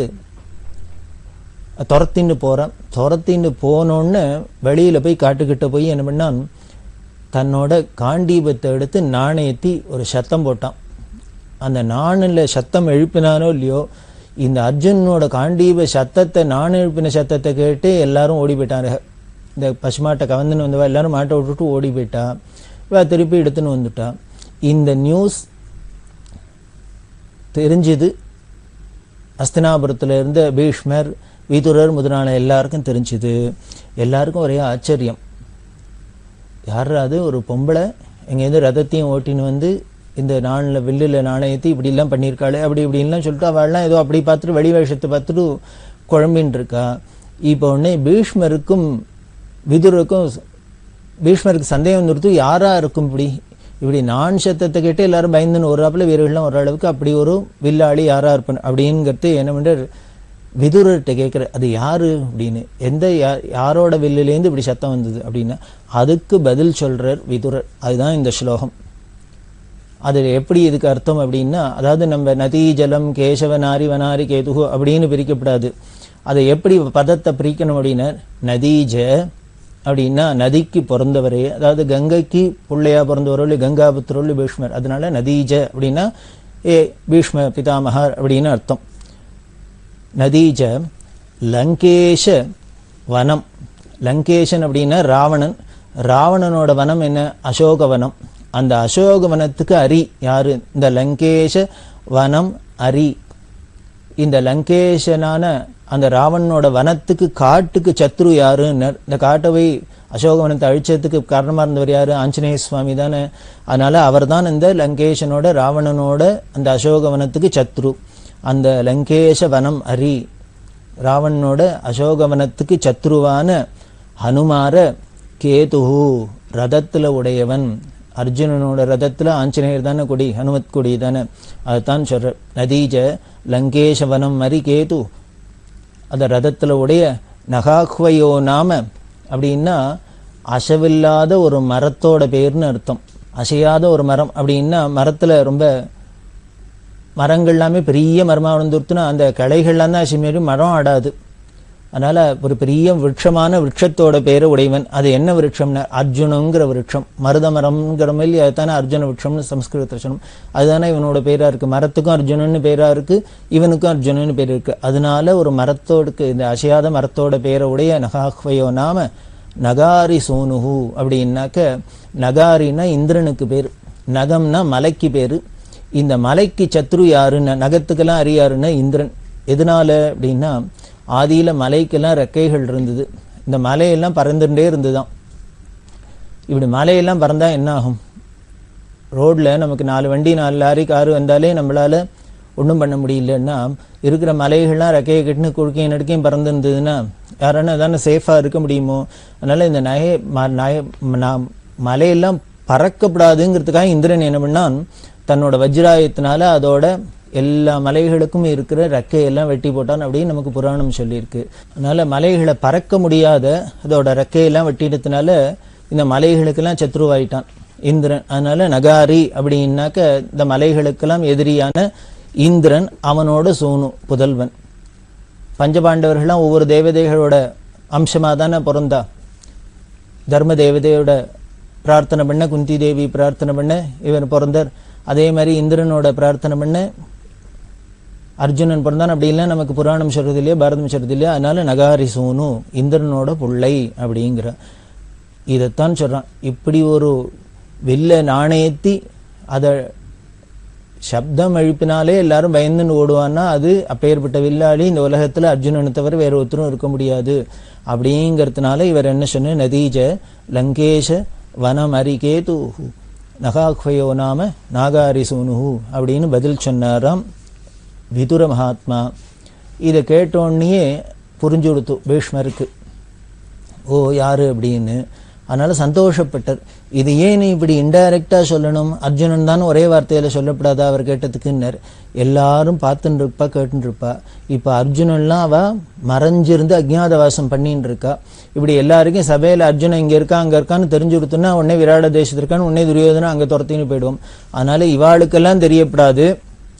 துரத்தின்னு போறான் துரத்தின்னு போனோன்னு வெளியில போய் காட்டுக்கிட்ட போய் என்ன பண்ணான் தன்னோட காண்டீபத்தை எடுத்து நாணயத்தி ஒரு சத்தம் போட்டான் அந்த நாணில் சத்தம் எழுப்பினானோ இல்லையோ இந்த அர்ஜுனனோட காண்டீப சத்தத்தை நான் எழுப்பின சத்தத்தை கேட்டு எல்லாரும் ஓடி போயிட்டாங்க இந்த பசுமாட்டை கவர்ந்துன்னு வந்தவா எல்லாரும் மாட்டை விட்டுட்டு ஓடி போயிட்டா இவ திருப்பி எடுத்துன்னு வந்துட்டா இந்த நியூஸ் தெரிஞ்சது அஸ்தினாபுரத்துல இருந்த பீஷ்மர் விதுரர் முதலான எல்லாருக்கும் தெரிஞ்சுது எல்லாருக்கும் ஒரே ஆச்சரியம் யாரா அது ஒரு பொம்பளை எங்கேருந்து ரதத்தையும் ஓட்டின்னு வந்து இந்த நாளில் வில்லில் நாணயத்தை இப்படிலாம் பண்ணியிருக்காளே அப்படி இப்படின்லாம் சொல்லிட்டு அவள்லாம் ஏதோ அப்படி பார்த்துட்டு வெளி வேஷத்தை பார்த்துட்டு குழம்பின்னு இருக்கா இப்போ உடனே பீஷ்மருக்கும் விதுருக்கும் பீஷ்மருக்கு சந்தேகம் வந்துருத்து யாரா இருக்கும் இப்படி இப்படி நான் சத்தத்தை கேட்டு எல்லாரும் பயந்துன்னு ஒரு வீரர்கள்லாம் ஓரளவுக்கு அப்படி ஒரு வில்லாளி யாரா இருப்பேன் அப்படிங்கிறது என்ன பண்றார் விதுரர்கிட்ட கேட்குற அது யாரு அப்படின்னு எந்த யா- யாரோட வில்லுலேருந்து இப்படி சத்தம் வந்தது அப்படின்னா அதுக்கு பதில் சொல்றார் விதுரர் அதுதான் இந்த ஸ்லோகம் அது எப்படி இதுக்கு அர்த்தம் அப்படின்னா அதாவது நம்ம நதி ஜலம் கேசவ நாரி வனாரி கேதுகு அப்படின்னு பிரிக்கப்படாது அதை எப்படி பதத்தை பிரிக்கணும் அப்படின்னா நதீஜ அப்படின்னா நதிக்கு பிறந்தவரே அதாவது கங்கைக்கு பிள்ளையா பிறந்தவரோல் கங்காபுத்திரோல் பீஷ்மர் அதனால நதீஜ அப்படின்னா ஏ பீஷ்ம பிதாமகர் அப்படின்னு அர்த்தம் நதீஜ லங்கேஷ வனம் லங்கேஷன் அப்படின்னா ராவணன் ராவணனோட வனம் என்ன அசோகவனம் அந்த அசோக வனத்துக்கு அரி யாரு இந்த லங்கேஷ வனம் அரி இந்த லங்கேஷனான அந்த ராவணனோட வனத்துக்கு காட்டுக்கு சத்ரு யாருன்னு இந்த காட்டை போய் அசோகவனத்தை அழிச்சதுக்கு காரணமா இருந்தவர் யாரு ஆஞ்சநேய சுவாமி தானே அதனால அவர்தான் இந்த லங்கேஷனோட ராவணனோட அந்த அசோகவனத்துக்கு சத்ரு அந்த லங்கேஷ வனம் அரி ராவணனோட அசோகவனத்துக்கு சத்ருவான ஹனுமார கேதுஹு ரதத்துல உடையவன் அர்ஜுனனோட ரதத்துல ஆஞ்சநேயர் தானே கொடி ஹனுமத் கொடி தானே அதுதான் சொல்ற நதீஜ லங்கேஷ வனம் மரி கேது அந்த ரதத்துல உடைய நகாஹ்வயோ நாம அப்படின்னா அசவில்லாத ஒரு மரத்தோட பேர்னு அர்த்தம் அசையாத ஒரு மரம் அப்படின்னா மரத்துல ரொம்ப மரங்கள் எல்லாமே பெரிய மரமா விழுந்துருத்துனா அந்த கிளைகள்லாம் தான் அசிமேறி மரம் ஆடாது அதனால ஒரு பெரிய விருட்சமான விருட்சத்தோட பேரை உடையவன் அது என்ன விருட்சம்னா அர்ஜுனங்கிற விருட்சம் மருத மரம்ங்கிற மாதிரி அதுதானே அர்ஜுன விருட்சம்னு சம்ஸ்கிருதத்தில் சொன்னோம் அதுதானே இவனோட பேரா இருக்கு மரத்துக்கும் அர்ஜுனன்னு பேரா இருக்கு இவனுக்கும் அர்ஜுனன்னு பேர் இருக்கு அதனால ஒரு மரத்தோடுக்கு இந்த அசையாத மரத்தோட பேரை உடைய நகாஹ்வயோ நாம நகாரி சோனுஹு அப்படின்னாக்க நகாரின்னா இந்திரனுக்கு பேர் நகம்னா மலைக்கு பேரு இந்த மலைக்கு சத்ரு யாருன்னா நகத்துக்கெல்லாம் அறியாருன்னா இந்திரன் எதனால அப்படின்னா ஆதியில மலைக்கெல்லாம் ரெக்கைகள் இருந்தது இந்த மலையெல்லாம் பறந்துட்டே இருந்துதான் இப்படி மலையெல்லாம் பறந்தா என்ன ஆகும் ரோட்ல நமக்கு நாலு வண்டி நாலு லாரி காரு வந்தாலே நம்மளால ஒன்றும் பண்ண முடியலன்னா இருக்கிற மலைகள்லாம் ரெக்கையை கட்டினு குறுக்கையும் நடுக்கையும் பறந்து இருந்ததுன்னா யாரான தானே சேஃபாக இருக்க முடியுமோ அதனால இந்த நகை ம- நகை ம- மலையெல்லாம் பறக்கப்படாதுங்கிறதுக்காக இந்திரன் என்ன பண்ணான் தன்னோட வஜ்ராயத்தினால அதோட எல்லா மலைகளுக்கும் இருக்கிற ரெக்கையெல்லாம் வெட்டி போட்டான் அப்படின்னு நமக்கு புராணம் சொல்லியிருக்கு அதனால மலைகளை பறக்க முடியாத அதோட ரெக்கையெல்லாம் வெட்டினதுனால இந்த மலைகளுக்கெல்லாம் சத்ருவாயிட்டான் இந்திரன் அதனால நகாரி அப்படின்னாக்க இந்த மலைகளுக்கெல்லாம் எதிரியான இந்திரன் அவனோட சோனு புதல்வன் பஞ்சபாண்டவர்கள்லாம் ஒவ்வொரு தேவதைகளோட அம்சமா தானே பிறந்தா தர்ம தேவதையோட பிரார்த்தனை பண்ண குந்தி தேவி பிரார்த்தனை பண்ண இவர் பிறந்தார் அதே மாதிரி இந்திரனோட பிரார்த்தனை பண்ண அர்ஜுனன் பிறந்தான் அப்படி இல்லை நமக்கு புராணம் சொல்றது இல்லையா பாரதம் சொல்றது இல்லையா அதனால நகாரி சோனு இந்திரனோட புள்ளை அப்படிங்கிற இதைத்தான் சொல்றான் இப்படி ஒரு வில்ல நாணயத்தி அதை சப்தம் எழுப்பினாலே எல்லாரும் பயந்துன்னு ஓடுவான்னா அது அப்பேற்பட்ட வில்லாளி இந்த உலகத்துல அர்ஜுனனை தவிர வேற ஒருத்தரும் இருக்க முடியாது அப்படிங்கிறதுனால இவர் என்ன சொன்ன நதீஜ லங்கேஷ வனம் அரிகேது நகாஹ்வயோ நாம நாகாரி சூனுஹு அப்படின்னு பதில் சொன்னாராம் விதுர மகாத்மா இதை கேட்டோடனேயே புரிஞ்சு கொடுத்து பீஷ்மருக்கு ஓ யாரு அப்படின்னு அதனால சந்தோஷப்பட்டார் இது ஏன் நீ இப்படி இன்டைரக்டா சொல்லணும் அர்ஜுனன் தான் ஒரே வார்த்தையில சொல்லப்படாதா அவர் கேட்டதுக்குன்னர் எல்லாரும் பார்த்துட்டு இருப்பா கேட்டுட்டு இருப்பா இப்ப அர்ஜுனன்லாம் அவ மறைஞ்சிருந்து அஜ்ஞாதவாசம் பண்ணிட்டு இருக்கா இப்படி எல்லாருக்கும் சபையில அர்ஜுனன் இங்க இருக்கா அங்க இருக்கான்னு தெரிஞ்சு கொடுத்தோன்னா உடனே விராட தேசத்துல இருக்கான்னு உடனே துரியோதனா அங்க துரத்தின்னு போயிடுவோம் அதனால இவாளுக்கெல்லாம் தெரியப்படாது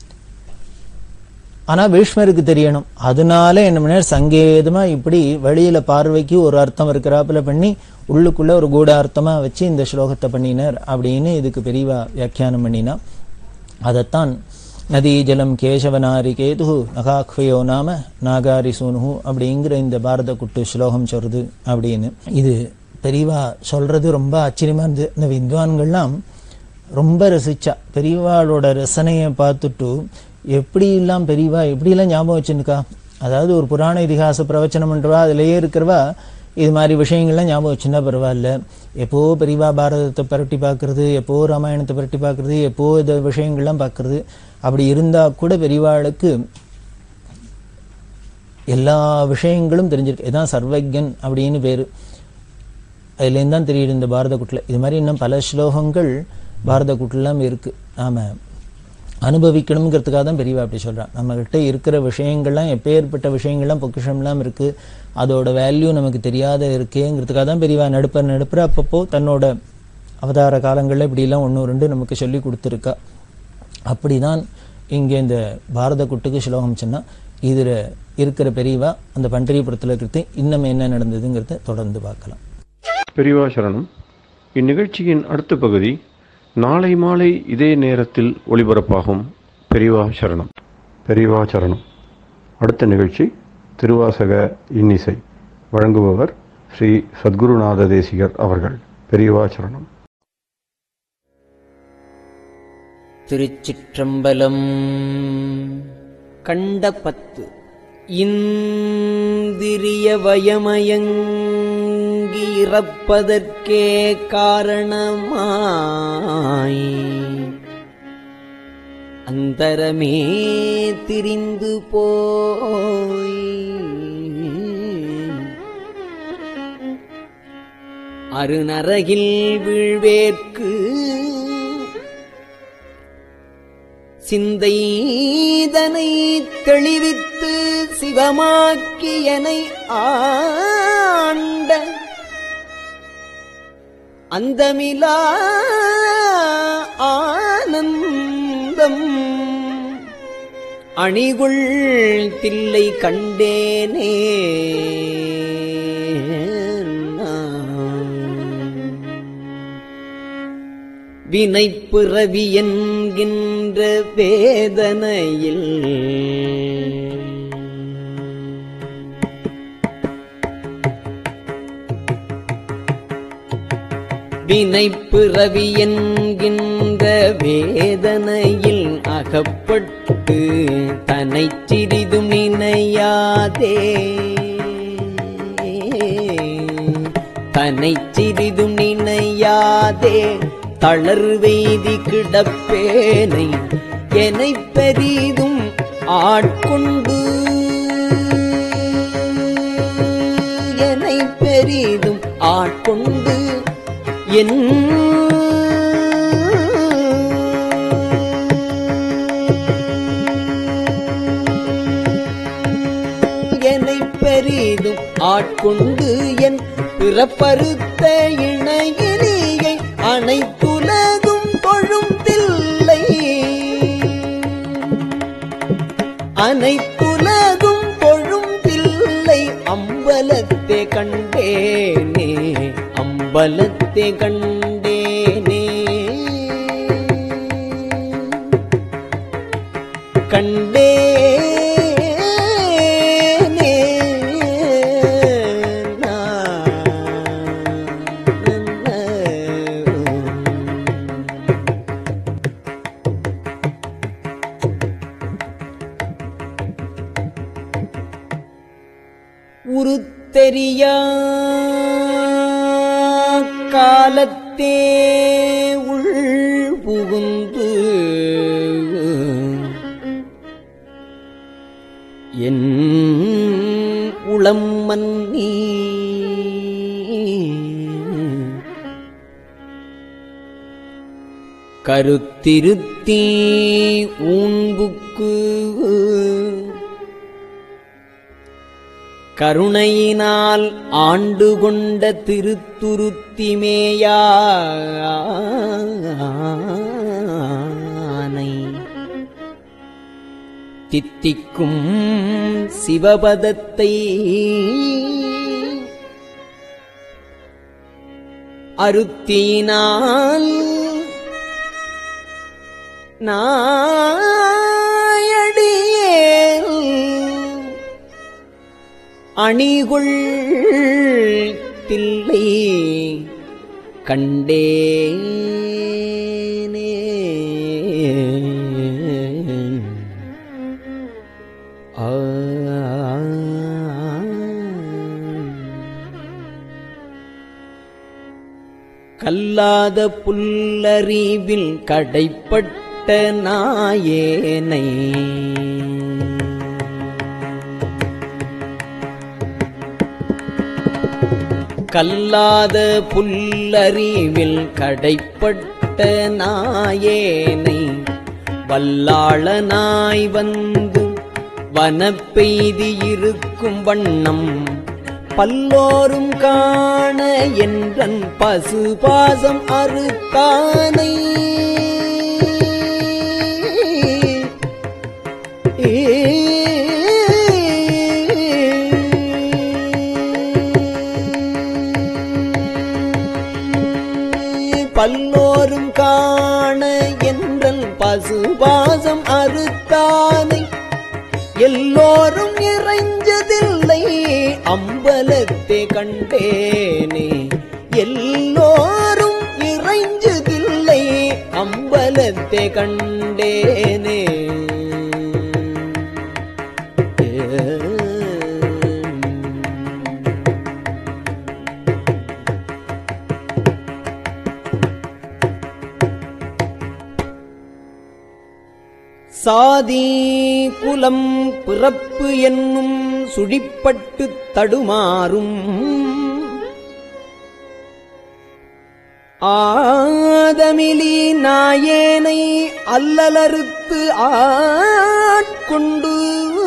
ஆனா பீஷ்மருக்கு தெரியணும் அதனால என்ன பண்ணார் சங்கேதமா இப்படி வெளியில பார்வைக்கு ஒரு அர்த்தம் இருக்கிறாப்புல பண்ணி உள்ளுக்குள்ள ஒரு கூட அர்த்தமா வச்சு இந்த ஸ்லோகத்தை பண்ணினார் அப்படின்னு இதுக்கு பெரியவா வியாக்கியானம் பண்ணினா அதைத்தான் நதி ஜலம் கேசவனாரி கேது நகாக்வயோ நாம நாகாரி சூனுஹு அப்படிங்கிற இந்த பாரத குட்டு ஸ்லோகம் சொல்றது அப்படின்னு இது பெரியவா சொல்றது ரொம்ப ஆச்சரியமா இருந்தது இந்த வித்வான்கள்லாம் ரொம்ப ரசிச்சா பெரியவாளோட ரசனையை பார்த்துட்டு எப்படி எல்லாம் பெரியவா எப்படி எல்லாம் ஞாபகம் வச்சுருக்கா அதாவது ஒரு புராண இதிகாச பிரவச்சனம் பண்றவா அதுலயே இருக்கிறவா இது மாதிரி விஷயங்கள்லாம் ஞாபகம் வச்சுருந்தா பரவாயில்ல எப்போ பெரியவா பாரதத்தை புரட்டி பார்க்கறது எப்போ ராமாயணத்தை புரட்டி பார்க்கறது எப்போ இந்த விஷயங்கள்லாம் பார்க்கறது அப்படி இருந்தா கூட பெரியவாளுக்கு எல்லா விஷயங்களும் தெரிஞ்சிருக்கு இதான் சர்வஜன் அப்படின்னு பேரு அதுலேருந்து தான் தெரியுது இந்த பாரத குட்டில் இது மாதிரி இன்னும் பல ஸ்லோகங்கள் பாரத குட்டிலாம் இருக்கு நாம அனுபவிக்கணுங்கிறதுக்காக தான் பெரியவா அப்படி சொல்றான் நம்மகிட்ட இருக்கிற விஷயங்கள்லாம் எப்பேற்பட்ட விஷயங்கள்லாம் பொக்கிஷம்லாம் இருக்கு அதோட வேல்யூ நமக்கு தெரியாத இருக்கேங்கிறதுக்காக தான் பெரியவா நடுப்ப நடுப்புற அப்பப்போ தன்னோட அவதார காலங்களில் இப்படிலாம் ஒன்று ரெண்டு நமக்கு சொல்லி கொடுத்துருக்கா அப்படிதான் இங்கே இந்த பாரத குட்டுக்கு ஸ்லோகம் சொன்னா இதுல இருக்கிற பெரியவா அந்த பண்டரிபுரத்தில் இருக்கிறது இன்னும் என்ன நடந்ததுங்கிறத தொடர்ந்து பார்க்கலாம் பெரியவா சரணம் இந்நிகழ்ச்சியின் அடுத்த பகுதி நாளை மாலை இதே நேரத்தில் ஒளிபரப்பாகும் பெரியவா சரணம் பெரியவா சரணம் அடுத்த நிகழ்ச்சி திருவாசக இன்னிசை வழங்குபவர் ஸ்ரீ சத்குருநாத தேசிகர் அவர்கள் பெரியவா சரணம் திருச்சிற்றம்பலம் கண்ட பத்து இந்திரிய வயமயங்கி இறப்பதற்கே காரணமாய் அந்தரமே திரிந்து போய் அருநரகில் வீழ்வேற்கு சிந்தைதனை தெளிவித்து சிவமாக்கியனை ஆண்ட அந்தமிலா ஆனந்தம் அணிகுள் தில்லை கண்டேனே வினைப்பிறவி என்கின்ற வேதனையில் வினைப்பிறவி என்கின்ற வேதனையில் அகப்பட்டு தனை சிறிதும் நினையாதே தனை சிறிதும் நினையாதே தளர்வெய்தி கிடப்பேனை என்னை பெரிதும் ஆட்கொண்டு என்னை பெரிதும் ஆட்கொண்டு என் என்னை பெரிதும் ஆட்கொண்டு என் பிறப்பறுத்த இணையிலியை அனைத்துலகும் தொழும் தில்லை அனைத்துலகும் தொழும் தில்லை அம்பலத்தே கண்டேனே அம்பலத்தே கண்டேனே கண்டேனே நான். உருத்தெரியா காலத்தே உள் புகுந்து என் உளம் மன்னி கருத்திருத்தீ ஊன்புக்கு கருணையினால் ஆண்டு கொண்ட திருத்துருத்திமேயானை தித்திக்கும் சிவபதத்தை அருத்தினால் நாயடியேல் அணிகுள் தில்லை கண்டேனே ஆ. கல்லாத புல்லறிவில் கடைப்பட்ட நாயேனை கல்லாத புல்லறிவில் கடைப்பட்ட நாயேனை வல்லாளனாய் வந்து வனப்பெய்தி இருக்கும் வண்ணம் பல்லோரும் காண என்றன் பசுபாசம் அறுத்தானை பல்லோரும் காண என்றல் பசுபாசம் அறுத்தானை எல்லோரும் இறைஞ்சதில்லை அம்பலத்தை கண்டேனே எல்லோரும் இறைஞ்சதில்லை அம்பலத்தை கண்டேனே ஏ சாதி குலம் பிறப்பு என்னும் சுழிப்பட்டுத் தடுமாறும் ஆதமிலி நாயேனை அல்லலறுத்து ஆட்கொண்டு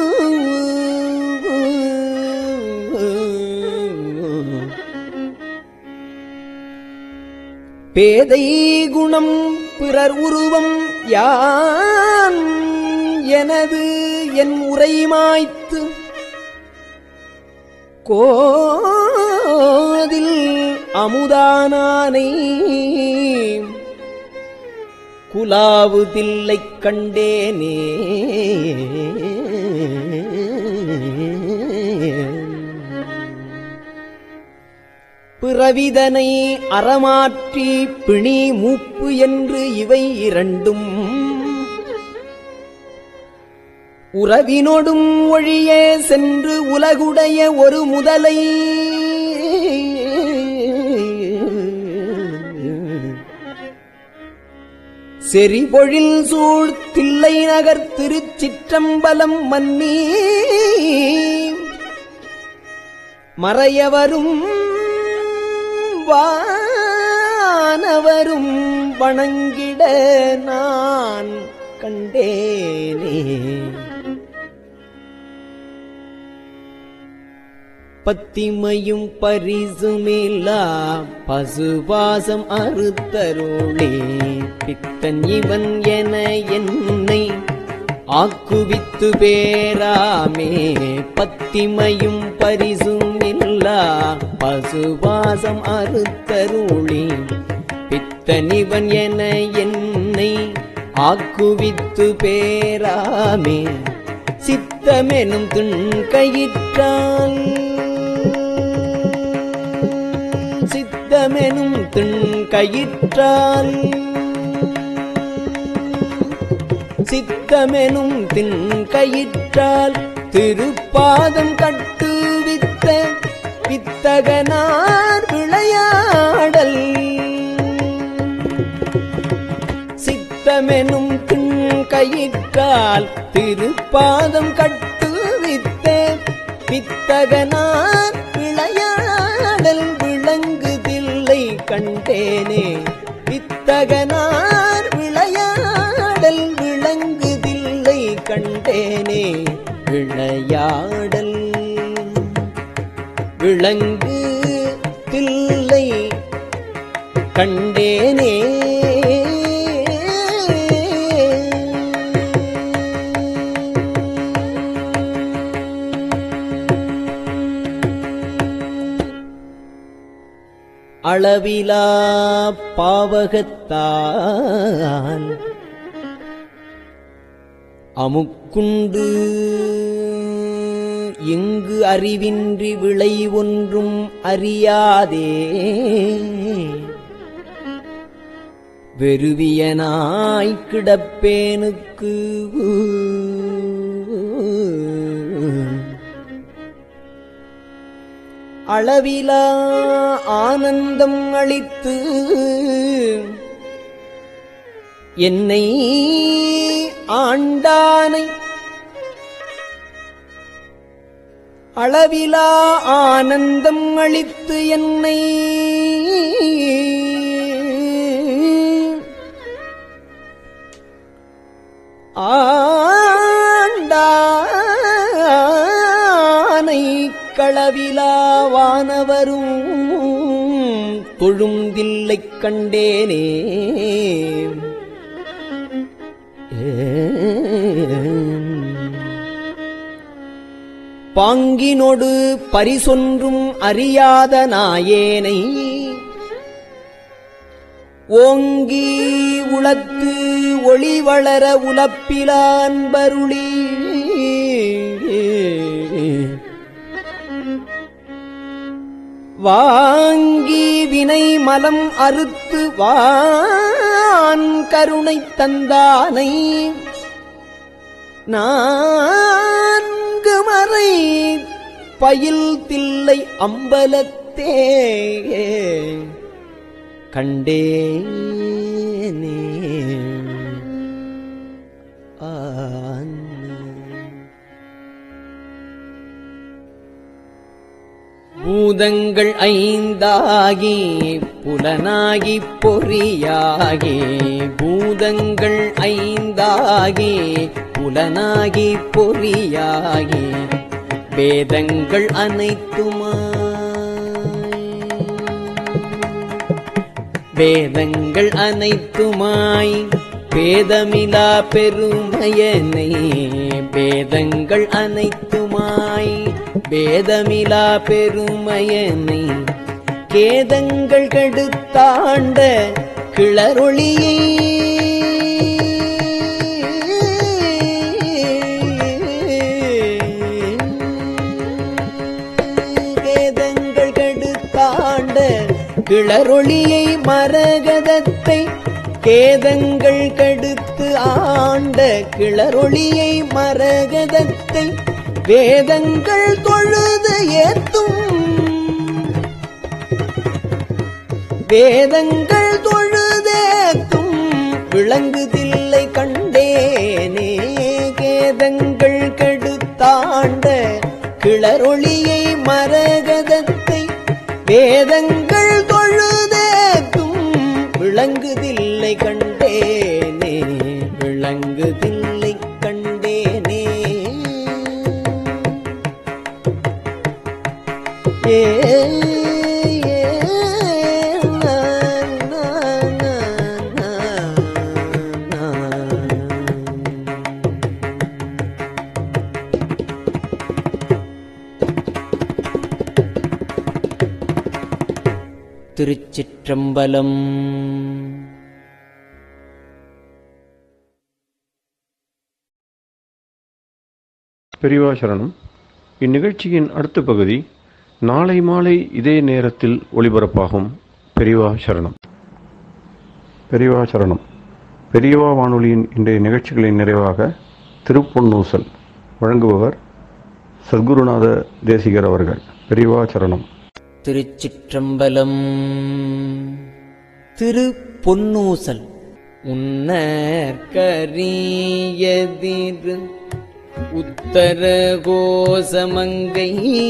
பேதை குணம் பிறர் உருவம் யான் எனது என் உரைமாய்த்து கோதில் அமுதானானை குலாவு தில்லைக் கண்டேனே பிறவிதனை அறமாற்றி பிணி மூப்பு என்று இவை இரண்டும் உறவினொடும் ஒழியே சென்று உலகுடைய ஒரு முதலை செறிபொழில் சூழ் தில்லை நகர் திருச்சிற்றம்பலம் மன்னி மறையவரும் வானவரும் வணங்கிட நான் கண்டேனே பத்திமையும் பரிசுமில்லா பசுபாசம் அறுத்தருளே பித்தன் இவன் என என்னை ஆக்குவித்து பேராமே பத்திமையும் பரிசும் இல்லா பசுபாசம் அறுத்தருளே பித்தனிவன் என என்னை ஆக்குவித்து பேராமே சித்தமெனும் துண் கயிற்றால் சித்தமெனும் துண் கயிற்றால் சித்தமெனும் தின் கயிற்றால் திருப்பாதம் கட்டுவித்த வித்தகனார் விளையாடல் சித்தமெனும் தின் கயிற்றால் திருப்பாதம் கட்டுவித்த வித்தகனார் விளையாடல் விளங்குதில்லை கண்டேனே வித்தகனார் விளையாடல் விளங்குதில்லை கண்டேனே விளையாடல் விளங்கு தில்லை கண்டேனே அளவிலா பாவகத்தான் அமுக்குண்டு எங்கு அறிவின்றி விளை ஒன்றும் அறியாதே வெறுவியனாய் கிடப்பேனுக்கு அளவிலா ஆனந்தம் அளித்து என்னை ஆண்டானை அளவிலா ஆனந்தம் அளித்து என்னை ஆண்டானை களவிலாவானவரும் தொழுந்தில்லைக் கண்டேனே பாங்கினொடு பரிசொன்றும் அறியாத நாயேனை ஓங்கி உளத்து ஒளி வளர உலப்பிலான்பருளி வாங்கி வினை மலம் அறுத்து வான் கருணை தந்தானை நான்கு மறை பயில் தில்லை அம்பலத்தே கண்டேனே ஆ பூதங்கள் ஐந்தாகி புலனாகி பொறியாகி பூதங்கள் ஐந்தாகி புலனாகி பொறியாகி வேதங்கள் அனைத்துமாய் வேதங்கள் அனைத்துமாய் பேதமிலா பெருமையனை வேதங்கள் அனைத்துமாய் பேதமிலா பெருமையனை கேதங்கள் கெடுத்தாண்ட கிளரொளியை வேதங்கள் கெடுத்தாண்ட கிளரொளியை மரகதத்தை கேதங்கள் கடுத்து ஆண்ட கிளரொளியை மரகதத்தை வேதங்கள் தொழுது ஏத்தும் வேதங்கள் தொழுதேத்தும் விளங்குதில்லை கண்டேனே கேதங்கள் கெடுத்தாண்ட கிளரொளியை மரகதத்தை வேதங்கள் தொழுதேத்தும் விளங்குதில்லை கண்டேனே விளங்குதில்லை கண்டேனே ஏ ஏ, நா, நா, நா, நா, நா. திருச்சிற்றம்பலம் பெரியவா சரணம் இந்நிகழ்ச்சியின் அடுத்த பகுதி நாளை மாலை இதே நேரத்தில் ஒளிபரப்பாகும் பெரியவா சரணம் பெரியவா சரணம் பெரியவா வானொலியின் இன்றைய நிகழ்ச்சிகளின் நிறைவாக திருப்பொன்னூசல் வழங்குபவர் சத்குருநாத தேசிகர் அவர்கள் பெரியவா சரணம் திருச்சிற்றம்பலம் திரு பொன்னூசல் உன்னற்கரியதிரு உத்தர கோசமங்கை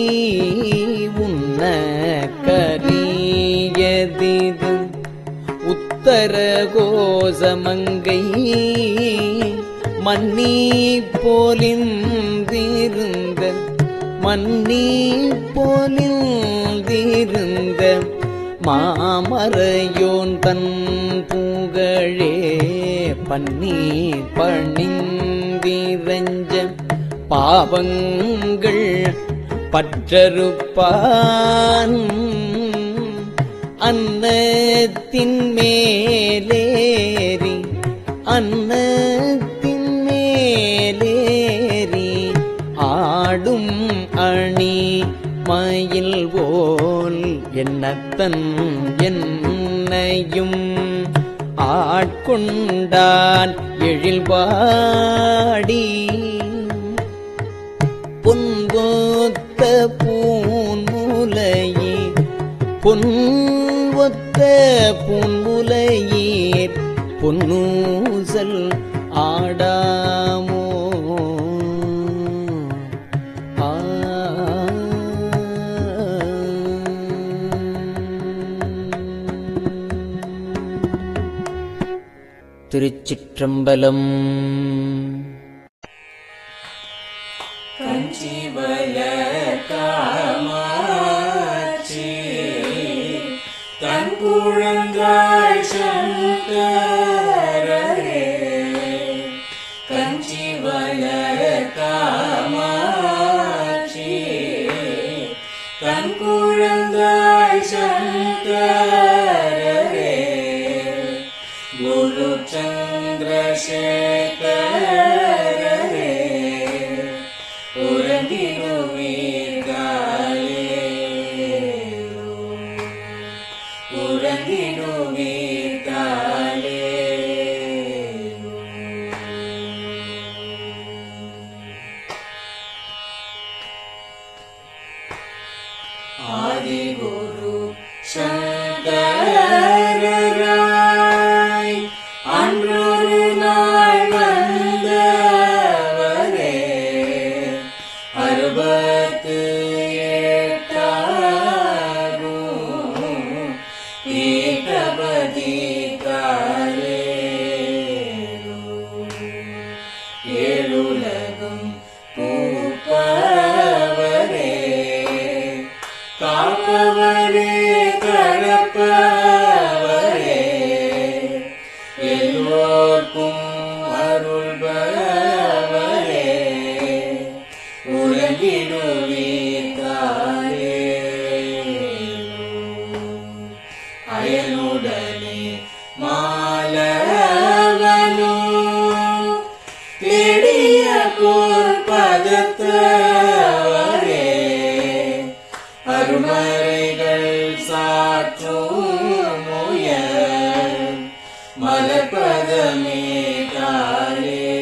உன்னற்கரியதிரு உத்தர கோசமங்கை மன்னி போலிந்திருந்த மன்னி போலிந்திருந்த மாமரையோன் தன் புகழே பன்னி பணிந்திரஞ்ச பாவங்கள் பற்றறுப்பான் அன்னத்தின் மேலேறி அன்னத்தின் மேலேறி ஆடும் அணி மயில் போல் என்னத்தன் என்னையும் ஆட்கொண்டான் எழில்பாடி பொன்கோத்த பூன்முலையே பொன்வொத்த பூன்முலையீர் பொன்னூசல் ஆடாமோ ஆ திருச்சிற்றம்பலம் அறுபத்து எட்டாம் காப்பவரே கடப்பவரே எல்லோர்க்கும் அருள்பவரே உலகிடுவீர்காரே அயனுடனே மாலவனோ தேடிய பொற்பதத்தவரே அருமறைகள் சாற்றும் முயல் மலர்பதமே காலே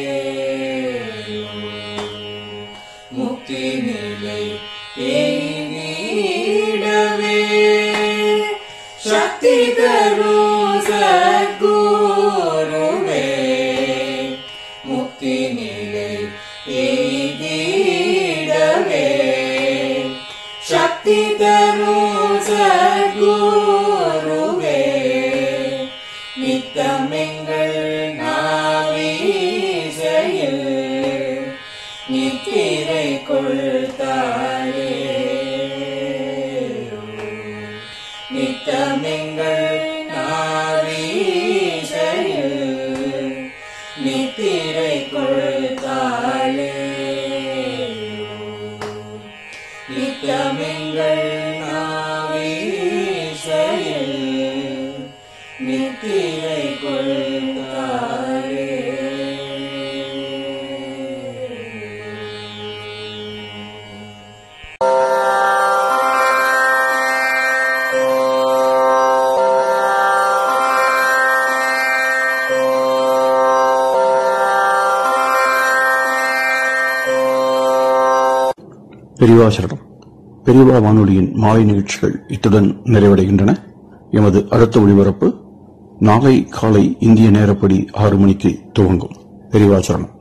முக்தி நிலை எய்திடவே சக்தி தரும் சத்குருவே முக்தி நிலை எய்திடவே சக்தி தரும் சத்குருவே நித்தமெங்கள் நாவீசையில் நித்திரை கொள்தாயே நித்தமெங்கள் நாவீசையில் நித்திரை கொள்தாளே நித்தமெங்கள் நாவீசையில் நித்திரை கொள்தாளே பெரியவா சரணம் பெரியவா வானொலியின் மாலை நிகழ்ச்சிகள் இத்துடன் நிறைவடைகின்றன எமது அடுத்த ஒளிபரப்பு நாளை காலை இந்திய நேரப்படி ஆறு மணிக்கு துவங்கும் பெரியவா சரணம்